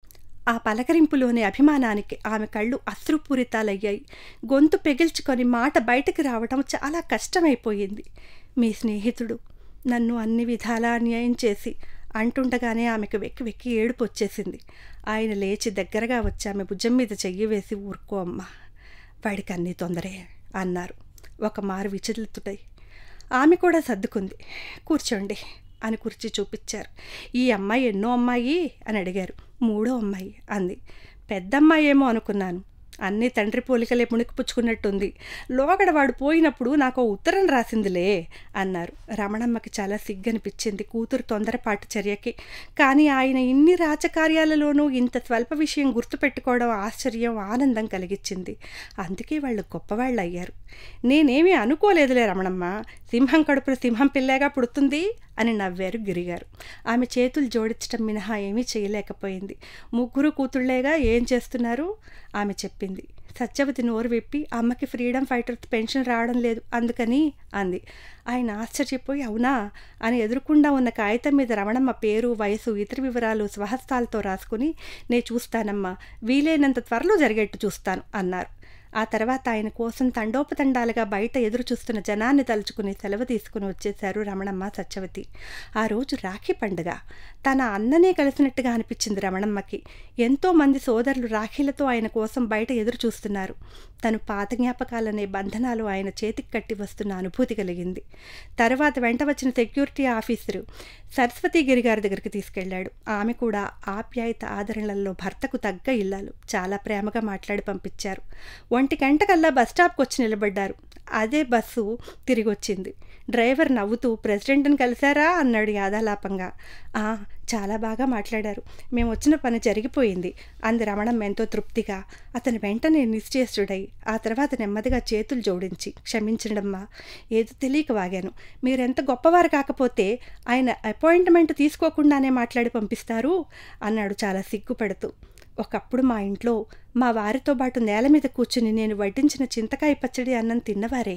ఆ పలకరింపులోని అభిమానానికి ఆమె కళ్ళు అశ్రుపూరితాలయ్యాయి గొంతు పెగిల్చుకొని మాట బయటకు రావడం చాలా కష్టమైపోయింది మీ స్నేహితుడు నన్ను అన్ని విధాలా అన్యాయం చేసి అంటుండగానే ఆమెకు వెక్కి వెక్కి ఏడుపు వచ్చేసింది ఆయన లేచి దగ్గరగా వచ్చి ఆమె భుజం మీద చెయ్యి వేసి ఊరుకో అమ్మా వాడికి అన్నీ తొందరే అన్నారు ఒక మారు విచలితుడై ఆమె కూడా సర్దుకుంది కూర్చోండి అని కుర్చీ చూపించారు ఈ అమ్మాయి ఎన్నో అమ్మాయి అని అడిగారు మూడో అమ్మాయి అంది పెద్దమ్మాయి ఏమో అనుకున్నాను అన్నీ తండ్రి పోలికలే పుణికిపుచ్చుకున్నట్టుంది లోగడ వాడు పోయినప్పుడు నాకు ఓ ఉత్తరం రాసిందిలే అన్నారు రమణమ్మకి చాలా సిగ్గనిపించింది కూతురు తొందరపాటు చర్యకి కానీ ఆయన ఇన్ని రాజకార్యాలలోనూ ఇంత స్వల్ప విషయం గుర్తుపెట్టుకోవడం ఆశ్చర్యం ఆనందం కలిగించింది అందుకే వాళ్ళు గొప్పవాళ్ళు అయ్యారు నేనేమీ అనుకోలేదులే రమణమ్మ సింహం కడుపున సింహం పిల్లేగా పుడుతుంది అని నవ్వారు గిరిగారు ఆమె చేతులు జోడించడం మినహా ఏమీ చేయలేకపోయింది ముగ్గురు కూతుళ్లేగా ఏం చేస్తున్నారు ఆమె చెప్పింది సత్యవతి నోరు విప్పి అమ్మకి ఫ్రీడమ్ ఫైటర్స్ పెన్షన్ రావడం లేదు అందుకని అంది ఆయన ఆశ్చర్యపోయి అవునా అని ఎదురుకుండా ఉన్న కాగితం మీద రమణమ్మ పేరు వయసు ఇతర వివరాలు స్వహస్తాలతో రాసుకుని నే చూస్తానమ్మా వీలైనంత త్వరలో జరిగేట్టు చూస్తాను అన్నారు ఆ తర్వాత ఆయన కోసం తండోపతండాలుగా బయట ఎదురు చూస్తున్న జనాన్ని తలుచుకుని సెలవు తీసుకుని వచ్చేశారు రమణమ్మ సత్యవతి ఆ రోజు రాఖీ పండుగ తన అన్ననే కలిసినట్టుగా అనిపించింది రమణమ్మకి ఎంతో మంది సోదరులు రాఖీలతో ఆయన కోసం బయట ఎదురు చూస్తున్నారు తను పాత జ్ఞాపకాలనే బంధనాలు ఆయన చేతికి కట్టి వస్తున్న అనుభూతి కలిగింది తర్వాత వెంట వచ్చిన సెక్యూరిటీ ఆఫీసరు సరస్వతీగిరి గారి దగ్గరికి తీసుకెళ్లాడు ఆమె కూడా ఆప్యాయత ఆదరణలలో భర్తకు తగ్గ ఇల్లాలు చాలా ప్రేమగా మాట్లాడి పంపించారు ఒంటి గంటకల్లా బస్ స్టాప్కి వచ్చి నిలబడ్డారు అదే బస్సు తిరిగి వచ్చింది డ్రైవర్ నవ్వుతూ ప్రెసిడెంట్ని కలిశారా అన్నాడు యాదాలాపంగా "ఆ, చాలా బాగా మాట్లాడారు మేము వచ్చిన పని జరిగిపోయింది అంది రమణమ్మ ఎంతో తృప్తిగా అతను వెంటనే నిశ్చేష్టుడై ఆ తర్వాత నెమ్మదిగా చేతులు జోడించి క్షమించడమ్మా ఏదో తెలియక వాగాను మీరెంత గొప్పవారు కాకపోతే ఆయన అపాయింట్మెంట్ తీసుకోకుండానే మాట్లాడి పంపిస్తారు అన్నాడు చాలా సిగ్గుపడుతూ ఒకప్పుడు మా ఇంట్లో మా వారితో పాటు నేల మీద కూర్చుని నేను వడ్డించిన చింతకాయ పచ్చడి అన్నం తిన్నవారే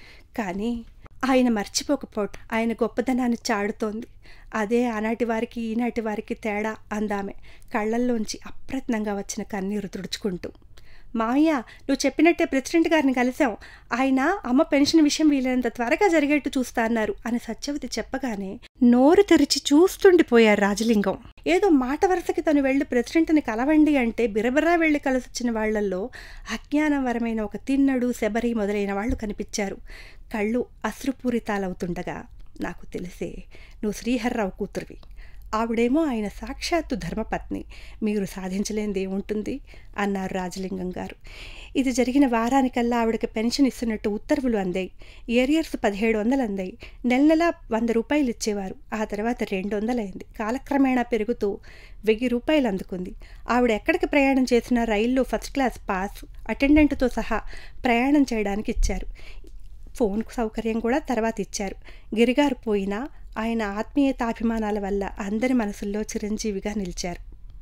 కానీ ఆయన మర్చిపోకపోవటం ఆయన గొప్పదనాన్ని చాడుతోంది అదే ఆనాటి వారికి ఈనాటి వారికి తేడా అందామె కళ్ళల్లోంచి అప్రయత్నంగా వచ్చిన కన్నీరు తుడుచుకుంటూ మావయ్య నువ్వు చెప్పినట్టే ప్రెసిడెంట్ గారిని కలిశాం ఆయన అమ్మ పెన్షన్ విషయం వీలైనంత త్వరగా జరిగేట్టు చూస్తా అన్నారు అని సత్యవతి చెప్పగానే నోరు తెరిచి చూస్తుండిపోయారు రాజలింగం ఏదో మాట వరుసకి తను వెళ్ళి ప్రెసిడెంట్ని కలవండి అంటే బిరబిరా వెళ్ళి కలిసొచ్చిన వాళ్లల్లో అజ్ఞానవరమైన ఒక తిన్నడు శబరి మొదలైన వాళ్ళు కనిపించారు కళ్ళు అశ్రుపూరితాలవుతుండగా నాకు తెలిసే నువ్వు శ్రీహర్రావు కూతురువి ఆవిడేమో ఆయన సాక్షాత్తు ధర్మపత్ని మీరు సాధించలేనిది ఏముంటుంది అన్నారు రాజలింగం గారు ఇది జరిగిన వారానికల్లా ఆవిడకి పెన్షన్ ఇస్తున్నట్టు ఉత్తర్వులు అందాయి ఏరియర్స్ పదిహేడు వందలు అందాయి నెల నెల వంద రూపాయలు ఇచ్చేవారు ఆ తర్వాత రెండు వందలైంది కాలక్రమేణా పెరుగుతూ వెయ్యి రూపాయలు అందుకుంది ఆవిడ ఎక్కడికి ప్రయాణం చేసినా రైల్లో ఫస్ట్ క్లాస్ పాస్ అటెండెంట్తో సహా ప్రయాణం చేయడానికి ఇచ్చారు ఫోన్ సౌకర్యం కూడా తర్వాత ఇచ్చారు గిరిగారు పోయినా ఆయన ఆత్మీయతాభిమానాల వల్ల అందరి మనసుల్లో చిరంజీవిగా నిలిచారు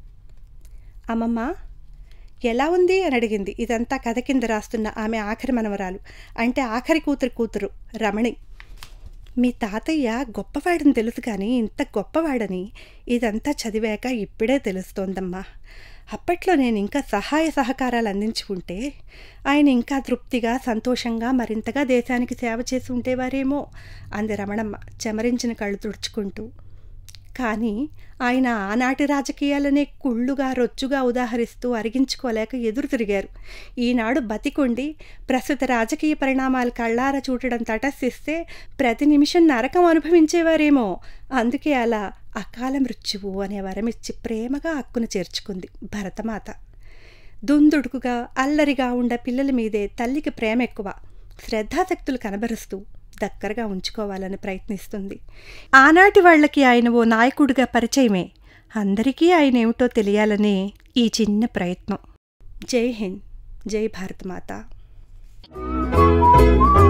అమ్మమ్మ ఎలా ఉంది అని అడిగింది ఇదంతా కథ కింద రాస్తున్న ఆమె ఆఖరి మనవరాలు అంటే ఆఖరి కూతురు కూతురు రమణి మీ తాతయ్య గొప్పవాడని తెలుసు కానీ ఇంత గొప్పవాడని ఇదంతా చదివాక ఇప్పుడే తెలుస్తోందమ్మా అప్పట్లో నేను ఇంకా సహాయ సహకారాలు అందించి ఉంటే ఆయన ఇంకా తృప్తిగా సంతోషంగా మరింతగా దేశానికి సేవ చేసి ఉండేవారేమో అంది రమణమ్మ చెమరించిన కళ్ళు తుడుచుకుంటూ కానీ ఆయన ఆనాటి రాజకీయాలనే కుళ్ళుగా రొచ్చుగా ఉదాహరిస్తూ అరిగించుకోలేక ఎదురు తిరిగారు ఈనాడు బతికుండి ప్రస్తుత రాజకీయ పరిణామాలు కళ్ళార చూడడం తటస్థిస్తే ప్రతి నిమిషం నరకం అనుభవించేవారేమో అందుకే అలా అకాల మృత్యువు అనే వరమిచ్చి ప్రేమగా హక్కును చేర్చుకుంది భరతమాత దుందుడుకుగా అల్లరిగా ఉండ పిల్లల మీదే తల్లికి ప్రేమ ఎక్కువ శ్రద్ధాశక్తులు కనబరుస్తూ దగ్గరగా ఉంచుకోవాలని ప్రయత్నిస్తుంది ఆనాటి వాళ్ళకి ఆయన ఓ నాయకుడిగా పరిచయమే అందరికీ ఆయన ఏమిటో తెలియాలనే ఈ చిన్న ప్రయత్నం జై హింద్ జై భారత్ మాత